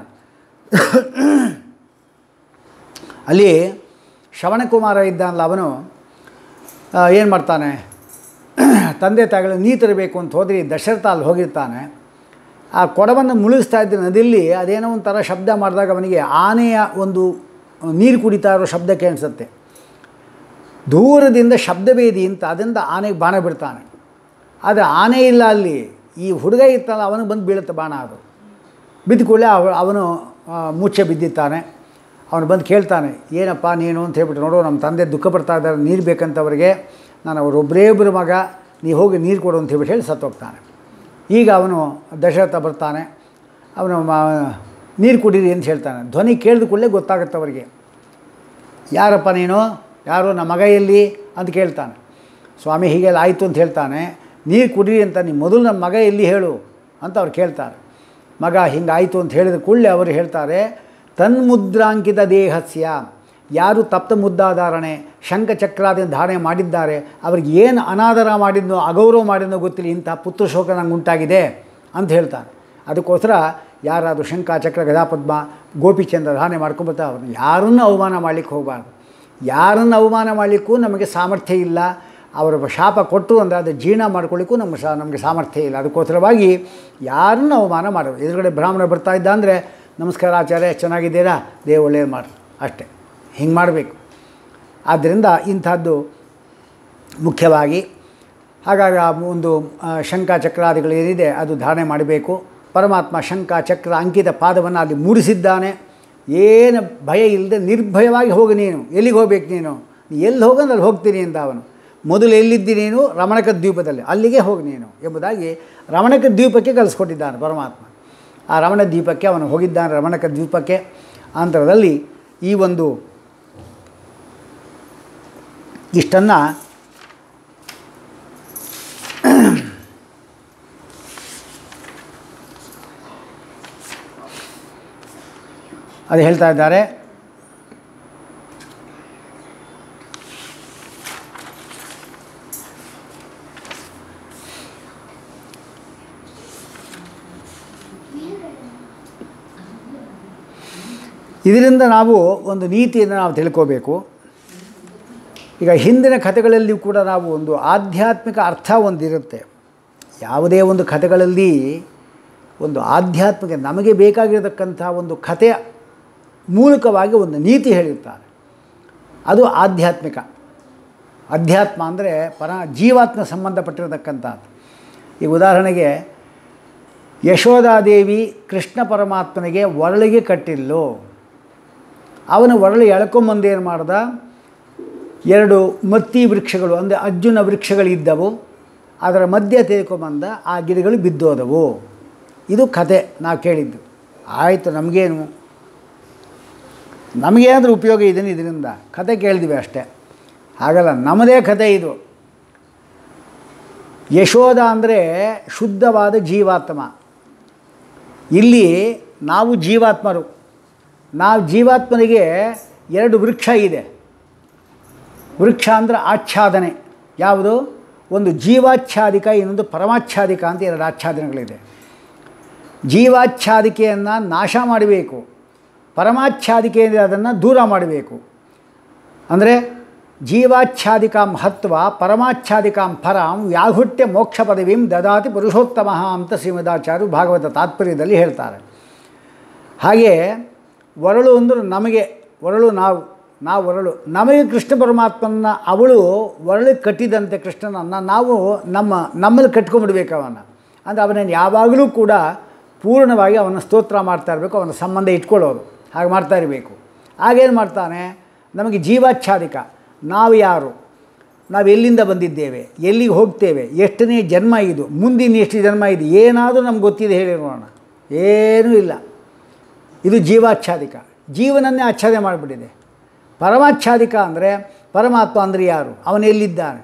ಅಲ್ಲಿ ಶ್ರವಣಕುಮಾರ ಇದ್ದಾನಲ್ಲ ಅವನು ಏನು ಮಾಡ್ತಾನೆ ತಂದೆ ತಾಯಿಗಳು ನೀ ತರಬೇಕು ಅಂತ ಹೋದ್ರೆ ಈ ದಶರಥ ಅಲ್ಲಿ ಹೋಗಿರ್ತಾನೆ ಆ ಕೊಡವನ್ನು ಮುಳುಗಿಸ್ತಾ ಇದ್ದ ನದಿಯಲ್ಲಿ ಅದೇನೋ ಒಂಥರ ಶಬ್ದ ಮಾಡಿದಾಗ ಅವನಿಗೆ ಆನೆಯ ಒಂದು ನೀರು ಕುಡಿತಾ ಇರೋ ಶಬ್ದ ಕೇಳಿಸುತ್ತೆ ದೂರದಿಂದ ಶಬ್ದವೇದಿ ಅಂತ ಅದರಿಂದ ಆನೆಗೆ ಬಾಣ ಬಿಡ್ತಾನೆ ಆದರೆ ಆನೆ ಇಲ್ಲ ಅಲ್ಲಿ ಈ ಹುಡುಗ ಇರ್ತಲ್ಲ ಅವನಿಗೆ ಬಂದು ಬೀಳುತ್ತೆ ಬಾಣ ಅದು ಬಿದ್ದ ಕೂಡಲೇ ಅವ ಅವನು ಆ, ಮೂರ್ಛೆ ಬಿದ್ದಿರ್ತಾನೆ ಅವನು ಬಂದು ಕೇಳ್ತಾನೆ ಏನಪ್ಪ ನೀನು ಅಂತ ಹೇಳ್ಬಿಟ್ಟು ನೋಡು ನಮ್ಮ ತಂದೆ ದುಃಖ ಪಡ್ತಾ ಇದ್ದಾರೆ ನೀರು ಬೇಕಂತವ್ರಿಗೆ ನಾನು ಅವರೊಬ್ಬರೇ ಒಬ್ಬರು ಮಗ ನೀ ಹೋಗಿ ನೀರು ಕೊಡು ಅಂತ ಹೇಳ್ಬಿಟ್ಟು ಹೇಳಿ ಸತ್ತೋಗ್ತಾನೆ ಈಗ ಅವನು ದಶರಥ ಬರ್ತಾನೆ ಅವನು ಮ- ನೀರು ಕುಡೀರಿ ಅಂತ ಹೇಳ್ತಾನೆ ಧ್ವನಿ ಕೇಳಿದ ಕೂಡಲೇ ಗೊತ್ತಾಗುತ್ತೆ ಅವರಿಗೆ ಯಾರಪ್ಪ ನೀನು ಯಾರು ನಮ್ಮ ಮಗ ಎಲ್ಲಿ ಅಂತ ಕೇಳ್ತಾನೆ ಸ್ವಾಮಿ ಹೀಗೆಲ್ಲ ಆಯಿತು ಅಂತ ಹೇಳ್ತಾನೆ ನೀರು ಕುಡೀರಿ ಅಂತ ನೀವು ಮೊದಲು ನಮ್ಮ ಮಗ ಎಲ್ಲಿ ಹೇಳು ಅಂತ ಅವ್ರು ಕೇಳ್ತಾರೆ ಮಗ ಹಿಂಗಾಯಿತು ಅಂತ ಹೇಳಿದ ಕೂಡಲೇ ಅವರು ಹೇಳ್ತಾರೆ ತನ್ಮುದ್ರಾಂಕಿತ ದೇಹಸ್ಯ ಯಾರು ತಪ್ತ ಮುದ್ದಾಧಾರಣೆ ಶಂಖಚಕ್ರಾದಿಂದ ಧಾರಣೆ ಮಾಡಿದ್ದಾರೆ ಅವ್ರಿಗೆ ಏನು ಅನಾದರ ಮಾಡಿದ್ನೋ ಅಗೌರವ ಮಾಡಿದ್ನೋ ಗೊತ್ತಿಲ್ಲ ಇಂಥ ಪುತ್ರ ಶೋಕ ನಂಗೆ ಉಂಟಾಗಿದೆ ಅಂತ ಹೇಳ್ತಾನೆ ಅದಕ್ಕೋಸ್ಕರ ಯಾರಾದರೂ ಶಂಖ ಚಕ್ರ ಗದಾಪದ್ಮ ಗೋಪಿಚಂದ್ರ ಧಾರಣೆ ಮಾಡ್ಕೊಂಬರ್ತಾರೆ ಅವ್ರನ್ನ ಯಾರನ್ನು ಅವಮಾನ ಮಾಡಲಿಕ್ಕೆ ಹೋಗಬಾರ್ದು ಯಾರನ್ನು ಅವಮಾನ ಮಾಡಲಿಕ್ಕೂ ನಮಗೆ ಸಾಮರ್ಥ್ಯ ಇಲ್ಲ ಅವರ ಶಾಪ ಕೊಟ್ಟು ಅಂದರೆ ಅದು ಜೀರ್ಣ ಮಾಡ್ಕೊಳ್ಳಿಕ್ಕೂ ನಮಗೆ ಸಾ ನಮಗೆ ಸಾಮರ್ಥ್ಯ ಇಲ್ಲ ಅದಕ್ಕೋಸ್ಕರವಾಗಿ ಯಾರನ್ನು ಅವಮಾನ ಮಾಡೋದು ಎದುರುಗಡೆ ಬ್ರಾಹ್ಮಣ ಬರ್ತಾ ಇದ್ದ ಅಂದರೆ ನಮಸ್ಕಾರ ಆಚಾರ್ಯ ಚೆನ್ನಾಗಿದ್ದೀರಾ ದೇವ ಒಳ್ಳೇದು ಮಾಡಿ ಅಷ್ಟೇ ಹಿಂಗೆ ಮಾಡಬೇಕು ಆದ್ದರಿಂದ ಇಂಥದ್ದು ಮುಖ್ಯವಾಗಿ ಹಾಗಾಗಿ ಆ ಒಂದು ಆ, ಶಂಖ ಚಕ್ರಾದಿಗಳು ಏನಿದೆ ಅದು ಧಾರಣೆ ಮಾಡಬೇಕು ಪರಮಾತ್ಮ ಶಂಖ ಚಕ್ರ ಅಂಕಿತ ಪಾದವನ್ನು ಅಲ್ಲಿ ಮೂಡಿಸಿದ್ದಾನೆ ಏನು ಭಯ ಇಲ್ಲದೆ ನಿರ್ಭಯವಾಗಿ ಹೋಗು ನೀನು ಎಲ್ಲಿಗೆ ಹೋಗ್ಬೇಕು ನೀನು ನೀ ಎಲ್ಲಿ ಹೋಗಂದ್ರೆ ಅಲ್ಲಿ ಹೋಗ್ತೀನಿ ಅಂತ ಅವನು ಮೊದಲು ಎಲ್ಲಿದ್ದಿ ನೀನು ರಮಣಕ ದ್ವೀಪದಲ್ಲಿ ಅಲ್ಲಿಗೆ ಹೋಗಿ ನೀನು ಎಂಬುದಾಗಿ ರಮಣಕ ದ್ವೀಪಕ್ಕೆ ಕಲಿಸ್ಕೊಟ್ಟಿದ್ದಾನೆ ಪರಮಾತ್ಮ ಆ ರಮಣ ದ್ವೀಪಕ್ಕೆ ಅವನು ಹೋಗಿದ್ದಾನೆ ರಮಣಕ ದ್ವೀಪಕ್ಕೆ ಆಂತರದಲ್ಲಿ ಈ ಒಂದು ಇಷ್ಟನ್ನು ಅದು ಹೇಳ್ತಾ ಇದ್ದಾರೆ ಇದರಿಂದ ನಾವು ಒಂದು ನೀತಿಯನ್ನು ನಾವು ತಿಳ್ಕೋಬೇಕು ಈಗ ಹಿಂದಿನ ಕಥೆಗಳಲ್ಲಿಯೂ ಕೂಡ ನಾವು ಒಂದು ಆಧ್ಯಾತ್ಮಿಕ ಅರ್ಥ ಒಂದಿರುತ್ತೆ ಯಾವುದೇ ಒಂದು ಕಥೆಗಳಲ್ಲಿ ಒಂದು ಆಧ್ಯಾತ್ಮಿಕ ನಮಗೆ ಬೇಕಾಗಿರತಕ್ಕಂಥ ಒಂದು ಕಥೆಯ ಮೂಲಕವಾಗಿ ಒಂದು ನೀತಿ ಹೇಳಿರ್ತಾರೆ ಅದು ಆಧ್ಯಾತ್ಮಿಕ ಅಧ್ಯಾತ್ಮ ಅಂದರೆ ಪರ ಜೀವಾತ್ಮ ಸಂಬಂಧಪಟ್ಟಿರತಕ್ಕಂಥದ್ದು ಈಗ ಉದಾಹರಣೆಗೆ ಯಶೋಧಾದೇವಿ ಕೃಷ್ಣ ಪರಮಾತ್ಮನಿಗೆ ಒರಳಿಗೆ ಕಟ್ಟಿಲ್ಲೋ ಅವನು ಒರಳು ಎಳ್ಕೊಂಬಂದು ಏನು ಮಾಡ್ದ ಎರಡು ಮತ್ತಿ ವೃಕ್ಷಗಳು ಅಂದರೆ ಅರ್ಜುನ ವೃಕ್ಷಗಳಿದ್ದವು ಅದರ ಮಧ್ಯೆ ತೆಗೆದುಕೊಂಬಂದ ಆ ಗಿಡಗಳು ಬಿದ್ದೋದವು ಇದು ಕತೆ ನಾವು ಕೇಳಿದ್ದು ಆಯಿತು ನಮಗೇನು ನಮಗೇನಾದರೂ ಉಪಯೋಗ ಇದನ್ನು ಇದರಿಂದ ಕತೆ ಕೇಳಿದ್ವಿ ಅಷ್ಟೇ ಹಾಗಲ್ಲ ನಮ್ಮದೇ ಕತೆ ಇದು ಯಶೋಧ ಅಂದರೆ ಶುದ್ಧವಾದ ಜೀವಾತ್ಮ ಇಲ್ಲಿ ನಾವು ಜೀವಾತ್ಮರು ನಾವು ಜೀವಾತ್ಮನಿಗೆ ಎರಡು ವೃಕ್ಷ ಇದೆ ವೃಕ್ಷ ಅಂದರೆ ಆಚ್ಛಾದನೆ ಯಾವುದು ಒಂದು ಜೀವಾಚ್ಛಾದಿಕ ಇನ್ನೊಂದು ಪರಮಾಚ್ಛಾದಿಕ ಅಂತ ಎರಡು ಆಚ್ಛಾದನೆಗಳಿದೆ ಜೀವಾಚ್ಛಾದಿಕೆಯನ್ನು ನಾಶ ಮಾಡಬೇಕು ಪರಮಾಚ್ಛಾದಿಕೆಯಿಂದ ಅದನ್ನು ದೂರ ಮಾಡಬೇಕು ಅಂದರೆ ಜೀವಾಚ್ಛಾದಿಕಾಂ ಹತ್ವ ಪರಮಾಚ್ಛಾದಿಕಾಂ ಫರಾಂ ವ್ಯಾಹುಟ್ಯ ಮೋಕ್ಷ ಪದವಿಂ ದದಾತಿ ಪುರುಷೋತ್ತಮ ಅಂತ ಶ್ರೀಮದಾಚಾರ್ಯರು ಭಾಗವತ ತಾತ್ಪರ್ಯದಲ್ಲಿ ಹೇಳ್ತಾರೆ ಹಾಗೆ ಒರಳು ಅಂದ್ರೆ ನಮಗೆ ಒರಳು ನಾವು ನಾವು ಒರಳು ನಮಗೆ ಕೃಷ್ಣ ಪರಮಾತ್ಮನ ಅವಳು ಒರಳಿಗೆ ಕಟ್ಟಿದಂತೆ ಕೃಷ್ಣನನ್ನು ನಾವು ನಮ್ಮ ನಮ್ಮಲ್ಲಿ ಕಟ್ಕೊಂಡ್ಬಿಡ್ಬೇಕು ಅವನ ಅಂದರೆ ಅವನನ್ನು ಯಾವಾಗಲೂ ಕೂಡ ಪೂರ್ಣವಾಗಿ ಅವನ ಸ್ತೋತ್ರ ಮಾಡ್ತಾ ಇರಬೇಕು ಅವನ ಸಂಬಂಧ ಇಟ್ಕೊಳ್ಳೋದು ಹಾಗೆ ಮಾಡ್ತಾ ಇರಬೇಕು ಆಗೇನು ಮಾಡ್ತಾನೆ ನಮಗೆ ಜೀವಾಚ್ಛಾದಿಕ ನಾವು ಯಾರು ನಾವು ಎಲ್ಲಿಂದ ಬಂದಿದ್ದೇವೆ ಎಲ್ಲಿಗೆ ಹೋಗ್ತೇವೆ ಎಷ್ಟನೇ ಜನ್ಮ ಇದು ಮುಂದಿನ ಎಷ್ಟು ಜನ್ಮ ಇದು ಏನಾದರೂ ನಮ್ಗೆ ಗೊತ್ತಿದೆ ಹೇಳಿ ನೋಡೋಣ ಏನೂ ಇಲ್ಲ ಇದು ಜೀವಾಚ್ಛಾದಿಕ ಜೀವನನ್ನೇ ಆಚ್ಛಾದನೆ ಮಾಡಿಬಿಟ್ಟಿದೆ ಪರಮಾಚ್ಛಾದಿಕ ಅಂದರೆ ಪರಮಾತ್ಮ ಅಂದರೆ ಯಾರು ಅವನೆಲ್ಲಿದ್ದಾನೆ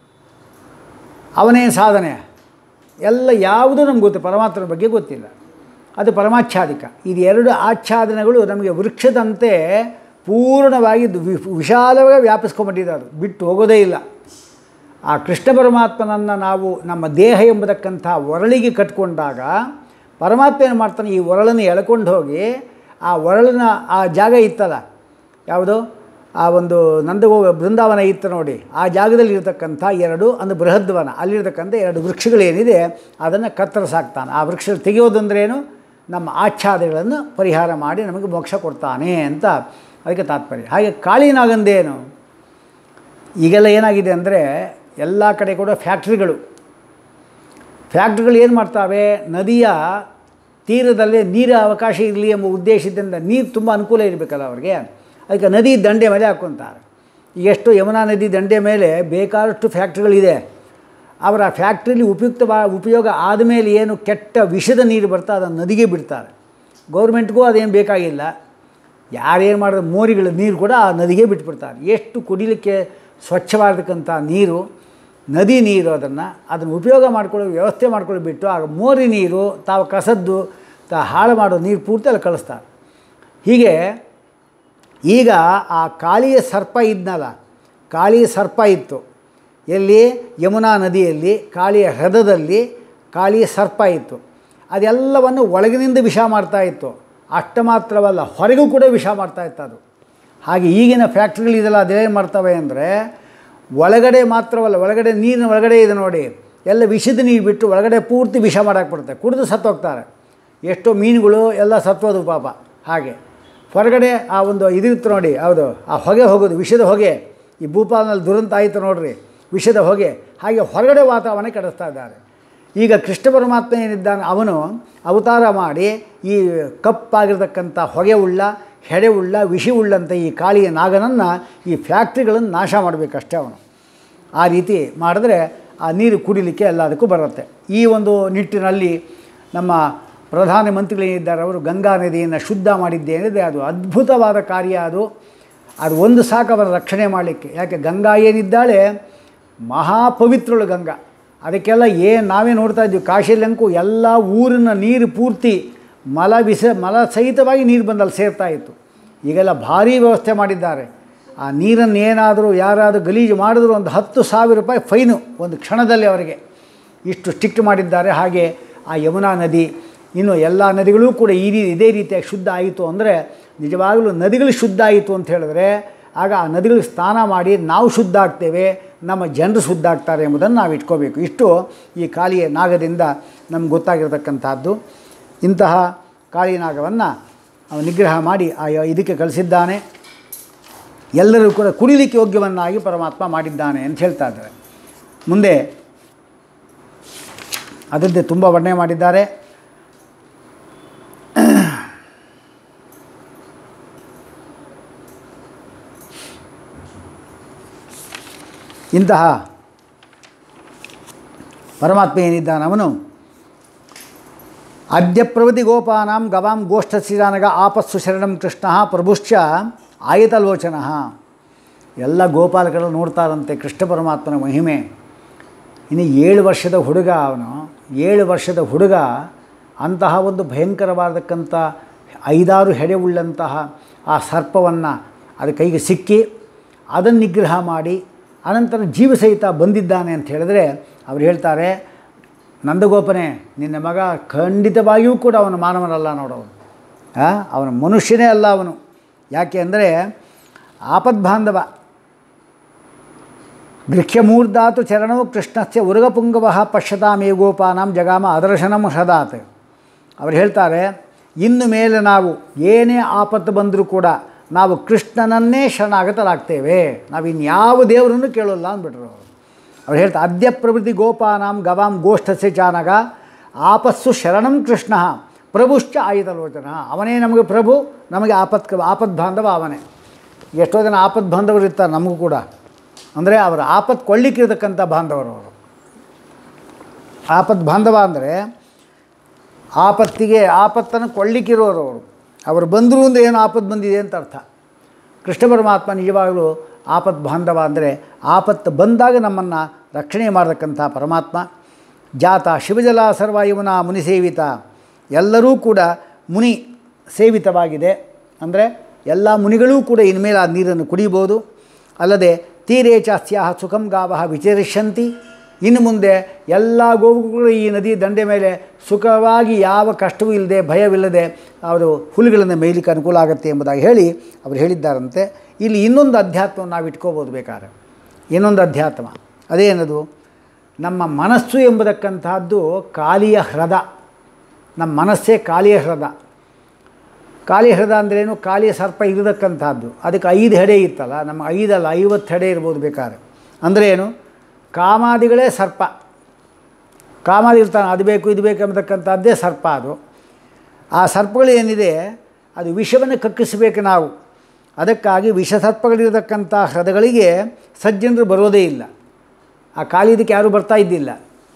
ಅವನೇ ಸಾಧನೆ ಎಲ್ಲ ಯಾವುದೂ ನಮ್ಗೆ ಗೊತ್ತು ಪರಮಾತ್ಮನ ಬಗ್ಗೆ ಗೊತ್ತಿಲ್ಲ ಅದು ಪರಮಾಚ್ಛಾದಿಕ ಇದು ಎರಡು ಆಚ್ಛಾದನೆಗಳು ನಮಗೆ ವೃಕ್ಷದಂತೆ ಪೂರ್ಣವಾಗಿ ದು- ವಿ- ವಿಶಾಲವಾಗಿ ವ್ಯಾಪಿಸ್ಕೊಂಡ್ಬಿಟ್ಟಿದೆ ಅದು ಬಿಟ್ಟು ಹೋಗೋದೇ ಇಲ್ಲ ಆ ಕೃಷ್ಣ ಪರಮಾತ್ಮನನ್ನು ನಾವು ನಮ್ಮ ದೇಹ ಎಂಬತಕ್ಕಂಥ ಒರಳಿಗೆ ಕಟ್ಕೊಂಡಾಗ ಪರಮಾತ್ಮ ಏನು ಮಾಡ್ತಾನೆ ಈ ಒರಳನ್ನು ಎಳ್ಕೊಂಡು ಹೋಗಿ ಆ ಒರಳಿನ ಆ ಜಾಗ ಇತ್ತಲ್ಲ ಯಾವುದು ಆ ಒಂದು ನಂದಗೋ ಬೃಂದಾವನ ಇತ್ತು ನೋಡಿ ಆ ಜಾಗದಲ್ಲಿ ಇರತಕ್ಕಂಥ ಎರಡು ಒಂದು ಬೃಹದ್ವನ ಅಲ್ಲಿರ್ತಕ್ಕಂಥ ಎರಡು ವೃಕ್ಷಗಳೇನಿದೆ ಅದನ್ನು ಕತ್ತರಿಸಾಕ್ತಾನೆ ಆ ವೃಕ್ಷ ತೆಗೆಯೋದಂದ್ರೇನು ನಮ್ಮ ಆಚ್ಛಾದಗಳನ್ನು ಪರಿಹಾರ ಮಾಡಿ ನಮಗೆ ಮೋಕ್ಷ ಕೊಡ್ತಾನೆ ಅಂತ ಅದಕ್ಕೆ ತಾತ್ಪರ್ಯ ಹಾಗೆ ಕಾಳಿನಾಗಂದೇನು ಈಗೆಲ್ಲ ಏನಾಗಿದೆ ಅಂದರೆ ಎಲ್ಲ ಕಡೆ ಕೂಡ ಫ್ಯಾಕ್ಟ್ರಿಗಳು ಫ್ಯಾಕ್ಟ್ರಿಗಳು ಏನು ಮಾಡ್ತಾವೆ ನದಿಯ ತೀರದಲ್ಲೇ ನೀರ ಅವಕಾಶ ಇರಲಿ ಎಂಬ ಉದ್ದೇಶದಿಂದ ನೀರು ತುಂಬ ಅನುಕೂಲ ಇರಬೇಕಲ್ಲ ಅವ್ರಿಗೆ ಅದಕ್ಕೆ ನದಿ ದಂಡೆ ಮೇಲೆ ಹಾಕ್ಕೊತಾರೆ ಈಗ ಎಷ್ಟು ಯಮುನಾ ನದಿ ದಂಡೆ ಮೇಲೆ ಬೇಕಾದಷ್ಟು ಫ್ಯಾಕ್ಟ್ರಿಗಳಿದೆ ಅವರ ಫ್ಯಾಕ್ಟ್ರಿಲಿ ಉಪಯುಕ್ತ ಉಪಯೋಗ ಆದಮೇಲೆ ಏನು ಕೆಟ್ಟ ವಿಷದ ನೀರು ಬರ್ತಾ ಅದನ್ನು ನದಿಗೆ ಬಿಡ್ತಾರೆ ಗೌರ್ಮೆಂಟ್ಗೂ ಅದೇನು ಬೇಕಾಗಿಲ್ಲ ಯಾರೇನು ಮಾಡಿದ್ರೆ ಮೋರಿಗಳ ನೀರು ಕೂಡ ಆ ನದಿಗೆ ಬಿಟ್ಬಿಡ್ತಾರೆ ಎಷ್ಟು ಕುಡಿಲಿಕ್ಕೆ ಸ್ವಚ್ಛವಾಗಿರ್ತಕ್ಕಂಥ ನೀರು ನದಿ ನೀರು ಅದನ್ನು ಅದನ್ನು ಉಪಯೋಗ ಮಾಡ್ಕೊಳ್ಳೋ ವ್ಯವಸ್ಥೆ ಮಾಡ್ಕೊಳ್ಳಿ ಬಿಟ್ಟು ಆಗ ಮೋರಿ ನೀರು ತಾವು ಕಸದ್ದು ತಾ ಹಾಳು ಮಾಡೋ ನೀರು ಪೂರ್ತಿ ಅಲ್ಲಿ ಕಳಿಸ್ತಾರೆ ಹೀಗೆ ಈಗ ಆ ಕಾಳಿಯ ಸರ್ಪ ಇದ್ನಲ್ಲ ಕಾಳಿಯ ಸರ್ಪ ಇತ್ತು ಎಲ್ಲಿ ಯಮುನಾ ನದಿಯಲ್ಲಿ ಕಾಳಿಯ ಹೃದಯದಲ್ಲಿ ಕಾಳಿಯ ಸರ್ಪ ಇತ್ತು ಅದೆಲ್ಲವನ್ನು ಒಳಗಿನಿಂದ ವಿಷ ಮಾಡ್ತಾ ಇತ್ತು ಅಷ್ಟ ಮಾತ್ರವಲ್ಲ ಹೊರಗೂ ಕೂಡ ವಿಷ ಮಾಡ್ತಾ ಇತ್ತು ಅದು ಹಾಗೆ ಈಗಿನ ಫ್ಯಾಕ್ಟ್ರಿಗಳಿದೆಲ್ಲ ಅದೇನು ಮಾಡ್ತವೆ ಅಂದರೆ ಒಳಗಡೆ ಮಾತ್ರವಲ್ಲ ಒಳಗಡೆ ನೀರಿನ ಒಳಗಡೆ ಇದೆ ನೋಡಿ ಎಲ್ಲ ವಿಷದ ನೀರು ಬಿಟ್ಟು ಒಳಗಡೆ ಪೂರ್ತಿ ವಿಷ ಮಾಡಾಕ್ಬಿಡುತ್ತೆ ಕುಡಿದು ಸತ್ತೋಗ್ತಾರೆ ಎಷ್ಟೋ ಮೀನುಗಳು ಎಲ್ಲ ಸತ್ತೋದು ಪಾಪ ಹಾಗೆ ಹೊರಗಡೆ ಆ ಒಂದು ಇದಿರುತ್ತೆ ನೋಡಿ ಹೌದು ಆ ಹೊಗೆ ಹೋಗೋದು ವಿಷದ ಹೊಗೆ ಈ ಭೂಪಾಲನಲ್ಲಿ ದುರಂತ ಆಯಿತು ನೋಡ್ರಿ ವಿಷದ ಹೊಗೆ ಹಾಗೆ ಹೊರಗಡೆ ವಾತಾವರಣ ಕೆಡಿಸ್ತಾ ಇದ್ದಾರೆ ಈಗ ಕೃಷ್ಣ ಪರಮಾತ್ಮ ಏನಿದ್ದಾನೆ ಅವನು ಅವತಾರ ಮಾಡಿ ಈ ಕಪ್ಪಾಗಿರ್ತಕ್ಕಂಥ ಹೊಗೆ ಉಳ್ಳ ಹೆಡೆ ಉಳ್ಳ ವಿಷ ಉಳ್ಳಂಥ ಈ ಕಾಳಿಯ ನಾಗನನ್ನು ಈ ಫ್ಯಾಕ್ಟ್ರಿಗಳನ್ನು ನಾಶ ಮಾಡಬೇಕಷ್ಟೇ ಅವನು ಆ ರೀತಿ ಮಾಡಿದ್ರೆ ಆ ನೀರು ಕುಡಿಲಿಕ್ಕೆ ಎಲ್ಲದಕ್ಕೂ ಬರುತ್ತೆ ಈ ಒಂದು ನಿಟ್ಟಿನಲ್ಲಿ ನಮ್ಮ ಪ್ರಧಾನಮಂತ್ರಿಗಳೇನಿದ್ದಾರೆ ಅವರು ಗಂಗಾ ನದಿಯನ್ನು ಶುದ್ಧ ಮಾಡಿದ್ದೇನಿದೆ ಅದು ಅದ್ಭುತವಾದ ಕಾರ್ಯ ಅದು ಅದು ಒಂದು ಸಾಕು ಅವರ ರಕ್ಷಣೆ ಮಾಡಲಿಕ್ಕೆ ಯಾಕೆ ಗಂಗಾ ಏನಿದ್ದಾಳೆ ಮಹಾಪವಿತ್ರಳು ಗಂಗಾ ಅದಕ್ಕೆಲ್ಲ ಏನು ನಾವೇ ನೋಡ್ತಾ ಇದ್ದೀವಿ ಕಾಶಿಲಂಕು ಎಲ್ಲ ಊರಿನ ನೀರು ಪೂರ್ತಿ ಮಲ ವಿಸ ಮಲ ಸಹಿತವಾಗಿ ನೀರು ಬಂದಲ್ಲಿ ಸೇರ್ತಾ ಇತ್ತು ಈಗೆಲ್ಲ ಭಾರೀ ವ್ಯವಸ್ಥೆ ಮಾಡಿದ್ದಾರೆ ಆ ನೀರನ್ನು ಏನಾದರೂ ಯಾರಾದರೂ ಗಲೀಜು ಮಾಡಿದ್ರು ಒಂದು ಹತ್ತು ಸಾವಿರ ರೂಪಾಯಿ ಫೈನು ಒಂದು ಕ್ಷಣದಲ್ಲಿ ಅವರಿಗೆ ಇಷ್ಟು ಸ್ಟ್ರಿಕ್ಟ್ ಮಾಡಿದ್ದಾರೆ ಹಾಗೆ ಆ ಯಮುನಾ ನದಿ ಇನ್ನು ಎಲ್ಲ ನದಿಗಳೂ ಕೂಡ ಈ ರೀ ಇದೇ ರೀತಿಯಾಗಿ ಶುದ್ಧ ಆಯಿತು ಅಂದರೆ ನಿಜವಾಗಲೂ ನದಿಗಳು ಶುದ್ಧ ಆಯಿತು ಅಂತ ಹೇಳಿದ್ರೆ ಆಗ ಆ ನದಿಗಳಿಗೆ ಸ್ನಾನ ಮಾಡಿ ನಾವು ಶುದ್ಧ ಆಗ್ತೇವೆ ನಮ್ಮ ಜನರು ಶುದ್ಧ ಆಗ್ತಾರೆ ಎಂಬುದನ್ನು ನಾವು ಇಟ್ಕೋಬೇಕು ಇಷ್ಟು ಈ ಕಾಳಿಯ ನಾಗದಿಂದ ನಮ್ಗೆ ಗೊತ್ತಾಗಿರ್ತಕ್ಕಂಥದ್ದು ಇಂತಹ ಕಾಳಿನಾಗವನ್ನು ಅವನು ನಿಗ್ರಹ ಮಾಡಿ ಆ ಯ- ಇದಕ್ಕೆ ಕಳಿಸಿದ್ದಾನೆ ಎಲ್ಲರೂ ಕೂಡ ಕುಡಿಲಿಕ್ಕೆ ಯೋಗ್ಯವನ್ನಾಗಿ ಪರಮಾತ್ಮ ಮಾಡಿದ್ದಾನೆ ಅಂತ ಹೇಳ್ತಾ ಇದ್ದಾರೆ ಮುಂದೆ ಅದರದ್ದೇ ತುಂಬ ವರ್ಣನೆ ಮಾಡಿದ್ದಾರೆ ಇಂತಹ ಪರಮಾತ್ಮ ಏನಿದ್ದಾನೆ ಅವನು ಅದ್ಯ ಪ್ರವೃತಿ ಗೋಪಾನಾಂ ಗವಾಂ ಗೋಷ್ಠಶ್ರೀರಾನಗ ಆಪಸ್ಸು ಶರಣಂ ಕೃಷ್ಣ ಪ್ರಭುಶ್ಚ ಆಯತಲೋಚನ ಎಲ್ಲ ಗೋಪಾಲಕರು ನೋಡ್ತಾರಂತೆ ಕೃಷ್ಣ ಪರಮಾತ್ಮನ ಮಹಿಮೆ ಇನ್ನು ಏಳು ವರ್ಷದ ಹುಡುಗ ಅವನು ಏಳು ವರ್ಷದ ಹುಡುಗ ಅಂತಹ ಒಂದು ಭಯಂಕರವಾದಕ್ಕಂಥ ಐದಾರು ಹೆಡೆ ಉಳ್ಳಂತಹ ಆ ಸರ್ಪವನ್ನು ಅದು ಕೈಗೆ ಸಿಕ್ಕಿ ಅದನ್ನು ನಿಗ್ರಹ ಮಾಡಿ ಅನಂತರ ಜೀವ ಸಹಿತ ಬಂದಿದ್ದಾನೆ ಅಂತ ಹೇಳಿದ್ರೆ ಅವ್ರು ಹೇಳ್ತಾರೆ ನಂದಗೋಪನೇ ನಿನ್ನ ಮಗ ಖಂಡಿತವಾಗಿಯೂ ಕೂಡ ಅವನು ಮಾನವನಲ್ಲ ನೋಡೋನು ಆ, ಅವನು ಮನುಷ್ಯನೇ ಅಲ್ಲ ಅವನು ಯಾಕೆ ಅಂದರೆ ಆಪದ್ಬಾಂಧವ ಗೃಹ್ಯಮೂರ್ಧಾತು ಚರಣವು ಕೃಷ್ಣಸ್ಯ ಉರುಗಪುಂಗವ ಪಶ್ಯತಾಮೇಗೋಪಾನಾಂ ಜಗಾಮ ಅದರ್ಶನಂ ಹೃದಾತ್ ಅವ್ರು ಹೇಳ್ತಾರೆ ಇನ್ನು ಮೇಲೆ ನಾವು ಏನೇ ಆಪತ್ತು ಬಂದರೂ ಕೂಡ ನಾವು ಕೃಷ್ಣನನ್ನೇ ಶರಣಾಗತರಾಗ್ತೇವೆ ನಾವು ಇನ್ಯಾವ ದೇವರನ್ನು ಕೇಳೋಲ್ಲ ಅಂದ್ಬಿಟ್ರು ಅವರು ಅವ್ರು ಹೇಳ್ತಾರೆ ಅದ್ಯ ಪ್ರಭೃತಿ ಗೋಪಾನಾಂ ಗವಾಂ ಗೋಷ್ಠಸ್ಯ ಚಾನಗ ಆಪಸ್ಸು ಶರಣಂ ಕೃಷ್ಣ ಪ್ರಭುಶ್ಚ ಆಯುಧಲೋಚನ ಅವನೇ ನಮಗೆ ಪ್ರಭು ನಮಗೆ ಆಪತ್ ಆಪದ್ ಬಾಂಧವ ಅವನೇ ಎಷ್ಟೋ ಜನ ಆಪದ್ ಬಾಂಧವರು ಇರ್ತಾರೆ ನಮಗೂ ಕೂಡ ಅಂದರೆ ಅವರ ಆಪತ್ ಕೊಳ್ಳಿಕ್ಕಿರ್ತಕ್ಕಂಥ ಬಾಂಧವರು ಅವರು ಆಪದ್ ಬಾಂಧವ ಅಂದರೆ ಆಪತ್ತಿಗೆ ಆಪತ್ತನ್ನು ಕೊಳ್ಳಿಕ್ಕಿರೋರು ಅವರು ಅವರು ಬಂದರು ಅಂದರೆ ಏನು ಆಪತ್ತು ಬಂದಿದೆ ಅಂತ ಅರ್ಥ ಕೃಷ್ಣ ಪರಮಾತ್ಮ ನಿಜವಾಗಲೂ ಆಪತ್ ಬಾಂಧವ ಅಂದರೆ ಆಪತ್ತು ಬಂದಾಗ ನಮ್ಮನ್ನು ರಕ್ಷಣೆ ಮಾಡತಕ್ಕಂಥ ಪರಮಾತ್ಮ ಜಾತ ಶಿವಜಲ ಸರ್ವಾಯುವನ ಮುನಿ ಸೇವಿತ ಎಲ್ಲರೂ ಕೂಡ ಮುನಿ ಸೇವಿತವಾಗಿದೆ ಅಂದರೆ ಎಲ್ಲ ಮುನಿಗಳೂ ಕೂಡ ಇನ್ಮೇಲೆ ಆ ನೀರನ್ನು ಕುಡಿಬೋದು ಅಲ್ಲದೆ ತೀರೇ ಚಾಸ್ಯಾಹ ಸುಖಂ ಗಾವಹ ವಿಚರಿಷ್ಯಂತಿ ಇನ್ನು ಮುಂದೆ ಎಲ್ಲ ಗೋವುಗಳು ಈ ನದಿ ದಂಡೆ ಮೇಲೆ ಸುಖವಾಗಿ ಯಾವ ಕಷ್ಟವೂ ಇಲ್ಲದೆ ಭಯವಿಲ್ಲದೆ ಅವರು ಹುಲ್ಲುಗಳನ್ನು ಮೇಯ್ಲಿಕ್ಕೆ ಅನುಕೂಲ ಆಗುತ್ತೆ ಎಂಬುದಾಗಿ ಹೇಳಿ ಅವರು ಹೇಳಿದ್ದಾರಂತೆ ಇಲ್ಲಿ ಇನ್ನೊಂದು ಅಧ್ಯಾತ್ಮವನ್ನು ನಾವು ಇಟ್ಕೋಬೋದು ಬೇಕಾದ್ರೆ ಇನ್ನೊಂದು ಅಧ್ಯಾತ್ಮ ಅದೇನದು ನಮ್ಮ ಮನಸ್ಸು ಎಂಬತಕ್ಕಂತಹದ್ದು ಕಾಲಿಯ ಹೃದ ನಮ್ಮ ಮನಸ್ಸೇ ಕಾಲಿಯ ಹೃದ ಕಾಲಿ ಹೃದ ಅಂದ್ರೇನು ಕಾಲಿಯ ಸರ್ಪ ಇರತಕ್ಕಂಥದ್ದು ಅದಕ್ಕೆ ಐದು ಹೆಡೆ ಇತ್ತಲ್ಲ ನಮ್ಮ ಐದಲ್ಲ ಐವತ್ತು ಹೆಡೆ ಇರ್ಬೋದು ಬೇಕಾದ್ರೆ ಅಂದರೆ ಏನು ಕಾಮಾದಿಗಳೇ ಸರ್ಪ ಕಾಮಾದಿ ಇರ್ತಾನೆ ಅದು ಬೇಕು ಇದು ಬೇಕು ಎಂಬತಕ್ಕಂಥದ್ದೇ ಸರ್ಪ ಅದು ಆ ಸರ್ಪಗಳು ಏನಿದೆ ಅದು ವಿಷವನ್ನು ಕಕ್ಕಿಸಬೇಕು ನಾವು ಅದಕ್ಕಾಗಿ ವಿಷಸರ್ಪಗಳಿರತಕ್ಕಂಥ ಹೃದಗಳಿಗೆ ಸಜ್ಜನರು ಬರೋದೇ ಇಲ್ಲ ಆ ಕಾಲಿದಕ್ಕೆ ಯಾರೂ ಬರ್ತಾ ಇದ್ದಿಲ್ಲ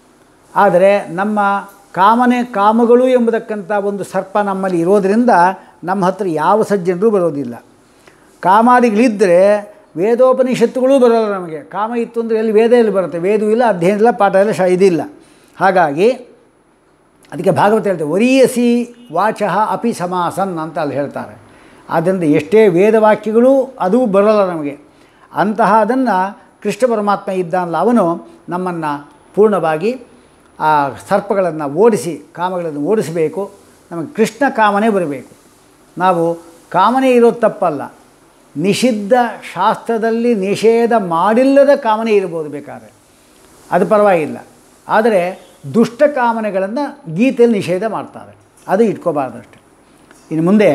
ಆದರೆ ನಮ್ಮ ಕಾಮನೆ ಕಾಮಗಳು ಎಂಬತಕ್ಕಂಥ ಒಂದು ಸರ್ಪ ನಮ್ಮಲ್ಲಿ ಇರೋದರಿಂದ ನಮ್ಮ ಹತ್ರ ಯಾವ ಸಜ್ಜನರು ಬರೋದಿಲ್ಲ ಕಾಮಾದಿಗಳಿದ್ದರೆ ವೇದೋಪನಿಷತ್ತುಗಳೂ ಬರೋಲ್ಲ ನಮಗೆ ಕಾಮ ಇತ್ತು ಅಂದರೆ ಎಲ್ಲಿ ವೇದ ಎಲ್ಲಿ ಬರುತ್ತೆ ವೇದವೂ ಇಲ್ಲ ಅಧ್ಯಯನ ಇಲ್ಲ ಪಾಠ ಇಲ್ಲ ಶ ಇದಿಲ್ಲ ಹಾಗಾಗಿ ಅದಕ್ಕೆ ಭಾಗವತ ಹೇಳ್ತಾರೆ ವರೀಯಸಿ ವಾಚಃ ಅಪಿ ಸಮಾಸನ್ ಅಂತ ಅಲ್ಲಿ ಹೇಳ್ತಾರೆ ಆದ್ದರಿಂದ ಎಷ್ಟೇ ವೇದವಾಕ್ಯಗಳು ಅದೂ ಬರೋಲ್ಲ ನಮಗೆ ಅಂತಹ ಅದನ್ನು ಕೃಷ್ಣ ಪರಮಾತ್ಮ ಇದ್ದಾನಲ್ಲ ಅವನು ನಮ್ಮನ್ನು ಪೂರ್ಣವಾಗಿ ಆ ಸರ್ಪಗಳನ್ನು ಓಡಿಸಿ ಕಾಮಗಳನ್ನು ಓಡಿಸಬೇಕು ನಮಗೆ ಕೃಷ್ಣ ಕಾಮನೆ ಬರಬೇಕು ನಾವು ಕಾಮನೆ ಇರೋದು ತಪ್ಪಲ್ಲ ನಿಷಿದ್ಧ ಶಾಸ್ತ್ರದಲ್ಲಿ ನಿಷೇಧ ಮಾಡಿಲ್ಲದ ಕಾಮನೆ ಇರ್ಬೋದು ಬೇಕಾದ್ರೆ ಅದು ಪರವಾಗಿಲ್ಲ ಆದರೆ ದುಷ್ಟ ಕಾಮನೆಗಳನ್ನು ಗೀತೆಯಲ್ಲಿ ನಿಷೇಧ ಮಾಡ್ತಾರೆ ಅದು ಇಟ್ಕೋಬಾರ್ದಷ್ಟೆ ಇನ್ನು ಮುಂದೆ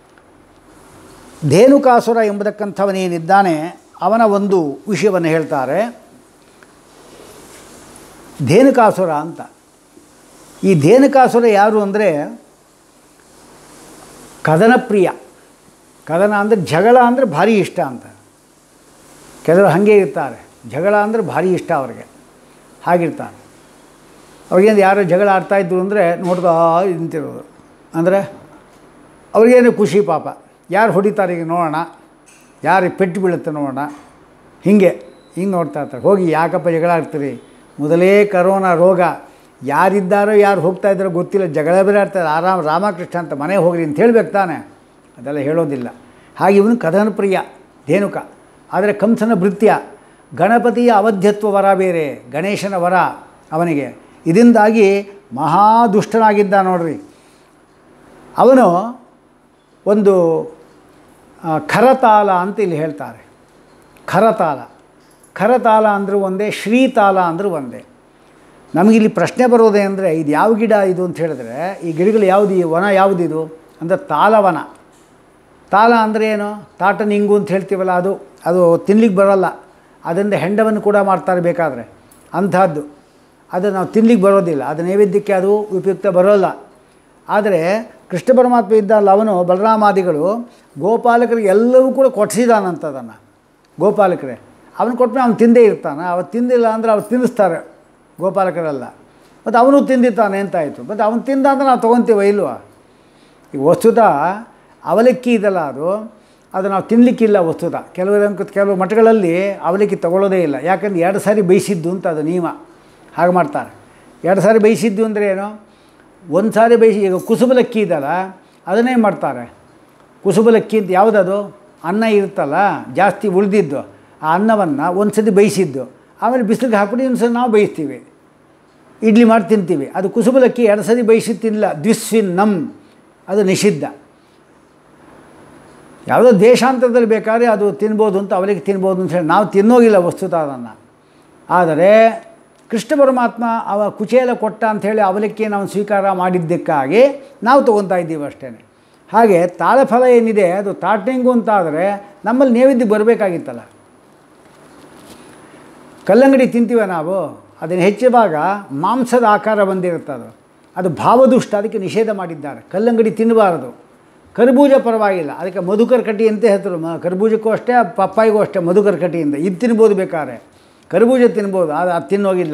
ಧೇನುಕಾಸುರ ಎಂಬತಕ್ಕಂಥವನೇನಿದ್ದಾನೆ ಅವನ ಒಂದು ವಿಷಯವನ್ನು ಹೇಳ್ತಾರೆ ಧೇನುಕಾಸುರ ಅಂತ ಈ ಧೇನುಕಾಸುರ ಯಾರು ಅಂದರೆ ಕದನ ಪ್ರಿಯ ಕದನ ಅಂದರೆ ಜಗಳ ಅಂದರೆ ಭಾರಿ ಇಷ್ಟ ಅಂತ ಕೆಲವರು ಹಾಗೆ ಇರ್ತಾರೆ ಜಗಳ ಅಂದರೆ ಭಾರಿ ಇಷ್ಟ ಅವ್ರಿಗೆ ಹಾಗಿರ್ತಾರೆ ಅವ್ರಿಗೇನು ಯಾರೋ ಜಗಳ ಆಡ್ತಾಯಿದ್ರು ಅಂದರೆ ನೋಡ್ದಾ ನಿಂತಿರೋದು ಅಂದರೆ ಅವ್ರಿಗೇನು ಖುಷಿ ಪಾಪ ಯಾರು ಹೊಡಿತಾರೆ ಈಗ ನೋಡೋಣ ಯಾರಿಗೆ ಪೆಟ್ಟು ಬೀಳುತ್ತೆ ನೋಡೋಣ ಹೀಗೆ ಹಿಂಗೆ ನೋಡ್ತಾ ಇರ್ತಾರೆ ಹೋಗಿ ಯಾಕಪ್ಪ ಜಗಳ ಆಡ್ತೀರಿ ಮೊದಲೇ ಕರೋನಾ ರೋಗ ಯಾರಿದ್ದಾರೋ ಯಾರು ಹೋಗ್ತಾ ಇದ್ದಾರೋ ಗೊತ್ತಿಲ್ಲ ಜಗಳ ಬೇರೆ ಆಡ್ತಾರೆ ಆರಾಮ್ ರಾಮಕೃಷ್ಣ ಅಂತ ಮನೆ ಹೋಗ್ರಿ ಅಂತ ಹೇಳ್ಬೇಕು ತಾನೆ ಅದೆಲ್ಲ ಹೇಳೋದಿಲ್ಲ ಹಾಗೆ ಇವನು ಕದನ ಪ್ರಿಯ ಧೇನುಕ ಆದರೆ ಕಂಸನ ಭೃತ್ಯ ಗಣಪತಿಯ ಅವಧ್ಯತ್ವ ವರ ಬೇರೆ ಗಣೇಶನ ವರ ಅವನಿಗೆ ಇದರಿಂದಾಗಿ ಮಹಾದುಷ್ಟನಾಗಿದ್ದ ನೋಡ್ರಿ ಅವನು ಒಂದು ಆ, ಖರತಾಲ ಅಂತ ಇಲ್ಲಿ ಹೇಳ್ತಾರೆ ಖರತಾಲ ಖರತಾಲ ಅಂದರೂ ಒಂದೇ ಶ್ರೀತಾಲ ಅಂದರೂ ಒಂದೇ ನಮಗಿಲ್ಲಿ ಪ್ರಶ್ನೆ ಬರೋದೇ ಅಂದರೆ ಇದು ಯಾವ ಗಿಡ ಇದು ಅಂತ ಹೇಳಿದ್ರೆ ಈ ಗಿಡಗಳು ಯಾವುದು ಈ ವನ ಯಾವುದಿದು ಅಂದರೆ ತಾಲವನ ತಾಲ ಅಂದರೆ ಏನು ತಾಟನಿಂಗು ಅಂತ ಹೇಳ್ತೀವಲ್ಲ ಅದು ಅದು ತಿನ್ಲಿಕ್ಕೆ ಬರೋಲ್ಲ ಅದರಿಂದ ಹೆಂಡವನ್ನು ಕೂಡ ಮಾಡ್ತಾರೆ ಬೇಕಾದರೆ ಅಂಥದ್ದು ಅದು ನಾವು ತಿನ್ಲಿಕ್ಕೆ ಬರೋದಿಲ್ಲ ಅದು ನೈವೇದ್ಯಕ್ಕೆ ಅದು ಉಪಯುಕ್ತ ಬರೋಲ್ಲ ಆದರೆ ಕೃಷ್ಣ ಪರಮಾತ್ಮ ಇದ್ದಲ್ಲ ಅವನು ಬಲರಾಮಾದಿಗಳು ಗೋಪಾಲಕರಿಗೆ ಎಲ್ಲವೂ ಕೂಡ ಕೊಡಿಸಿದಾನಂತದನ್ನು ಗೋಪಾಲಕರೇ ಅವನು ಕೊಟ್ಟರೆ ಅವನು ತಿಂದೇ ಇರ್ತಾನೆ ಅವತ್ತು ತಿಂದಿಲ್ಲ ಅಂದರೆ ಅವ್ರು ತಿನ್ನಿಸ್ತಾರೆ ಗೋಪಾಲಕರೆಲ್ಲ ಮತ್ತು ಅವನು ತಿಂದಿರ್ತಾನೆ ಅಂತಾಯಿತು ಮತ್ತು ಅವನು ತಿಂದ ಅಂದರೆ ನಾವು ತೊಗೊತೀವ ಇಲ್ವಾ ಈ ವಸ್ತುತ ಅವಲಕ್ಕಿ ಇದಲ್ಲ ಅದು ಅದು ನಾವು ತಿನ್ನಲಿಕ್ಕಿಲ್ಲ ವಸ್ತುತ ಕೆಲವರು ಕೆಲವು ಮಠಗಳಲ್ಲಿ ಅವಲಕ್ಕಿ ತಗೊಳ್ಳೋದೇ ಇಲ್ಲ ಯಾಕಂದ್ರೆ ಎರಡು ಸಾರಿ ಬೇಯಿಸಿದ್ದು ಅಂತ ಅದು ನಿಯಮ ಹಾಗೆ ಮಾಡ್ತಾರೆ ಎರಡು ಸಾರಿ ಬೇಯಿಸಿದ್ದು ಅಂದರೆ ಏನು ಒಂದು ಸಾರಿ ಬೇಯಿಸಿ ಈಗ ಕುಸುಬಲಕ್ಕಿ ಇದಲ್ಲ ಅದನ್ನೇ ಮಾಡ್ತಾರೆ ಕುಸುಬಲಕ್ಕಿ ಅಂತ ಯಾವುದದು ಅನ್ನ ಇರುತ್ತಲ್ಲ ಜಾಸ್ತಿ ಉಳಿದಿದ್ದು ಆ ಅನ್ನವನ್ನು ಒಂದು ಸತಿ ಬೇಯಿಸಿದ್ದು ಆಮೇಲೆ ಬಿಸಿಲಿಗೆ ಹಾಕ್ಬಿಟ್ಟು ಒಂದು ಸಲ ನಾವು ಬೇಯಿಸ್ತೀವಿ ಇಡ್ಲಿ ಮಾಡಿ ತಿಂತೀವಿ ಅದು ಕುಸುಬಲಕ್ಕಿ ಎರಡು ಸರಿ ಬೇಯಿಸಿ ತಿನ್ನಲ್ಲ ದ್ವಿಸ್ವಿನ್ನಂ ಅದು ನಿಷಿದ್ಧ ಯಾವುದೋ ದೇಶಾಂತರದಲ್ಲಿ ಬೇಕಾದ್ರೆ ಅದು ತಿನ್ಬೋದು ಅಂತ ಅವಲಿಗೆ ತಿನ್ಬೋದು ಅಂತ ಹೇಳಿ ನಾವು ತಿನ್ನೋಗಿಲ್ಲ ವಸ್ತುತ ಅದನ್ನು ಆದರೆ ಕೃಷ್ಣ ಪರಮಾತ್ಮ ಅವ ಕುಚೇಲ ಕೊಟ್ಟ ಅಂಥೇಳಿ ಅವಲಕ್ಕಿ ನಾವು ಸ್ವೀಕಾರ ಮಾಡಿದ್ದಕ್ಕಾಗಿ ನಾವು ತೊಗೊತಾ ಇದ್ದೀವಿ ಅಷ್ಟೇ ಹಾಗೆ ತಾಳಫಲ ಏನಿದೆ ಅದು ತಾಟ್ನಿಂಗು ಅಂತಾದರೆ ನಮ್ಮಲ್ಲಿ ನೈವೇದ್ಯ ಬರಬೇಕಾಗಿತ್ತಲ್ಲ ಕಲ್ಲಂಗಡಿ ತಿಂತೀವ ನಾವು ಅದನ್ನು ಹೆಚ್ಚು ಭಾಗ ಮಾಂಸದ ಆಕಾರ ಬಂದಿರುತ್ತೆ ಅದು ಅದು ಭಾವದುಷ್ಟ ಅದಕ್ಕೆ ನಿಷೇಧ ಮಾಡಿದ್ದಾರೆ ಕಲ್ಲಂಗಡಿ ತಿನ್ನಬಾರದು ಕರ್ಬೂಜ ಪರವಾಗಿಲ್ಲ ಅದಕ್ಕೆ ಮಧುಕರ್ ಕಟಿ ಅಂತ ಹೇಳ್ತಾರೆ ಮ ಕರ್ಬೂಜಕ್ಕೂ ಅಷ್ಟೇ ಪಪ್ಪಾಯಿಗೂ ಅಷ್ಟೇ ಮಧುಕರ್ ಕಟಿಯಿಂದ ಇದು ತಿನ್ಬೋದು ಬೇಕಾದ್ರೆ ಕರ್ಬೂಜ ತಿನ್ಬೋದು ಅದು ಅದು ತಿನ್ನೋಗಿಲ್ಲ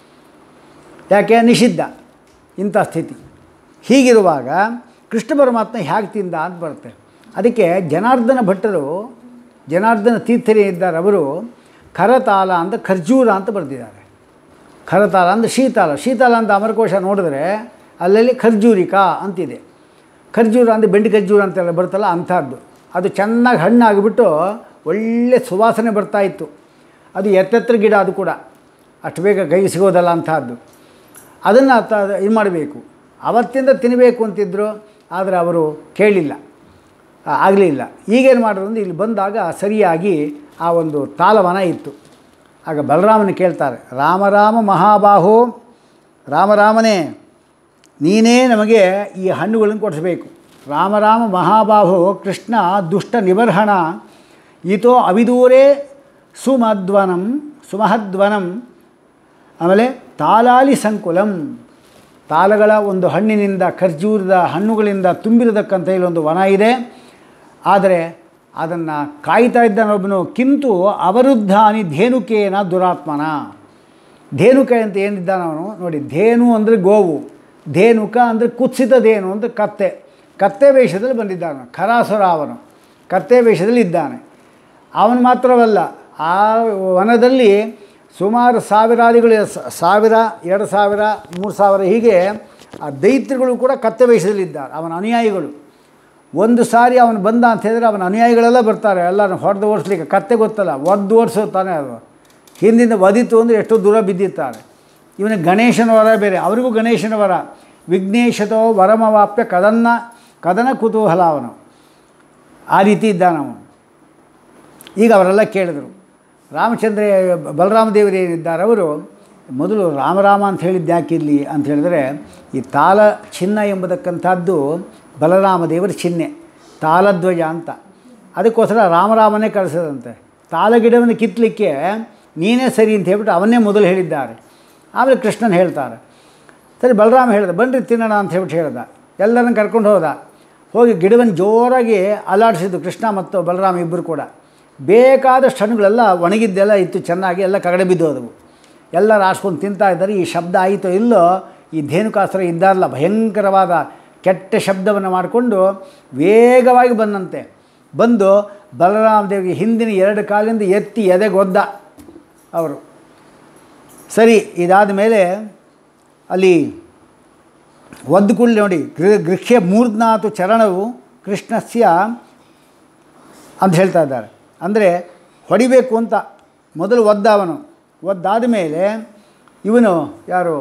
ಯಾಕೆ ನಿಷಿದ್ಧ ಇಂಥ ಸ್ಥಿತಿ ಹೀಗಿರುವಾಗ ಕೃಷ್ಣ ಪರಮಾತ್ಮ ಹೇಗೆ ತಿಂದ ಅಂತ ಬರುತ್ತೆ ಅದಕ್ಕೆ ಜನಾರ್ದನ ಭಟ್ಟರು ಜನಾರ್ದನ ತೀರ್ಥರೇ ಇದ್ದಾರೆ ಅವರು ಖರತಾಲ ಅಂತ ಖರ್ಜೂರ ಅಂತ ಬರೆದಿದ್ದಾರೆ ಖರತಾಲ ಅಂದರೆ ಶೀತಾಲ ಶೀತಾಲ ಅಂತ ಅಮರಕೋಶ ನೋಡಿದ್ರೆ ಅಲ್ಲಲ್ಲಿ ಖರ್ಜೂರಿಕ ಅಂತಿದೆ ಖರ್ಜೂರ ಅಂದರೆ ಬೆಂಡಿ ಖರ್ಜೂರ ಅಂತೆಲ್ಲ ಬರುತ್ತಲ್ಲ ಅಂಥದ್ದು ಅದು ಚೆನ್ನಾಗಿ ಹಣ್ಣಾಗಿಬಿಟ್ಟು ಒಳ್ಳೆ ಸುವಾಸನೆ ಬರ್ತಾ ಇತ್ತು ಅದು ಎತ್ತೆತ್ತರ ಗಿಡ ಅದು ಕೂಡ ಅಷ್ಟು ಬೇಗ ಕೈಗೆ ಸಿಗೋದಲ್ಲ ಅಂಥದ್ದು ಅದನ್ನು ತ ಇದು ಮಾಡಬೇಕು ಅವತ್ತಿಂದ ತಿನ್ನಬೇಕು ಅಂತಿದ್ದರು ಆದರೆ ಅವರು ಕೇಳಿಲ್ಲ ಆಗಲಿಲ್ಲ ಈಗೇನು ಮಾಡಿದ್ರು ಅಂದರೆ ಇಲ್ಲಿ ಬಂದಾಗ ಸರಿಯಾಗಿ ಆ ಒಂದು ತಾಲವನ ಇತ್ತು ಆಗ ಬಲರಾಮನ ಕೇಳ್ತಾರೆ ರಾಮರಾಮ ಮಹಾಬಾಹು ರಾಮರಾಮನೇ ನೀನೇ ನಮಗೆ ಈ ಹಣ್ಣುಗಳನ್ನು ಕೊಡಿಸ್ಬೇಕು ರಾಮರಾಮ ಮಹಾಬಾಹು ಕೃಷ್ಣ ದುಷ್ಟ ನಿಬರ್ಹಣ ಈತೋ ಅವಿದೂರೇ ಸುಮಧ್ವನಂ ಸುಮಹಧ್ವನಂ ಆಮೇಲೆ ತಾಲಾಲಿ ಸಂಕುಲಂ ತಾಲಗಳ ಒಂದು ಹಣ್ಣಿನಿಂದ ಖರ್ಜೂರದ ಹಣ್ಣುಗಳಿಂದ ತುಂಬಿರತಕ್ಕಂಥ ಇಲ್ಲೊಂದು ವನ ಇದೆ ಆದರೆ ಅದನ್ನು ಕಾಯ್ತಾ ಇದ್ದಾನೊಬ್ಬನು ಕಿಂತು ಅವರುದ್ಧಾನಿ ಧೇನುಕೇನ ದುರಾತ್ಮನ ಧೇನುಕ ಅಂತ ಏನಿದ್ದಾನವನು ನೋಡಿ ಧೇನು ಅಂದರೆ ಗೋವು ಧೇನುಕ ಅಂದರೆ ಕುತ್ಸಿತ ಧೇನು ಅಂತ ಕತ್ತೆ ಕತ್ತೆ ವೇಷದಲ್ಲಿ ಬಂದಿದ್ದಾನೆ ಖರಾಸುರ ಅವನು ಕತ್ತೆ ವೇಷದಲ್ಲಿ ಇದ್ದಾನೆ ಅವನು ಮಾತ್ರವಲ್ಲ ಆ ವನದಲ್ಲಿ ಸುಮಾರು ಸಾವಿರಾದಿಗಳು ಸ- ಸಾವಿರ ಎರಡು ಸಾವಿರ ಮೂರು ಸಾವಿರ ಹೀಗೆ ಆ ದೈತ್ಯಗಳು ಕೂಡ ಕತ್ತೆ ವೇಷದಲ್ಲಿದ್ದಾರೆ ಅವನ ಅನುಯಾಯಿಗಳು ಒಂದು ಸಾರಿ ಅವನು ಬಂದ ಅಂತ ಹೇಳಿದ್ರೆ ಅವನ ಅನುಯಾಯಿಗಳೆಲ್ಲ ಬರ್ತಾರೆ ಎಲ್ಲರನ್ನು ಹೊಡೆದು ಓಡಿಸ್ಲಿಕ್ಕೆ ಕತ್ತೆ ಗೊತ್ತಲ್ಲ ಒದ್ದು ಓಡಿಸುತ್ತಾನೆ ಅದು ಹಿಂದಿಂದ ಒದಿತು ಅಂದರೆ ಎಷ್ಟೋ ದೂರ ಬಿದ್ದಿರ್ತಾರೆ ಇವನ ಗಣೇಶನ ವರ ಬೇರೆ ಅವರಿಗೂ ಗಣೇಶನ ವರ ವಿಘ್ನೇಶತೋ ವರಮವಾಪ್ಯ ಕದನ್ನ ಕದನ ಕುತೂಹಲ ಅವನು ಆ ರೀತಿ ಇದ್ದಾನವನು ಈಗ ಅವರೆಲ್ಲ ಕೇಳಿದರು ರಾಮಚಂದ್ರ ಬಲರಾಮ ದೇವರು ಏನಿದ್ದಾರೆ ಅವರು ಮೊದಲು ರಾಮರಾಮ ಅಂತ ಹೇಳಿದ್ದು ಯಾಕಿಲ್ಲಿ ಅಂತ ಹೇಳಿದ್ರೆ ಈ ತಾಲ ಚಿನ್ನ ಎಂಬತಕ್ಕಂಥದ್ದು ಬಲರಾಮ ದೇವರ ಚಿಹ್ನೆ ತಾಲಧ್ವಜ ಅಂತ ಅದಕ್ಕೋಸ್ಕರ ರಾಮರಾಮನೇ ಕಳಿಸದಂತೆ ತಾಲಗಿಡವನ್ನು ಕಿತ್ತಲಿಕ್ಕೆ ನೀನೇ ಸರಿ ಅಂತ ಹೇಳ್ಬಿಟ್ಟು ಅವನ್ನೇ ಮೊದಲು ಹೇಳಿದ್ದಾರೆ ಆಮೇಲೆ ಕೃಷ್ಣನ್ ಹೇಳ್ತಾರೆ ಸರಿ ಬಲರಾಮ ಹೇಳ್ದ ಬನ್ರಿ ತಿನ್ನೋಣ ಅಂತ ಹೇಳ್ಬಿಟ್ಟು ಹೇಳ್ದ ಎಲ್ಲರನ್ನು ಕರ್ಕೊಂಡು ಹೋದ ಹೋಗಿ ಗಿಡವನ್ನು ಜೋರಾಗಿ ಅಲಾಡಿಸಿದ್ದು ಕೃಷ್ಣ ಮತ್ತು ಬಲರಾಮ ಇಬ್ಬರು ಕೂಡ ಬೇಕಾದಷ್ಟು ಹಣ್ಣುಗಳೆಲ್ಲ ಒಣಗಿದ್ದೆಲ್ಲ ಇತ್ತು ಚೆನ್ನಾಗಿ ಎಲ್ಲ ಕಗಡೆ ಬಿದ್ದೋದವು ಎಲ್ಲರೂ ಆಡ್ಸ್ಕೊಂಡು ತಿಂತಾ ಇದ್ದಾರೆ ಈ ಶಬ್ದ ಆಯಿತೋ ಇಲ್ಲೋ ಈ ಧೇನುಕಾಸ್ತ್ರ ಇದ್ದಾರಲ್ಲ ಭಯಂಕರವಾದ ಕೆಟ್ಟ ಶಬ್ದವನ್ನು ಮಾಡಿಕೊಂಡು ವೇಗವಾಗಿ ಬಂದಂತೆ ಬಂದು ಬಲರಾಮ ದೇವಿಗೆ ಹಿಂದಿನ ಎರಡು ಕಾಲಿಂದ ಎತ್ತಿ ಎದೆಗೊದ್ದ ಅವರು ಸರಿ ಇದಾದ ಮೇಲೆ ಅಲ್ಲಿ ಒದ್ದು ಕೂಡಲೇ ನೋಡಿ ಗೃ ಗೃಹ್ಯ ಮೂರ್ನಾತು ಚರಣವು ಕೃಷ್ಣಸ್ಯ ಅಂತ ಹೇಳ್ತಾ ಇದ್ದಾರೆ ಅಂದರೆ ಹೊಡಿಬೇಕು ಅಂತ ಮೊದಲು ಒದ್ದ ಅವನು ಒದ್ದಾದ ಮೇಲೆ ಇವನು ಯಾರು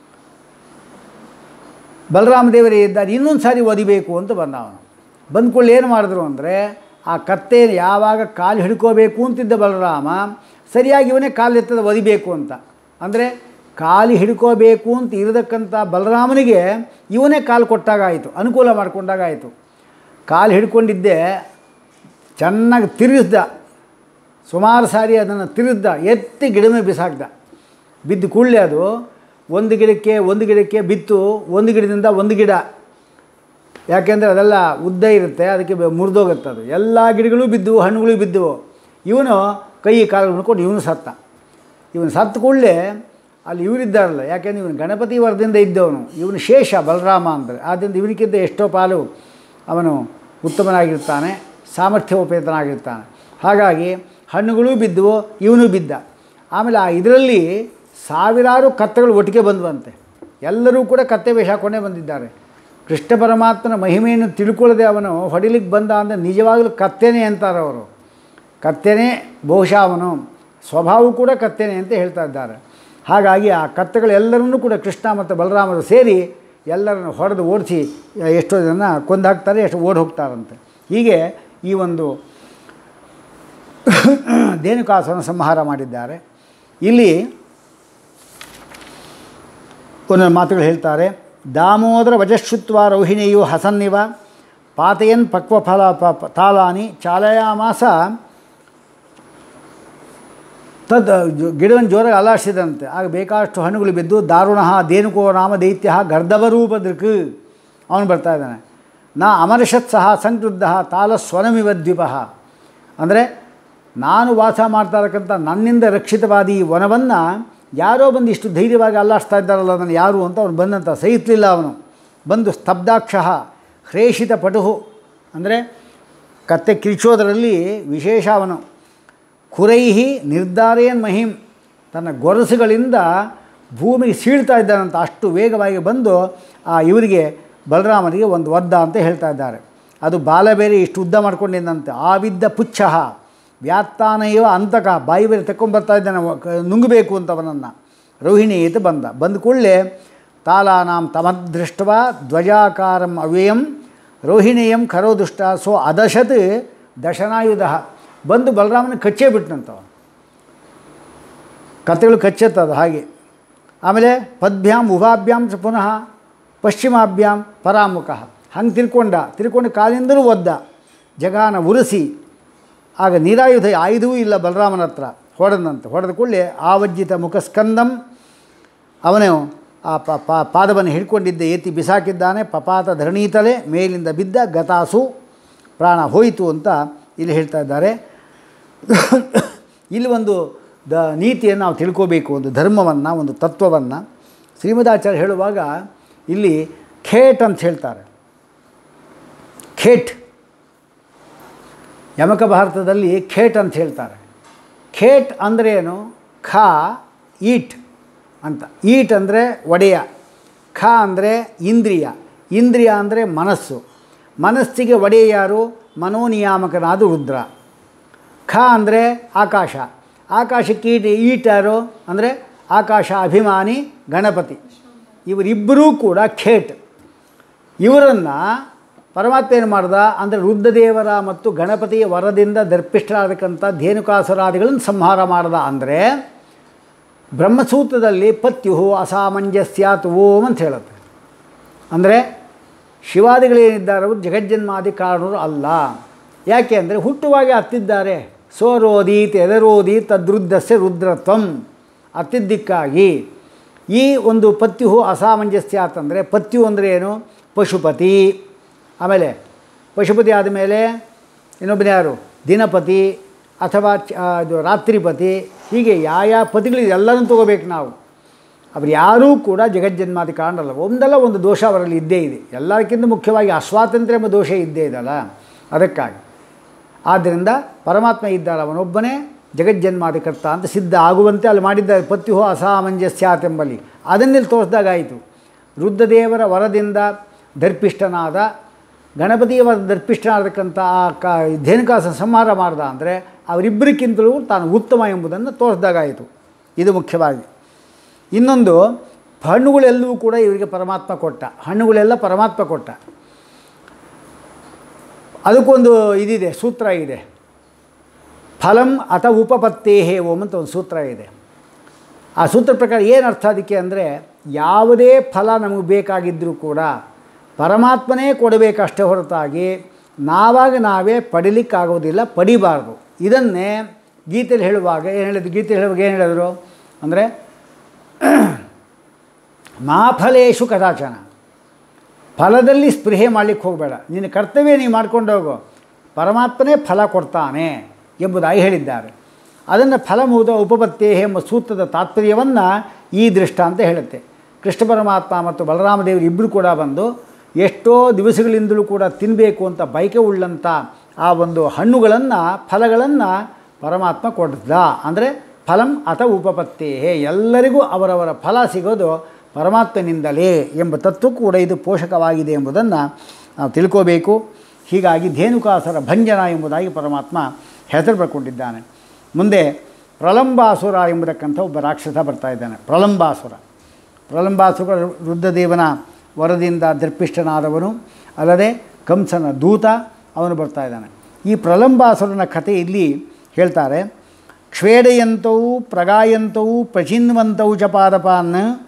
ಬಲರಾಮ ದೇವರೇ ಇದ್ದಾರೆ ಇನ್ನೊಂದು ಸಾರಿ ಒದಿಬೇಕು ಅಂತ ಬಂದ ಅವನು ಬಂದ್ಕೊಳ್ಳಿ ಏನು ಮಾಡಿದ್ರು ಅಂದರೆ ಆ ಕತ್ತೆ ಯಾವಾಗ ಕಾಲು ಹಿಡ್ಕೋಬೇಕು ಅಂತಿದ್ದ ಬಲರಾಮ ಸರಿಯಾಗಿ ಇವನೇ ಕಾಲು ಎತ್ತದ ಒದಿಬೇಕು ಅಂತ ಅಂದರೆ ಕಾಲು ಹಿಡ್ಕೋಬೇಕು ಅಂತ ಇರತಕ್ಕಂಥ ಬಲರಾಮನಿಗೆ ಇವನೇ ಕಾಲು ಕೊಟ್ಟಾಗಾಯಿತು ಅನುಕೂಲ ಮಾಡಿಕೊಂಡಾಗಾಯಿತು ಕಾಲು ಹಿಡ್ಕೊಂಡಿದ್ದೆ ಚೆನ್ನಾಗಿ ತಿರುಗಿಸ್ದ ಸುಮಾರು ಸಾರಿ ಅದನ್ನು ತಿರುಗಿದ ಎತ್ತಿ ಗಿಡಮೇ ಬಿಸಾಕ್ದ ಬಿದ್ದು ಕೂಡಲೇ ಅದು ಒಂದು ಗಿಡಕ್ಕೆ ಒಂದು ಗಿಡಕ್ಕೆ ಬಿತ್ತು ಒಂದು ಗಿಡದಿಂದ ಒಂದು ಗಿಡ ಯಾಕೆಂದರೆ ಅದೆಲ್ಲ ಉದ್ದ ಇರುತ್ತೆ ಅದಕ್ಕೆ ಬೆ- ಮುರಿದೋಗುತ್ತೆ ಅದು ಎಲ್ಲ ಗಿಡಗಳು ಬಿದ್ದವು ಹಣ್ಣುಗಳು ಬಿದ್ದವು ಇವನು ಕೈ ಕಾಲು ಹಿಡ್ಕೊಂಡು ಇವನು ಸತ್ತ ಇವನು ಸತ್ತ ಕೂಡಲೇ ಅಲ್ಲಿ ಇವರಿದ್ದಾರಲ್ಲ ಯಾಕೆಂದ್ರೆ ಇವನು ಗಣಪತಿ ವರದಿಂದ ಇದ್ದವನು ಇವನು ಶೇಷ ಬಲರಾಮ ಅಂದರೆ ಆದ್ದರಿಂದ ಇವನಿಗಿಂತ ಎಷ್ಟೋ ಪಾಲು ಅವನು ಉತ್ತಮನಾಗಿರ್ತಾನೆ ಸಾಮರ್ಥ್ಯೋಪೇತನಾಗಿರ್ತಾನೆ ಹಾಗಾಗಿ ಹಣ್ಣುಗಳು ಬಿದ್ದವು ಇವನು ಬಿದ್ದ ಆಮೇಲೆ ಆ ಇದರಲ್ಲಿ ಸಾವಿರಾರು ಕತ್ತೆಗಳು ಒಟ್ಟಿಗೆ ಬಂದವಂತೆ ಎಲ್ಲರೂ ಕೂಡ ಕತ್ತೆ ವೇಷ ಹಾಕೊಂಡೇ ಬಂದಿದ್ದಾರೆ ಕೃಷ್ಣ ಪರಮಾತ್ಮನ ಮಹಿಮೆಯನ್ನು ತಿಳ್ಕೊಳ್ಳದೆ ಅವನು ಹೊಡಿಲಿಕ್ಕೆ ಬಂದ ಅಂದರೆ ನಿಜವಾಗಲೂ ಕತ್ತೆನೇ ಅಂತಾರೆ ಅವರು ಕತ್ತೆನೇ ಬಹುಶಃ ಅವನು ಸ್ವಭಾವ ಕೂಡ ಕತ್ತೆನೇ ಅಂತ ಹೇಳ್ತಾ ಇದ್ದಾರೆ ಹಾಗಾಗಿ ಆ ಕತ್ತೆಗಳೆಲ್ಲರನ್ನೂ ಕೂಡ ಕೃಷ್ಣ ಮತ್ತು ಬಲರಾಮರು ಸೇರಿ ಎಲ್ಲರನ್ನು ಹೊಡೆದು ಓಡಿಸಿ ಎಷ್ಟೋ ಜನ ಕೊಂದು ಹಾಕ್ತಾರೆ ಎಷ್ಟು ಓಡಿ ಹೋಗ್ತಾರಂತೆ ಹೀಗೆ ಈ ಒಂದು ಧೇನುಕಾಸುರನ ಸಂಹಾರ ಮಾಡಿದ್ದಾರೆ ಇಲ್ಲಿ ಒಂದೊಂದು ಮಾತುಗಳು ಹೇಳ್ತಾರೆ ದಾಮೋದರ ವಜಶ್ರುತ್ವ ರೋಹಿಣಿಯು ಹಸನ್ನಿವ ಪಾತಯನ್ ಪಕ್ವ ಫಲ ಪ ಪ- ತಾಲಾನಿ ಚಾಲಯಾಮಾಸ ತದ್ ಜೊ- ಗಿಡವನ್ನು ಜೋರಾಗಿ ಅಲಾಡಿಸಿದಂತೆ ಆಗ ಬೇಕಾದಷ್ಟು ಹಣ್ಣುಗಳು ಬಿದ್ದು ದಾರುಣ ದೇನುಕೋ ನಾಮ ದೈತ್ಯ ಗರ್ಧವರೂಪ ದೃಕ್ ಅವನು ಬರ್ತಾ ಇದ್ದಾನೆ ನಾ ಅಮರ್ಷತ್ ಸಹ ಸಂಕ್ರುದ್ಧ ತಾಲ ಸ್ವನಮಿವ ದ್ವೀಪ ಅಂದರೆ ನಾನು ವಾಸ ಮಾಡ್ತಾ ಇರತಕ್ಕಂಥ ನನ್ನಿಂದ ರಕ್ಷಿತವಾದ ಈ ವನವನ್ನು ಯಾರೋ ಬಂದು ಇಷ್ಟು ಧೈರ್ಯವಾಗಿ ಅಲ್ಲಾಡಿಸ್ತಾ ಇದ್ದಾರಲ್ಲ ಅದನ್ನು ಯಾರು ಅಂತ ಅವನು ಬಂದಂತ ಸಹಿಸಲಿಲ್ಲ ಅವನು ಬಂದು ಸ್ತಬ್ಧಾಕ್ಷ ಹ್ರೇಷಿತ ಪಟುಹು ಅಂದರೆ ಕತ್ತೆ ಕಿರಿಚೋದರಲ್ಲಿ ವಿಶೇಷ ಅವನು ಕುರೈಹಿ ನಿರ್ಧಾರೇನ್ ಮಹಿಂ ತನ್ನ ಗೊರಸುಗಳಿಂದ ಭೂಮಿಗೆ ಸೀಳ್ತಾ ಇದ್ದಾನಂತ ಅಷ್ಟು ವೇಗವಾಗಿ ಬಂದು ಆ ಇವರಿಗೆ ಬಲರಾಮನಿಗೆ ಒಂದು ಒದ್ದ ಅಂತ ಹೇಳ್ತಾ ಇದ್ದಾರೆ ಅದು ಬಾಲ ಬೇರೆ ಇಷ್ಟು ಉದ್ದ ಮಾಡ್ಕೊಂಡಿದ್ದಂತೆ ಆವಿದ್ದ ಪುಚ್ಛ ವ್ಯಾತ್ತಾನಯೋ ಅಂತಕ ಬಾಯಿ ಬೇರೆ ತಕ್ಕೊಂಬರ್ತಾ ಇದ್ದಾನೆ ಅವ ಕ- ನುಂಗಬೇಕು ಅಂತ ಅವನನ್ನು ರೋಹಿಣಿ ಈತ ಬಂದ ಬಂದ ಕೂಡಲೇ ತಾಲಾನಾಂ ತಮದೃಷ್ಟವ ಧ್ವಜಾಕಾರಂ ಅವ್ಯಯಂ ರೋಹಿಣಿಯಂ ಖರೋ ದುಷ್ಟ ಸೊ ಅದಶತ್ ದಶನಾಯುಧ ಬಂದು ಬಲರಾಮನ ಕಚ್ಚೇ ಬಿಟ್ಟನಂತವ ಕಥೆಗಳು ಕಚ್ಚತ್ತದು ಹಾಗೆ ಆಮೇಲೆ ಪದ್ಭ್ಯಾಂ ಉಭಾಭ್ಯಾಂ ಚ ಪುನಃ ಪಶ್ಚಿಮಾಭ್ಯಾಂ ಪರಾಮುಖ ಹಂಗೆ ತಿರ್ಕೊಂಡ ತಿರ್ಕೊಂಡು ಕಾಲಿಂದಲೂ ಒದ್ದ ಜಗಾನ ಉರಿಸಿ ಆಗ ನಿರಾಯುಧ ಆಯುಧವೂ ಇಲ್ಲ ಬಲರಾಮನ ಹತ್ರ ಹೊಡೆದಂತೆ ಹೊಡೆದ ಕೂಡಲೇ ಆವಜ್ಜಿತ ಮುಖಸ್ಕಂದಂ ಅವನು ಆ ಪ ಪ ಪಾದವನ್ನು ಹಿಡ್ಕೊಂಡಿದ್ದ ಎತ್ತಿ ಬಿಸಾಕಿದ್ದಾನೆ ಪಪಾತ ಧರಣೀತಲೆ ಮೇಲಿಂದ ಬಿದ್ದ ಗತಾಸು ಪ್ರಾಣ ಹೋಯಿತು ಅಂತ ಇಲ್ಲಿ ಹೇಳ್ತಾ ಇದ್ದಾರೆ ಇಲ್ಲಿ ಒಂದು ದ ನೀತಿಯನ್ನು ನಾವು ತಿಳ್ಕೋಬೇಕು ಒಂದು ಧರ್ಮವನ್ನು ಒಂದು ತತ್ವವನ್ನು ಶ್ರೀಮದಾಚಾರ್ಯ ಹೇಳುವಾಗ ಇಲ್ಲಿ ಖೇಟ್ ಅಂತ ಹೇಳ್ತಾರೆ ಖೇಟ್ ಯಮಕ ಭಾರತದಲ್ಲಿ ಖೇಟ್ ಅಂತ ಹೇಳ್ತಾರೆ ಖೇಟ್ ಅಂದರೆ ಏನು ಖಾ ಈಟ್ ಅಂತ ಈಟ್ ಅಂದರೆ ಒಡೆಯ ಖ ಅಂದರೆ ಇಂದ್ರಿಯ ಇಂದ್ರಿಯ ಅಂದರೆ ಮನಸ್ಸು ಮನಸ್ಸಿಗೆ ಒಡೆಯ ಯಾರು ಮನೋನಿಯಾಮಕನಾದ ರುದ್ರ ಖ ಅಂದರೆ ಆಕಾಶ ಆಕಾಶಕ್ಕೆ ಈಟ್ ಈಟ್ ಯಾರು ಅಂದರೆ ಆಕಾಶ ಅಭಿಮಾನಿ ಗಣಪತಿ ಇವರಿಬ್ಬರೂ ಕೂಡ ಖೇಟ್ ಇವರನ್ನು ಪರಮಾತ್ಮ ಏನು ಮಾಡ್ದ ಅಂದರೆ ರುದ್ರದೇವರ ಮತ್ತು ಗಣಪತಿಯ ವರದಿಂದ ದರ್ಪಿಷ್ಟರಾಗತಕ್ಕಂಥ ಧೇನುಕಾಸುರಾದಿಗಳನ್ನು ಸಂಹಾರ ಮಾಡ್ದ ಅಂದರೆ ಬ್ರಹ್ಮಸೂತ್ರದಲ್ಲಿ ಪತ್ಯು ಅಸಾಮಂಜಸ್ಯಾತ್ ಓಂ ಅಂತ ಹೇಳುತ್ತೆ ಅಂದರೆ ಶಿವಾದಿಗಳೇನಿದ್ದಾರೆ ಅವರು ಜಗಜ್ಜನ್ಮಾದಿ ಕಾರಣರು ಅಲ್ಲ ಯಾಕೆ ಅಂದರೆ ಹುಟ್ಟುವಾಗೆ ಹತ್ತಿದ್ದಾರೆ ಸೋರೋದೀತ್ ಎದರೋದಿ ತದ್ರುದ್ಧಸ್ಯ ರುದ್ರತ್ವಂ ಹತ್ತಿದ್ದಕ್ಕಾಗಿ ಈ ಒಂದು ಪತ್ಯು ಅಸಾಮಂಜಸ್ಯ ಅಂತಂದರೆ ಪತ್ಯು ಅಂದರೆ ಏನು ಪಶುಪತಿ ಆಮೇಲೆ ಪಶುಪತಿ ಆದಮೇಲೆ ಇನ್ನೊಬ್ಬನೇ ಯಾರು ದಿನಪತಿ ಅಥವಾ ಚ- ಆ, ಇದು ರಾತ್ರಿಪತಿ ಹೀಗೆ ಯಾವ ಯಾವ ಪತಿಗಳು ಎಲ್ಲನೂ ತೊಗೋಬೇಕು ನಾವು ಅವರು ಯಾರೂ ಕೂಡ ಜಗಜ್ಜನ್ಮಾದಿ ಕಾರಣಲ್ಲ ಒಂದಲ್ಲ ಒಂದು ದೋಷ ಅವರಲ್ಲಿ ಇದ್ದೇ ಇದೆ ಎಲ್ಲಕ್ಕಿಂತ ಮುಖ್ಯವಾಗಿ ಅಸ್ವಾತಂತ್ರ್ಯ ಎಂಬ ದೋಷ ಇದ್ದೇ ಇದಲ್ಲ ಅದಕ್ಕಾಗಿ ಆದ್ದರಿಂದ ಪರಮಾತ್ಮ ಇದ್ದಾರ ಅವನೊಬ್ಬನೇ ಜಗಜ್ಜನ್ಮಾದಿಕರ್ತ ಅಂತ ಸಿದ್ಧ ಆಗುವಂತೆ ಅಲ್ಲಿ ಮಾಡಿದ್ದಾರೆ ಪತ್ಯುಹೋ ಅಸಾಮಂಜಸ್ಯಾತ್ ಎಂಬಲ್ಲಿ ಅದನ್ನೆಲ್ಲಿ ತೋರಿಸ್ದಾಗಾಯಿತು ರುದ್ರದೇವರ ವರದಿಂದ ದರ್ಪಿಷ್ಟನಾದ ಗಣಪತಿಯ ವರ ದರ್ಪಿಷ್ಟನಾದಕ್ಕಂಥ ಆ ಕ ಧೇನುಕಾಸ ಸಂಹಾರ ಮಾಡ್ದ ಅಂದರೆ ಅವರಿಬ್ಬರಿಗಿಂತಲೂ ತಾನು ಉತ್ತಮ ಎಂಬುದನ್ನು ತೋರಿಸ್ದಾಗಾಯಿತು ಇದು ಮುಖ್ಯವಾಗಿ ಇನ್ನೊಂದು ಹಣ್ಣುಗಳೆಲ್ಲವೂ ಕೂಡ ಇವರಿಗೆ ಪರಮಾತ್ಮ ಕೊಟ್ಟ ಹಣ್ಣುಗಳೆಲ್ಲ ಪರಮಾತ್ಮ ಕೊಟ್ಟ ಅದಕ್ಕೊಂದು ಇದಿದೆ ಸೂತ್ರ ಇದೆ ಫಲಂ ಅಥ ಉಪಪತ್ತೇಹೇ ಓಂ ಅಂತ ಒಂದು ಸೂತ್ರ ಇದೆ ಆ ಸೂತ್ರ ಪ್ರಕಾರ ಏನು ಅರ್ಥ ಅದಕ್ಕೆ ಅಂದರೆ ಯಾವುದೇ ಫಲ ನಮಗೆ ಬೇಕಾಗಿದ್ದರೂ ಕೂಡ ಪರಮಾತ್ಮನೇ ಕೊಡಬೇಕಷ್ಟೇ ಹೊರತಾಗಿ ನಾವಾಗ ನಾವೇ ಪಡಿಲಿಕ್ಕಾಗೋದಿಲ್ಲ ಪಡಿಬಾರ್ದು ಇದನ್ನೇ ಗೀತೆಯಲ್ಲಿ ಹೇಳುವಾಗ ಏನು ಹೇಳಿದ್ರು ಗೀತೆಯಲ್ಲಿ ಹೇಳುವಾಗ ಏನು ಹೇಳಿದ್ರು ಅಂದರೆ ಮಾಫಲೇಶು ಕದಾಚನ ಫಲದಲ್ಲಿ ಸ್ಪೃಹೆ ಮಾಡಲಿಕ್ಕೆ ಹೋಗಬೇಡ ನಿನ್ನ ಕರ್ತವ್ಯ ನೀವು ಮಾಡ್ಕೊಂಡು ಹೋಗು ಪರಮಾತ್ಮನೇ ಫಲ ಕೊಡ್ತಾನೆ ಎಂಬುದಾಗಿ ಹೇಳಿದ್ದಾರೆ ಅದನ್ನು ಫಲಮೂದ ಉಪಪತ್ತೇ ಎಂಬ ಸೂತ್ರದ ತಾತ್ಪರ್ಯವನ್ನು ಈ ದೃಷ್ಟ ಅಂತ ಹೇಳುತ್ತೆ ಕೃಷ್ಣ ಪರಮಾತ್ಮ ಮತ್ತು ಬಲರಾಮದೇವರು ಇಬ್ಬರು ಕೂಡ ಬಂದು ಎಷ್ಟೋ ದಿವಸಗಳಿಂದಲೂ ಕೂಡ ತಿನ್ನಬೇಕು ಅಂತ ಬಯಕೆ ಉಳ್ಳಂಥ ಆ ಒಂದು ಹಣ್ಣುಗಳನ್ನು ಫಲಗಳನ್ನು ಪರಮಾತ್ಮ ಕೊಡ್ದ ಅಂದರೆ ಫಲಂ ಅಥ ಉಪಪತ್ತೇ ಎಲ್ಲರಿಗೂ ಅವರವರ ಫಲ ಸಿಗೋದು ಪರಮಾತ್ಮನಿಂದಲೇ ಎಂಬ ತತ್ವ ಕೂಡ ಇದು ಪೋಷಕವಾಗಿದೆ ಎಂಬುದನ್ನು ನಾವು ತಿಳ್ಕೋಬೇಕು ಹೀಗಾಗಿ ಧೇನುಕಾಸರ ಭಂಜನ ಎಂಬುದಾಗಿ ಪರಮಾತ್ಮ ಹೆಸರು ಪಡ್ಕೊಂಡಿದ್ದಾನೆ ಮುಂದೆ ಪ್ರಲಂಬಾಸುರ ಎಂಬತಕ್ಕಂಥ ಒಬ್ಬ ರಾಕ್ಷಸ ಬರ್ತಾ ಇದ್ದಾನೆ ಪ್ರಲಂಬಾಸುರ ಪ್ರಲಂಬಾಸುರ ರುದ್ರದೇವನ ವರದಿಂದ ದರ್ಪಿಷ್ಟನಾದವನು ಅಲ್ಲದೆ ಕಂಸನ ದೂತ ಅವನು ಬರ್ತಾ ಇದ್ದಾನೆ ಈ ಪ್ರಲಂಬಾಸುರನ ಕಥೆ ಇಲ್ಲಿ ಹೇಳ್ತಾರೆ ಕ್ಷೇಡಯಂತವು ಪ್ರಗಾಯಂತವು ಪ್ರಚಿನ್ವಂತವು ಚ ಪಾದಪಾನ್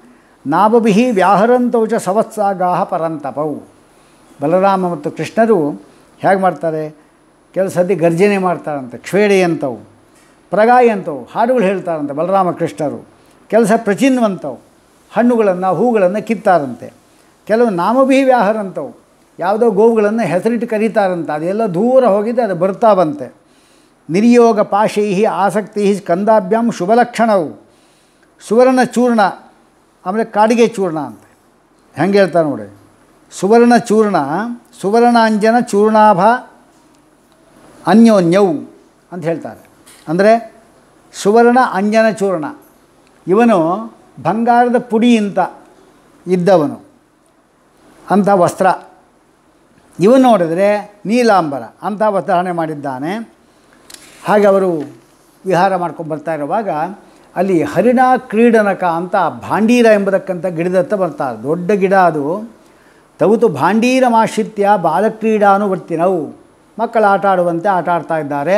ನಾಭಭಿ ವ್ಯಾಹರಂತೌ ಚ ಸವತ್ಸಾಗಾಹ ಪರಂತಪವು ಬಲರಾಮ ಮತ್ತು ಕೃಷ್ಣರು ಹೇಗೆ ಮಾಡ್ತಾರೆ ಕೆಲವು ಸತಿ ಗರ್ಜನೆ ಮಾಡ್ತಾರಂತೆ ಕ್ಷೇಡೆ ಅಂತವು ಪ್ರಗಾಯಿ ಅಂತವು ಹಾಡುಗಳು ಹೇಳ್ತಾರಂತೆ ಬಲರಾಮ ಕೃಷ್ಣರು ಕೆಲಸ ಪ್ರಚಿನ್ವಂತವು ಹಣ್ಣುಗಳನ್ನು ಹೂಗಳನ್ನು ಕಿತ್ತಾರಂತೆ ಕೆಲವು ನಾಮಭಿ ವ್ಯಾಹರಂತವು ಯಾವುದೋ ಗೋವುಗಳನ್ನು ಹೆಸರಿಟ್ಟು ಕರೀತಾರಂತೆ ಅದೆಲ್ಲ ದೂರ ಹೋಗಿದ್ದು ಅದು ಬರ್ತಾ ಬಂತೆ ನಿರ್ಯೋಗ ಪಾಶೈ ಆಸಕ್ತಿ ಸ್ಕಂದಾಭ್ಯಾಂ ಶುಭಲಕ್ಷಣವು ಸುವರ್ಣ ಚೂರ್ಣ ಆಮೇಲೆ ಕಾಡಿಗೆ ಚೂರ್ಣ ಅಂತ ಹೆಂಗೆ ಹೇಳ್ತಾರೆ ನೋಡಿ ಸುವರ್ಣ ಚೂರ್ಣ ಸುವರ್ಣಾಂಜನ ಚೂರ್ಣಾಭ ಅನ್ಯೋನ್ಯವು ಅಂತ ಹೇಳ್ತಾರೆ ಅಂದರೆ ಸುವರ್ಣ ಅಂಜನ ಚೂರ್ಣ ಇವನು ಬಂಗಾರದ ಪುಡಿಯಿಂದ ಇದ್ದವನು ಅಂಥ ವಸ್ತ್ರ ಇವನು ನೋಡಿದರೆ ನೀಲಾಂಬರ ಅಂಥ ವಸ್ತ್ರಹಣೆ ಮಾಡಿದ್ದಾನೆ ಹಾಗೆ ಅವರು ವಿಹಾರ ಮಾಡ್ಕೊಂಡು ಬರ್ತಾ ಇರುವಾಗ ಅಲ್ಲಿ ಹರಿಣ ಕ್ರೀಡನಕ ಅಂತ ಭಾಂಡೀರ ಎಂಬುದಕ್ಕಂಥ ಗಿಡದತ್ತ ಬರ್ತಾರೆ ದೊಡ್ಡ ಗಿಡ ಅದು ತವುತು ಭಾಂಡೀರ ಮಾಶ್ರಿತ್ಯ ಬಾಲಕ್ರೀಡಾನುವರ್ತಿನವು ಮಕ್ಕಳು ಆಟ ಆಡುವಂತೆ ಆಟ ಆಡ್ತಾ ಇದ್ದಾರೆ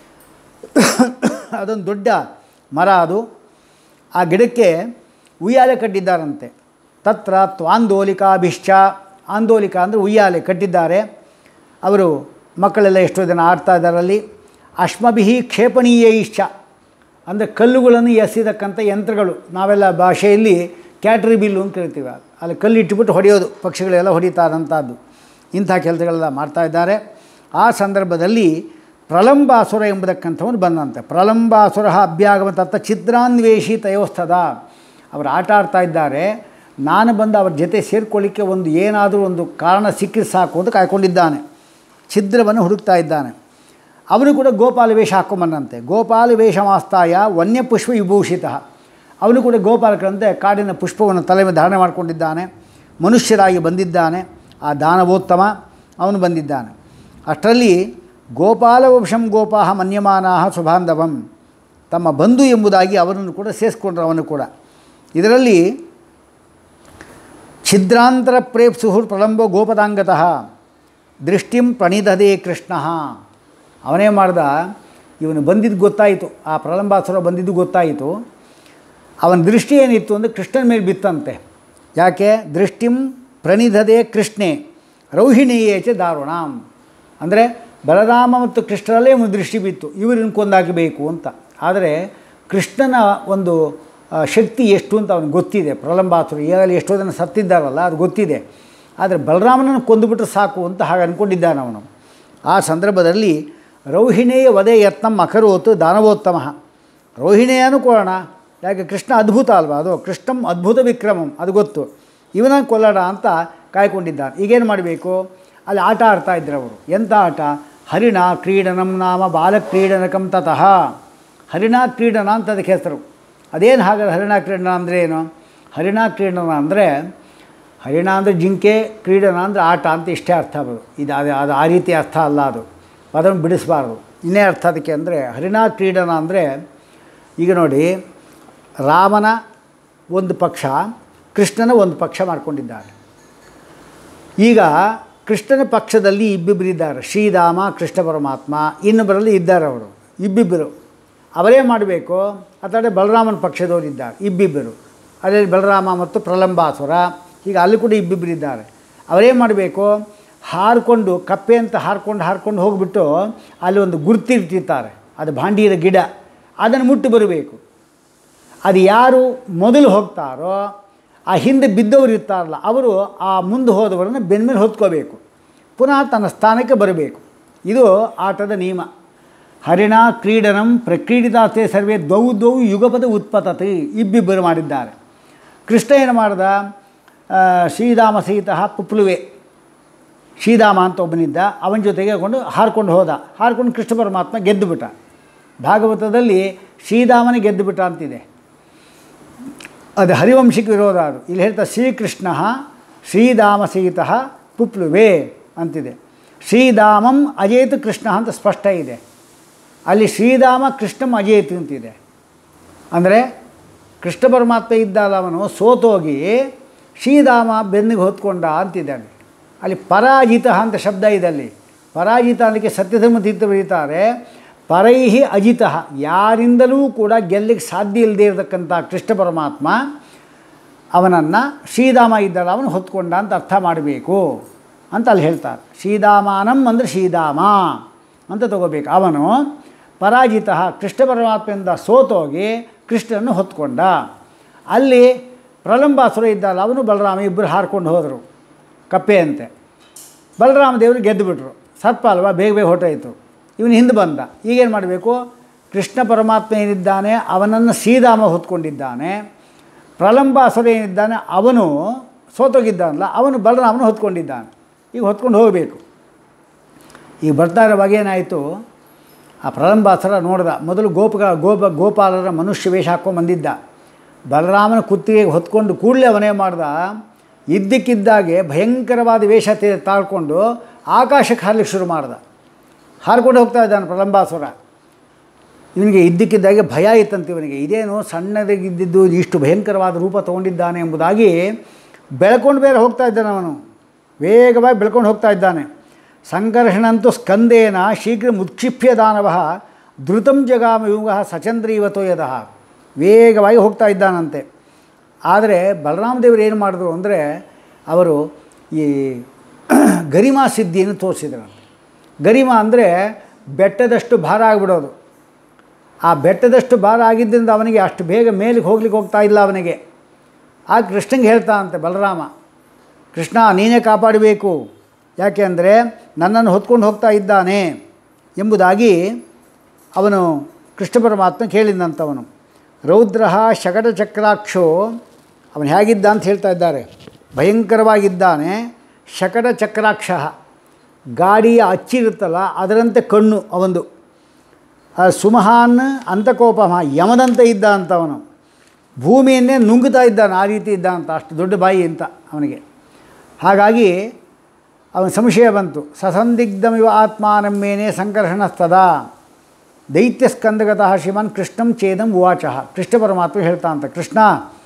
ಅದೊಂದು ದೊಡ್ಡ ಮರ ಅದು ಆ ಗಿಡಕ್ಕೆ ಉಯ್ಯಾಲೆ ಕಟ್ಟಿದ್ದಾರಂತೆ ತತ್ರ ತ್ವಾಂದೋಲಿಕಾಭಿಶ್ಚ ಆಂದೋಲಿಕ ಅಂದರೆ ಉಯ್ಯಾಲೆ ಕಟ್ಟಿದ್ದಾರೆ ಅವರು ಮಕ್ಕಳೆಲ್ಲ ಎಷ್ಟೋ ಜನ ಆಡ್ತಾ ಇದ್ದಾರಲ್ಲಿ ಅಶ್ಮಭಿಹಿ ಕ್ಷೇಪಣೀಯ ಇಷ್ಟ ಅಂದರೆ ಕಲ್ಲುಗಳನ್ನು ಎಸೆದಕ್ಕಂಥ ಯಂತ್ರಗಳು ನಾವೆಲ್ಲ ಭಾಷೆಯಲ್ಲಿ ಕ್ಯಾಟ್ರಿ ಬಿಲ್ಲು ಅಂತ ಕರಿತೀವಿ ಅಲ್ಲಿ ಕಲ್ಲು ಇಟ್ಟುಬಿಟ್ಟು ಹೊಡೆಯೋದು ಪಕ್ಷಿಗಳೆಲ್ಲ ಹೊಡಿತಾರಂಥದ್ದು ಇಂಥ ಕೆಲಸಗಳೆಲ್ಲ ಮಾಡ್ತಾ ಇದ್ದಾರೆ ಆ ಸಂದರ್ಭದಲ್ಲಿ ಪ್ರಲಂಬಾಸುರ ಎಂಬುದಕ್ಕಂಥವನು ಬಂದಂತೆ ಪ್ರಲಂಬಾಸುರ ಅಭ್ಯಾಗಮ ತತ್ತ ಚಿತ್ರಾನ್ವೇಷಿ ತಯೋಸ್ತದ ಅವರು ಆಟ ಆಡ್ತಾ ಇದ್ದಾರೆ ನಾನು ಬಂದು ಅವ್ರ ಜೊತೆ ಸೇರ್ಕೊಳ್ಳಿಕ್ಕೆ ಒಂದು ಏನಾದರೂ ಒಂದು ಕಾರಣ ಸಿಕ್ಕಿದ್ರೆ ಸಾಕು ಅಂತ ಕಾಯ್ಕೊಂಡಿದ್ದಾನೆ ಛಿದ್ರವನ್ನು ಹುಡುಕ್ತಾ ಇದ್ದಾನೆ ಅವನು ಕೂಡ ಗೋಪಾಲ ವೇಷ ಹಾಕ್ಕೊಂಬಂದಂತೆ ಗೋಪಾಲ ವೇಷಮಾಸ್ತಾಯ ವನ್ಯಪುಷ್ಪ ವಿಭೂಷಿತ ಅವನು ಕೂಡ ಗೋಪಾಲಕರಂತೆ ಕಾಡಿನ ಪುಷ್ಪವನ್ನು ತಲೆ ಮೇಲೆ ಧಾರಣೆ ಮಾಡಿಕೊಂಡಿದ್ದಾನೆ ಮನುಷ್ಯರಾಗಿ ಬಂದಿದ್ದಾನೆ ಆ ದಾನವೋತ್ತಮ ಅವನು ಬಂದಿದ್ದಾನೆ ಅಷ್ಟರಲ್ಲಿ ಗೋಪಾಲವಂಶಂ ಗೋಪಾಹ ಮನ್ಯಮಾನಾಹ ಸುಬಾಂಧವಂ ತಮ್ಮ ಬಂಧು ಎಂಬುದಾಗಿ ಅವರನ್ನು ಕೂಡ ಸೇರಿಸ್ಕೊಂಡ್ರು ಅವನು ಕೂಡ ಇದರಲ್ಲಿ ಛಿದ್ರಾಂತರ ಪ್ರೇಪ್ಸುಹು ಪ್ರಲಂಬೋ ಗೋಪದಾಂಗತಃ ದೃಷ್ಟಿಂ ಪ್ರಣಿಧದೆ ಕೃಷ್ಣ ಅವನೇ ಮಾಡ್ದ ಇವನು ಬಂದಿದ್ದು ಗೊತ್ತಾಯಿತು ಆ ಪ್ರಲಂಬಾಸುರ ಬಂದಿದ್ದು ಗೊತ್ತಾಯಿತು ಅವನ ದೃಷ್ಟಿ ಏನಿತ್ತು ಅಂದರೆ ಕೃಷ್ಣನ ಮೇಲೆ ಬಿತ್ತಂತೆ ಯಾಕೆ ದೃಷ್ಟಿಂ ಪ್ರಣಿಧದೆ ಕೃಷ್ಣೆ ರೌಹಿಣಿಯೇ ಚ ದಾರುಣಾಂ ಅಂದರೆ ಬಲರಾಮ ಮತ್ತು ಕೃಷ್ಣರಲ್ಲೇ ಒಂದು ದೃಷ್ಟಿ ಬಿತ್ತು ಇವರನ್ನು ಕೊಂದಾಕಬೇಕು ಅಂತ ಆದರೆ ಕೃಷ್ಣನ ಒಂದು ಆ, ಶಕ್ತಿ ಎಷ್ಟು ಅಂತ ಅವನಿಗೆ ಗೊತ್ತಿದೆ ಪ್ರಲಂಬಾಸುರ ಈಗಾಗಲೇ ಎಷ್ಟೋ ಜನ ಸತ್ತಿದ್ದಾರಲ್ಲ ಅದು ಗೊತ್ತಿದೆ ಆದರೆ ಬಲರಾಮನನ್ನು ಕೊಂದುಬಿಟ್ರೆ ಸಾಕು ಅಂತ ಹಾಗೆ ಅಂದ್ಕೊಂಡಿದ್ದಾನೆ ಅವನು ಆ ಸಂದರ್ಭದಲ್ಲಿ ರೌಹಿಣೇಯ ವಧೆ ಯತ್ನಂ ಅಕರೋತು ದಾನವೋತ್ತಮ ರೋಹಿಣಿಯನ್ನು ಕೊಡೋಣ ಯಾಕೆ ಕೃಷ್ಣ ಅದ್ಭುತ ಅಲ್ವಾ ಅದು ಕೃಷ್ಣಂ ಅದ್ಭುತ ವಿಕ್ರಮಂ ಅದು ಗೊತ್ತು ಇವನ ಕೊಲ್ಲೋಣ ಅಂತ ಕಾಯ್ಕೊಂಡಿದ್ದಾನೆ ಈಗೇನು ಮಾಡಬೇಕು ಅಲ್ಲಿ ಆಟ ಆಡ್ತಾ ಇದ್ರು ಅವರು ಎಂಥ ಆಟ ಹರಿಣ ಕ್ರೀಡನಂ ನಾಮ ಬಾಲಕ್ರೀಡನಕಂ ತತಃ ಹರಿಣ ಕ್ರೀಡನ ಅಂತ ಅದಕ್ಕೆ ಹೆಸರು ಅದೇನು ಹಾಗಾದ್ರೆ ಹರಿಣ ಕ್ರೀಡನ ಅಂದರೆ ಏನು ಹರಿಣ ಕ್ರೀಡನ ಅಂದರೆ ಹರಿಣ ಅಂದರೆ ಜಿಂಕೆ ಕ್ರೀಡನ ಅಂದರೆ ಆಟ ಅಂತ ಇಷ್ಟೇ ಅರ್ಥ ಅದು ಇದು ಅದು ಅದು ಆ ರೀತಿ ಅರ್ಥ ಅಲ್ಲ ಅದು ಅದನ್ನು ಬಿಡಿಸಬಾರ್ದು ಇನ್ನೇ ಅರ್ಥ ಅದಕ್ಕೆ ಅಂದರೆ ಹರಿಣ ಕ್ರೀಡನ ಅಂದರೆ ಈಗ ನೋಡಿ ರಾಮನ ಒಂದು ಪಕ್ಷ ಕೃಷ್ಣನ ಒಂದು ಪಕ್ಷ ಮಾಡ್ಕೊಂಡಿದ್ದಾರೆ ಈಗ ಕೃಷ್ಣನ ಪಕ್ಷದಲ್ಲಿ ಇಬ್ಬಿಬ್ಬರಿದ್ದಾರೆ ಶ್ರೀರಾಮ ಕೃಷ್ಣ ಪರಮಾತ್ಮ ಇನ್ನೊಬ್ಬರಲ್ಲಿ ಇದ್ದಾರೆ ಅವರು ಇಬ್ಬಿಬ್ಬರು ಅವರೇ ಮಾಡಬೇಕು ಅಥವಾ ಬಲರಾಮನ ಪಕ್ಷದವರು ಇದ್ದಾರೆ ಇಬ್ಬಿಬ್ಬರು ಅದರಲ್ಲಿ ಬಲರಾಮ ಮತ್ತು ಪ್ರಲಂಬಾಸುರ ಈಗ ಅಲ್ಲಿ ಕೂಡ ಇಬ್ಬಿಬ್ಬರಿದ್ದಾರೆ ಅವರೇ ಮಾಡಬೇಕು ಹಾರಿಕೊಂಡು ಕಪ್ಪೆ ಅಂತ ಹಾರ್ಕೊಂಡು ಹಾರ್ಕೊಂಡು ಹೋಗಿಬಿಟ್ಟು ಅಲ್ಲಿ ಒಂದು ಗುರ್ತಿರ್ತಿರ್ತಾರೆ ಅದು ಭಾಂಡೀರ ಗಿಡ ಅದನ್ನು ಮುಟ್ಟು ಬರಬೇಕು ಅದು ಯಾರು ಮೊದಲು ಹೋಗ್ತಾರೋ ಆ ಹಿಂದೆ ಬಿದ್ದವರು ಇರ್ತಾರಲ್ಲ ಅವರು ಆ ಮುಂದೆ ಹೋದವರನ್ನು ಬೆನ್ನ ಮೇಲೆ ಹೊತ್ಕೋಬೇಕು ಪುನಃ ತನ್ನ ಸ್ಥಾನಕ್ಕೆ ಬರಬೇಕು ಇದು ಆಟದ ನಿಯಮ ಹರಿಣ ಕ್ರೀಡನಂ ಪ್ರಕ್ರೀಡಿತಾತೆ ಸರ್ವೇ ದ್ವೌ ದ್ವೌ ಯುಗಪದ ಉತ್ಪತತಿ ಇಬ್ಬಿಬ್ಬರು ಮಾಡಿದ್ದಾರೆ ಕೃಷ್ಣ ಏನು ಮಾಡ್ದ ಆ, ಶ್ರೀರಾಮ ಸಹಿತ ಪುಪ್ಲುವೆ ಶ್ರೀರಾಮ ಅಂತ ಒಬ್ಬನಿದ್ದ ಅವನ ಜೊತೆಗೆ ಕೊಂಡು ಹಾರ್ಕೊಂಡು ಹೋದ ಹಾರ್ಕೊಂಡು ಕೃಷ್ಣ ಪರಮಾತ್ಮ ಗೆದ್ದುಬಿಟ್ಟ ಭಾಗವತದಲ್ಲಿ ಶ್ರೀರಾಮನೇ ಗೆದ್ದುಬಿಟ್ಟ ಅಂತಿದೆ ಅದು ಹರಿವಂಶಕ್ಕೆ ವಿರೋಧ ಅದು ಇಲ್ಲಿ ಹೇಳ್ತಾ ಶ್ರೀಕೃಷ್ಣ ಶ್ರೀಧಾಮ ಸಹಿತ ಪುಪ್ಲುವೆ ಅಂತಿದೆ ಶ್ರೀಧಾಮಂ ಅಜೇತು ಕೃಷ್ಣ ಅಂತ ಸ್ಪಷ್ಟ ಇದೆ ಅಲ್ಲಿ ಶ್ರೀಧಾಮ ಕೃಷ್ಣಂ ಅಜೇತು ಅಂತಿದೆ ಅಂದರೆ ಕೃಷ್ಣ ಪರಮಾತ್ಮ ಇದ್ದಲ್ಲ ಅವನು ಸೋತೋಗಿ ಶ್ರೀಧಾಮ ಬೆನ್ನಿಗೆ ಹೊತ್ಕೊಂಡ ಅಂತಿದ್ದಾನೆ ಅಲ್ಲಿ ಪರಾಜಿತ ಅಂತ ಶಬ್ದ ಇದೆ ಅಲ್ಲಿ ಪರಾಜಿತ ಅನ್ನಕ್ಕೆ ಸತ್ಯಧರ್ಮ ತೀರ್ಥ ಬರೀತಾರೆ ಪರೈಹಿ ಅಜಿತ ಯಾರಿಂದಲೂ ಕೂಡ ಗೆಲ್ಲಿಗೆ ಸಾಧ್ಯ ಇಲ್ಲದೆ ಇರತಕ್ಕಂಥ ಕೃಷ್ಣ ಪರಮಾತ್ಮ ಅವನನ್ನು ಶ್ರೀಧಾಮ ಇದ್ದಲ್ಲ ಅವನು ಹೊತ್ಕೊಂಡ ಅಂತ ಅರ್ಥ ಮಾಡಬೇಕು ಅಂತ ಅಲ್ಲಿ ಹೇಳ್ತಾರೆ ಶ್ರೀಧಾಮಾನಂ ಅಂದರೆ ಶ್ರೀಧಾಮ ಅಂತ ತಗೋಬೇಕು ಅವನು ಪರಾಜಿತ ಕೃಷ್ಣ ಪರಮಾತ್ಮೆಯಿಂದ ಸೋತೋಗಿ ಕೃಷ್ಣನನ್ನು ಹೊತ್ಕೊಂಡ ಅಲ್ಲಿ ಪ್ರಲಂಬಾಸುರ ಇದ್ದಲ್ಲ ಅವನು ಬಲರಾಮ ಇಬ್ಬರು ಹಾರ್ಕೊಂಡು ಹೋದರು ಕಪ್ಪೆಯಂತೆ ಬಲರಾಮ ದೇವರು ಗೆದ್ದುಬಿಟ್ರು ಸರ್ಪ ಅಲ್ವಾ ಬೇಗ ಬೇಗ ಹೊರಟೋಯ್ತು ಇವನು ಹಿಂದೆ ಬಂದ ಈಗೇನು ಮಾಡಬೇಕು ಕೃಷ್ಣ ಪರಮಾತ್ಮ ಏನಿದ್ದಾನೆ ಅವನನ್ನು ಶ್ರೀಧಾಮ ಹೊತ್ಕೊಂಡಿದ್ದಾನೆ ಪ್ರಲಂಬಾಸುರ ಏನಿದ್ದಾನೆ ಅವನು ಸೋತೋಗಿದ್ದಾನಲ್ಲ ಅವನು ಬಲರಾಮನ ಹೊತ್ಕೊಂಡಿದ್ದಾನೆ ಈಗ ಹೊತ್ಕೊಂಡು ಹೋಗಬೇಕು ಈಗ ಬರ್ತಾ ಇರುವಾಗ ಏನಾಯಿತು ಆ ಪ್ರಲಂಬಾಸುರ ನೋಡ್ದ ಮೊದಲು ಗೋಪಗ ಗೋಪ ಗೋಪಾಲರ ಮನುಷ್ಯ ವೇಷ ಹಾಕ್ಕೊಂಡು ಬಂದಿದ್ದ ಬಲರಾಮನ ಕುತ್ತಿಗೆಗೆ ಹೊತ್ಕೊಂಡು ಕೂಡಲೇ ಅವನೇ ಮಾಡ್ದ ಇದ್ದಕ್ಕಿದ್ದಾಗೆ ಭಯಂಕರವಾದ ವೇಷ ತೇ- ತಾಳ್ಕೊಂಡು ಆಕಾಶಕ್ಕೆ ಹಾರಲಿಕ್ಕೆ ಶುರು ಮಾಡ್ದ ಹಾರ್ಕೊಂಡು ಹೋಗ್ತಾ ಇದ್ದಾನೆ ಪ್ರಲಂಬಾಸುರ ಇವನಿಗೆ ಇದ್ದಕ್ಕಿದ್ದಾಗೆ ಭಯ ಇತ್ತಂತೆ ಇವನಿಗೆ ಇದೇನು ಸಣ್ಣದಾಗಿದ್ದಿದ್ದು ಇಷ್ಟು ಭಯಂಕರವಾದ ರೂಪ ತೊಗೊಂಡಿದ್ದಾನೆ ಎಂಬುದಾಗಿ ಬೆಳ್ಕೊಂಡು ಬೇರೆ ಹೋಗ್ತಾ ಇದ್ದಾನೆ ಅವನು ವೇಗವಾಗಿ ಬೆಳ್ಕೊಂಡು ಹೋಗ್ತಾ ಇದ್ದಾನೆ ಸಂಕರ್ಷಣಂತೂ ಸ್ಕಂದೇನ ಶೀಘ್ರ ಮುತ್ಕ್ಷಿಪ್ಯ ದಾನವ ಧೃತಂ ಜಗಾಮ ಯುಗ ಸಚಂದ್ರೀವತೋ ಯದಃ ವೇಗವಾಗಿ ಹೋಗ್ತಾ ಇದ್ದಾನಂತೆ ಆದರೆ ಬಲರಾಮದೇವರು ಏನು ಮಾಡಿದ್ರು ಅಂದರೆ ಅವರು ಈ ಗರಿಮಾ ಸಿದ್ಧಿಯನ್ನು ತೋರಿಸಿದ್ರಂತೆ ಗರಿಮಾ ಅಂದರೆ ಬೆಟ್ಟದಷ್ಟು ಭಾರ ಆಗಿಬಿಡೋದು ಆ ಬೆಟ್ಟದಷ್ಟು ಭಾರ ಆಗಿದ್ದರಿಂದ ಅವನಿಗೆ ಅಷ್ಟು ಬೇಗ ಮೇಲಿಗೆ ಹೋಗ್ಲಿಕ್ಕೆ ಹೋಗ್ತಾ ಇಲ್ಲ ಅವನಿಗೆ ಆಗ ಕೃಷ್ಣಂಗೆ ಹೇಳ್ತಾ ಅಂತೆ ಬಲರಾಮ ಕೃಷ್ಣ ನೀನೇ ಕಾಪಾಡಬೇಕು ಯಾಕೆ ಅಂದರೆ ನನ್ನನ್ನು ಹೊತ್ಕೊಂಡು ಹೋಗ್ತಾ ಇದ್ದಾನೆ ಎಂಬುದಾಗಿ ಅವನು ಕೃಷ್ಣ ಪರಮಾತ್ಮ ಕೇಳಿದಂಥವನು ರೌದ್ರ ಶಕಟ ಚಕ್ರಾಕ್ಷೋ ಅವನು ಹೇಗಿದ್ದ ಅಂತ ಹೇಳ್ತಾ ಇದ್ದಾರೆ ಭಯಂಕರವಾಗಿದ್ದಾನೆ ಶಕಟ ಚಕ್ರಾಕ್ಷ ಗಾಡಿಯ ಅಚ್ಚಿರುತ್ತಲ್ಲ ಅದರಂತೆ ಕಣ್ಣು ಅವಂದು ಆ ಸುಮಹಾನ್ ಅಂತಕೋಪಮ ಯಮದಂತೆ ಇದ್ದ ಅಂತ ಅವನು ಭೂಮಿಯನ್ನೇ ನುಂಗುತ್ತಾ ಇದ್ದಾನೆ ಆ ರೀತಿ ಇದ್ದ ಅಂತ ಅಷ್ಟು ದೊಡ್ಡ ಬಾಯಿ ಅಂತ ಅವನಿಗೆ ಹಾಗಾಗಿ ಅವನ ಸಂಶಯ ಬಂತು ಸಸಂದಿಗ್ಧಮಿವ ಆತ್ಮಾನಮ್ಮೇನೆ ಸಂಕರ್ಷಣಸ್ತದ ದೈತ್ಯಸ್ಕಂದಗತಃ ಶ್ರೀಮಾನ್ ಕೃಷ್ಣಂ ಛೇದಂ ಉವಾಚ ಕೃಷ್ಣ ಪರಮಾತ್ಮ ಹೇಳ್ತಾ ಅಂತ ಕೃಷ್ಣ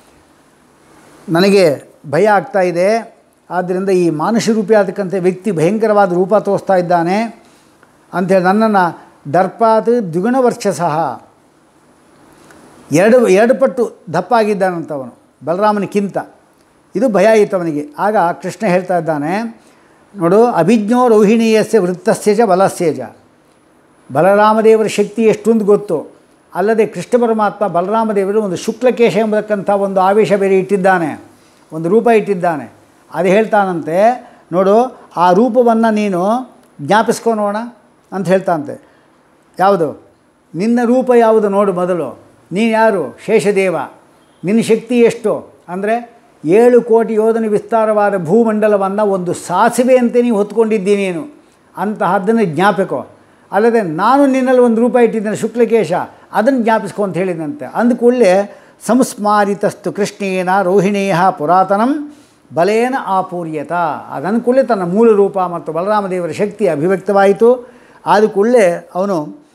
ನನಗೆ ಭಯ ಆಗ್ತಾ ಇದೆ ಆದ್ದರಿಂದ ಈ ಮಾನುಷ ರೂಪಿ ಆಗ್ತಕ್ಕಂಥ ವ್ಯಕ್ತಿ ಭಯಂಕರವಾದ ರೂಪ ತೋರಿಸ್ತಾ ಇದ್ದಾನೆ ಅಂಥೇಳಿ ನನ್ನನ್ನು ದರ್ಪಾತ್ ದ್ವಿಗುಣ ವರ್ಷಸಃ ಎರಡು ಎರಡು ಪಟ್ಟು ದಪ್ಪ ಆಗಿದ್ದಾನಂತವನು ಬಲರಾಮನಿಗಿಂತ ಇದು ಭಯ ಆಯಿತು ಅವನಿಗೆ ಆಗ ಕೃಷ್ಣ ಹೇಳ್ತಾ ಇದ್ದಾನೆ ನೋಡು ಅಭಿಜ್ಞೋ ರೋಹಿಣೀಯಸ್ಯ ವೃತ್ತಸ್ಯ ಚ ಬಲಸ್ಯ ಚ ಬಲರಾಮದೇವರ ಶಕ್ತಿ ಎಷ್ಟೊಂದು ಗೊತ್ತು ಅಲ್ಲದೆ ಕೃಷ್ಣ ಪರಮಾತ್ಮ ಬಲರಾಮದೇವರು ಒಂದು ಶುಕ್ಲಕೇಶ ಎಂಬತಕ್ಕಂಥ ಒಂದು ಆವೇಶ ಬೇರೆ ಇಟ್ಟಿದ್ದಾನೆ ಒಂದು ರೂಪ ಇಟ್ಟಿದ್ದಾನೆ ಅದು ಹೇಳ್ತಾನಂತೆ ನೋಡು ಆ ರೂಪವನ್ನು ನೀನು ಜ್ಞಾಪಿಸ್ಕೊ ನೋಡೋಣ ಅಂತ ಹೇಳ್ತಾನಂತೆ ಯಾವುದು ನಿನ್ನ ರೂಪ ಯಾವುದು ನೋಡು ಮೊದಲು ನೀನು ಯಾರು ಶೇಷದೇವ ನಿನ್ನ ಶಕ್ತಿ ಎಷ್ಟು ಅಂದರೆ ಏಳು ಕೋಟಿ ಯೋಧನ ವಿಸ್ತಾರವಾದ ಭೂಮಂಡಲವನ್ನು ಒಂದು ಸಾಸಿವೆಯಂತೆ ನೀವು ಹೊತ್ಕೊಂಡಿದ್ದೀನಿ ನೀನು ಅಂತಹದ್ದನ್ನು ಜ್ಞಾಪಕೋ ಅಲ್ಲದೆ ನಾನು ನಿನ್ನಲ್ಲಿ ಒಂದು ರೂಪ ಇಟ್ಟಿದ್ದೇನೆ ಶುಕ್ಲಕೇಶ ಅದನ್ನು ಜ್ಞಾಪಿಸ್ಕೊ ಅಂತ ಹೇಳಿದಂತೆ ಅಂದ್ಕೂಡಲೇ ಸಂಸ್ಮಾರಿತಸ್ತು ಕೃಷ್ಣೇನ ರೋಹಿಣೇಯ ಪುರಾತನಂ ಬಲೇನ ಆಪೂರ್ಯತ ಅದನ್ಕೂಡಲೇ ತನ್ನ ಮೂಲ ರೂಪ ಮತ್ತು ಬಲರಾಮದೇವರ ಶಕ್ತಿ ಅಭಿವ್ಯಕ್ತವಾಯಿತು ಆದ ಕೂಡಲೇ ಅವನು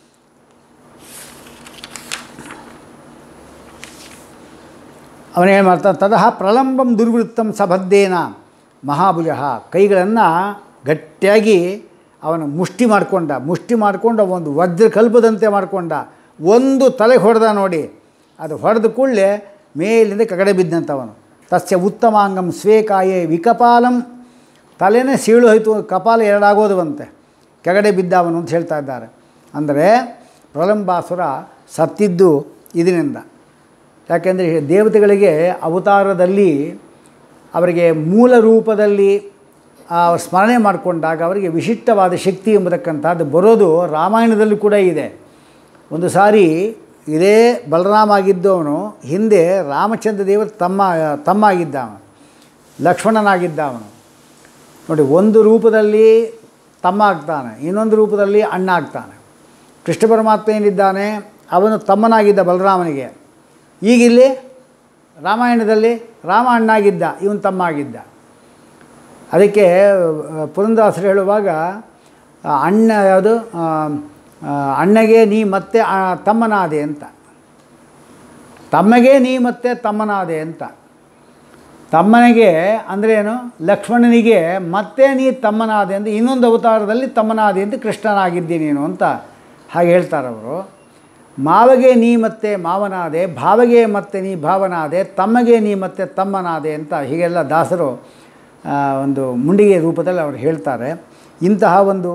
ಅವನೇನು ಮಾಡ್ತಾನೆ ತದಹ ಪ್ರಲಂಬಂ ದುರ್ವೃತ್ತಂ ಸಬದ್ದೇನ ಮಹಾಭುಜ ಕೈಗಳನ್ನು ಗಟ್ಟಿಯಾಗಿ ಅವನು ಮುಷ್ಟಿ ಮಾಡಿಕೊಂಡ ಮುಷ್ಟಿ ಮಾಡಿಕೊಂಡು ಒಂದು ವಜ್ರ ಕಲ್ಪದಂತೆ ಮಾಡಿಕೊಂಡ ಒಂದು ತಲೆ ಹೊಡೆದ ನೋಡಿ ಅದು ಹೊಡೆದ ಕೂಡಲೇ ಮೇಲಿಂದ ಕಗಡೆ ಬಿದ್ದಂಥವನು ತಸ್ಯ ಉತ್ತಮಾಂಗಂ ಸ್ವೇಕಾಯೇ ವಿಕಪಾಲಂ ತಲೆನೇ ಸೀಳು ಹೋಯಿತು ಕಪಾಲ ಎರಡಾಗೋದುವಂತೆ ಕೆಗಡೆ ಬಿದ್ದವನು ಅಂತ ಹೇಳ್ತಾ ಇದ್ದಾರೆ ಅಂದರೆ ಪ್ರಲಂಬಾಸುರ ಸತ್ತಿದ್ದು ಇದರಿಂದ ಯಾಕೆಂದರೆ ದೇವತೆಗಳಿಗೆ ಅವತಾರದಲ್ಲಿ ಅವರಿಗೆ ಮೂಲ ರೂಪದಲ್ಲಿ ಆ ಸ್ಮರಣೆ ಮಾಡಿಕೊಂಡಾಗ ಅವರಿಗೆ ವಿಶಿಷ್ಟವಾದ ಶಕ್ತಿ ಎಂಬತಕ್ಕಂಥದ್ದು ಬರೋದು ರಾಮಾಯಣದಲ್ಲಿ ಕೂಡ ಇದೆ ಒಂದು ಸಾರಿ ಇದೇ ಬಲರಾಮ ಆಗಿದ್ದವನು ಹಿಂದೆ ರಾಮಚಂದ್ರ ದೇವರು ತಮ್ಮ ತಮ್ಮ ಆಗಿದ್ದ ಅವನು ಲಕ್ಷ್ಮಣನಾಗಿದ್ದ ಅವನು ನೋಡಿ ಒಂದು ರೂಪದಲ್ಲಿ ತಮ್ಮ ಆಗ್ತಾನೆ ಇನ್ನೊಂದು ರೂಪದಲ್ಲಿ ಅಣ್ಣ ಆಗ್ತಾನೆ ಕೃಷ್ಣ ಪರಮಾತ್ಮ ಏನಿದ್ದಾನೆ ಅವನು ತಮ್ಮನಾಗಿದ್ದ ಬಲರಾಮನಿಗೆ ಈಗಿಲ್ಲಿ ರಾಮಾಯಣದಲ್ಲಿ ರಾಮ ಅಣ್ಣಾಗಿದ್ದ ಇವನು ತಮ್ಮ ಆಗಿದ್ದ ಅದಕ್ಕೆ ಆ, ಪುರಂದಾಸರು ಹೇಳುವಾಗ ಆ, ಅಣ್ಣ ಯಾವುದು ಆ, ಆ, ಅಣ್ಣಗೆ ನೀ ಮತ್ತೆ ಆ, ತಮ್ಮನಾದೆ ಅಂತ ತಮ್ಮಗೆ ನೀ ಮತ್ತೆ ತಮ್ಮನಾದೆ ಅಂತ ತಮ್ಮನಿಗೆ ಅಂದ್ರೇನು ಲಕ್ಷ್ಮಣನಿಗೆ ಮತ್ತೆ ನೀ ತಮ್ಮನಾದೆ ಅಂತ ಇನ್ನೊಂದು ಅವತಾರದಲ್ಲಿ ತಮ್ಮನಾದೆ ಅಂತ ಕೃಷ್ಣನಾಗಿದ್ದಿ ನೀನು ಅಂತ ಹಾಗೆ ಹೇಳ್ತಾರೆ ಅವರು ಮಾವಗೆ ನೀ ಮತ್ತೆ ಮಾವನಾದೆ ಭಾವಗೆ ಮತ್ತೆ ನೀ ಭಾವನಾದೆ ತಮ್ಮಗೆ ನೀ ಮತ್ತೆ ತಮ್ಮನಾದೆ ಅಂತ ಹೀಗೆಲ್ಲ ದಾಸರು ಆ, ಒಂದು ಮುಂಡಿಗೆ ರೂಪದಲ್ಲಿ ಅವರು ಹೇಳ್ತಾರೆ ಇಂತಹ ಒಂದು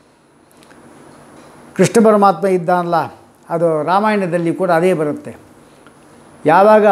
ಕೃಷ್ಣ ಪರಮಾತ್ಮ ಇದ್ದಾನಲ್ಲ ಅದು ರಾಮಾಯಣದಲ್ಲಿ ಕೂಡ ಅದೇ ಬರುತ್ತೆ ಯಾವಾಗ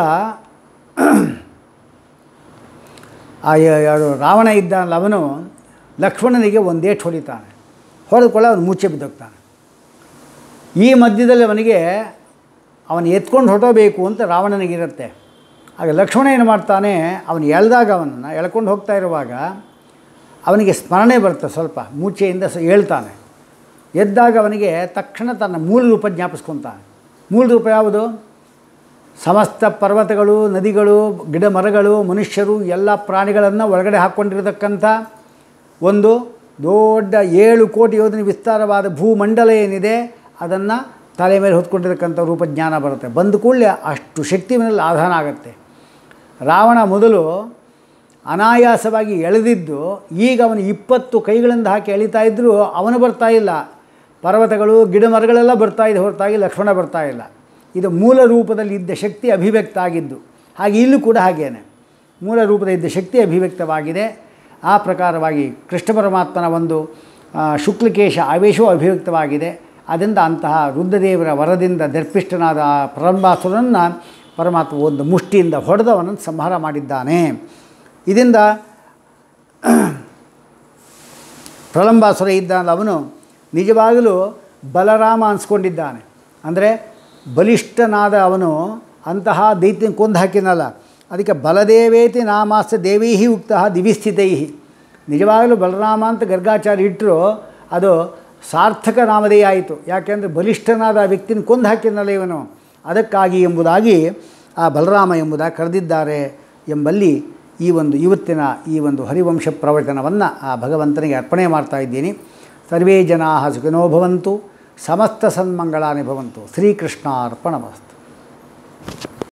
ಆ ಯ- ಯಾರು ರಾವಣ ಇದ್ದಾನಲ್ಲ ಅವನು ಲಕ್ಷ್ಮಣನಿಗೆ ಒಂದೇಟು ಹೊಡಿತಾನೆ ಹೊಡೆದುಕೊಳ್ಳ ಅವನು ಮುಚ್ಚೆ ಬಿದ್ದೋಗ್ತಾನೆ ಈ ಮಧ್ಯದಲ್ಲಿ ಅವನಿಗೆ ಅವನು ಎತ್ಕೊಂಡು ಹೊರಟೋಬೇಕು ಅಂತ ರಾವಣನಿಗಿರುತ್ತೆ ಆಗ ಲಕ್ಷ್ಮಣ ಏನು ಮಾಡ್ತಾನೆ ಅವನು ಎಳ್ದಾಗ ಅವನನ್ನು ಎಳ್ಕೊಂಡು ಹೋಗ್ತಾ ಇರುವಾಗ ಅವನಿಗೆ ಸ್ಮರಣೆ ಬರುತ್ತೆ ಸ್ವಲ್ಪ ಮೂಚೆಯಿಂದ ಸ ಹೇಳ್ತಾನೆ ಎದ್ದಾಗ ಅವನಿಗೆ ತಕ್ಷಣ ತನ್ನ ಮೂಲ ರೂಪ ಜ್ಞಾಪಿಸ್ಕೊತಾನೆ ಮೂಲ ರೂಪ ಯಾವುದು ಸಮಸ್ತ ಪರ್ವತಗಳು ನದಿಗಳು ಗಿಡ ಮರಗಳು ಮನುಷ್ಯರು ಎಲ್ಲ ಪ್ರಾಣಿಗಳನ್ನು ಒಳಗಡೆ ಹಾಕ್ಕೊಂಡಿರತಕ್ಕಂಥ ಒಂದು ದೊಡ್ಡ ಏಳು ಕೋಟಿ ಯೋಜನೆ ವಿಸ್ತಾರವಾದ ಭೂಮಂಡಲ ಏನಿದೆ ಅದನ್ನು ತಲೆ ಮೇಲೆ ಹೊತ್ಕೊಂಡಿರತಕ್ಕಂಥ ರೂಪ ಜ್ಞಾನ ಬರುತ್ತೆ ಬಂದ ಕೂಡಲೇ ಅಷ್ಟು ಶಕ್ತಿ ಮೇಲೆ ಆಧಾನ ಆಗುತ್ತೆ ರಾವಣ ಮೊದಲು ಅನಾಯಾಸವಾಗಿ ಎಳೆದಿದ್ದು ಈಗ ಅವನು ಇಪ್ಪತ್ತು ಕೈಗಳಿಂದ ಹಾಕಿ ಎಳಿತಾ ಇದ್ದರೂ ಅವನು ಬರ್ತಾ ಇಲ್ಲ ಪರ್ವತಗಳು ಗಿಡ ಮರಗಳೆಲ್ಲ ಬರ್ತಾ ಇದೆ ಹೊರತಾಗಿ ಲಕ್ಷ್ಮಣ ಬರ್ತಾ ಇಲ್ಲ ಇದು ಮೂಲ ರೂಪದಲ್ಲಿ ಇದ್ದ ಶಕ್ತಿ ಅಭಿವ್ಯಕ್ತ ಆಗಿದ್ದು ಹಾಗೆ ಇಲ್ಲೂ ಕೂಡ ಹಾಗೇನೆ ಮೂಲ ರೂಪದ ಇದ್ದ ಶಕ್ತಿ ಅಭಿವ್ಯಕ್ತವಾಗಿದೆ ಆ ಪ್ರಕಾರವಾಗಿ ಕೃಷ್ಣ ಪರಮಾತ್ಮನ ಒಂದು ಆ, ಶುಕ್ಲಕೇಶ ಆವೇಶವೂ ಅಭಿವ್ಯಕ್ತವಾಗಿದೆ ಅದರಿಂದ ಅಂತಹ ರುದ್ರದೇವರ ವರದಿಂದ ದರ್ಪಿಷ್ಟನಾದ ಆ ಪರಂಬಾಸುರನ್ನು ಪರಮಾತ್ಮ ಒಂದು ಮುಷ್ಟಿಯಿಂದ ಹೊಡೆದವನನ್ನು ಸಂಹಾರ ಮಾಡಿದ್ದಾನೆ ಇದರಿಂದ ಪ್ರಲಂಬಾಸುರ ಇದ್ದಾನಲ್ಲ ಅವನು ನಿಜವಾಗಲೂ ಬಲರಾಮ ಅನ್ಸ್ಕೊಂಡಿದ್ದಾನೆ ಅಂದರೆ ಬಲಿಷ್ಠನಾದ ಅವನು ಅಂತಹ ದೈತ್ಯನ ಕೊಂದು ಹಾಕಿನಲ್ಲ ಅದಕ್ಕೆ ಬಲದೇವೇತಿ ನಾಮಾಸ್ತ ದೇವೈಹಿ ಉಕ್ತ ದಿವಿಸ್ಥಿತೈಹಿ ನಿಜವಾಗಲೂ ಬಲರಾಮ ಅಂತ ಗರ್ಗಾಚಾರ್ಯ ಇಟ್ಟರು ಅದು ಸಾರ್ಥಕ ನಾಮಧೇಯ ಆಯಿತು ಯಾಕೆಂದರೆ ಬಲಿಷ್ಠನಾದ ಆ ವ್ಯಕ್ತಿನ ಕೊಂದು ಹಾಕಿನಲ್ಲ ಇವನು ಅದಕ್ಕಾಗಿ ಎಂಬುದಾಗಿ ಆ ಬಲರಾಮ ಎಂಬುದಾಗಿ ಕರೆದಿದ್ದಾರೆ ಎಂಬಲ್ಲಿ ಈ ಒಂದು ಇವತ್ತಿನ ಈ ಒಂದು ಹರಿವಂಶ ಪ್ರವಚನವನ್ನು ಆ ಭಗವಂತನಿಗೆ ಅರ್ಪಣೆ ಮಾಡ್ತಾ ಇದ್ದೀನಿ ಸರ್ವೇ ಜನಾ ಸುಖಿನೋ ಭವಂತು ಸಮಸ್ತ ಸನ್ಮಂಗಳಾನಿ ಭವಂತು ಶ್ರೀಕೃಷ್ಣಾರ್ಪಣಮಸ್ತು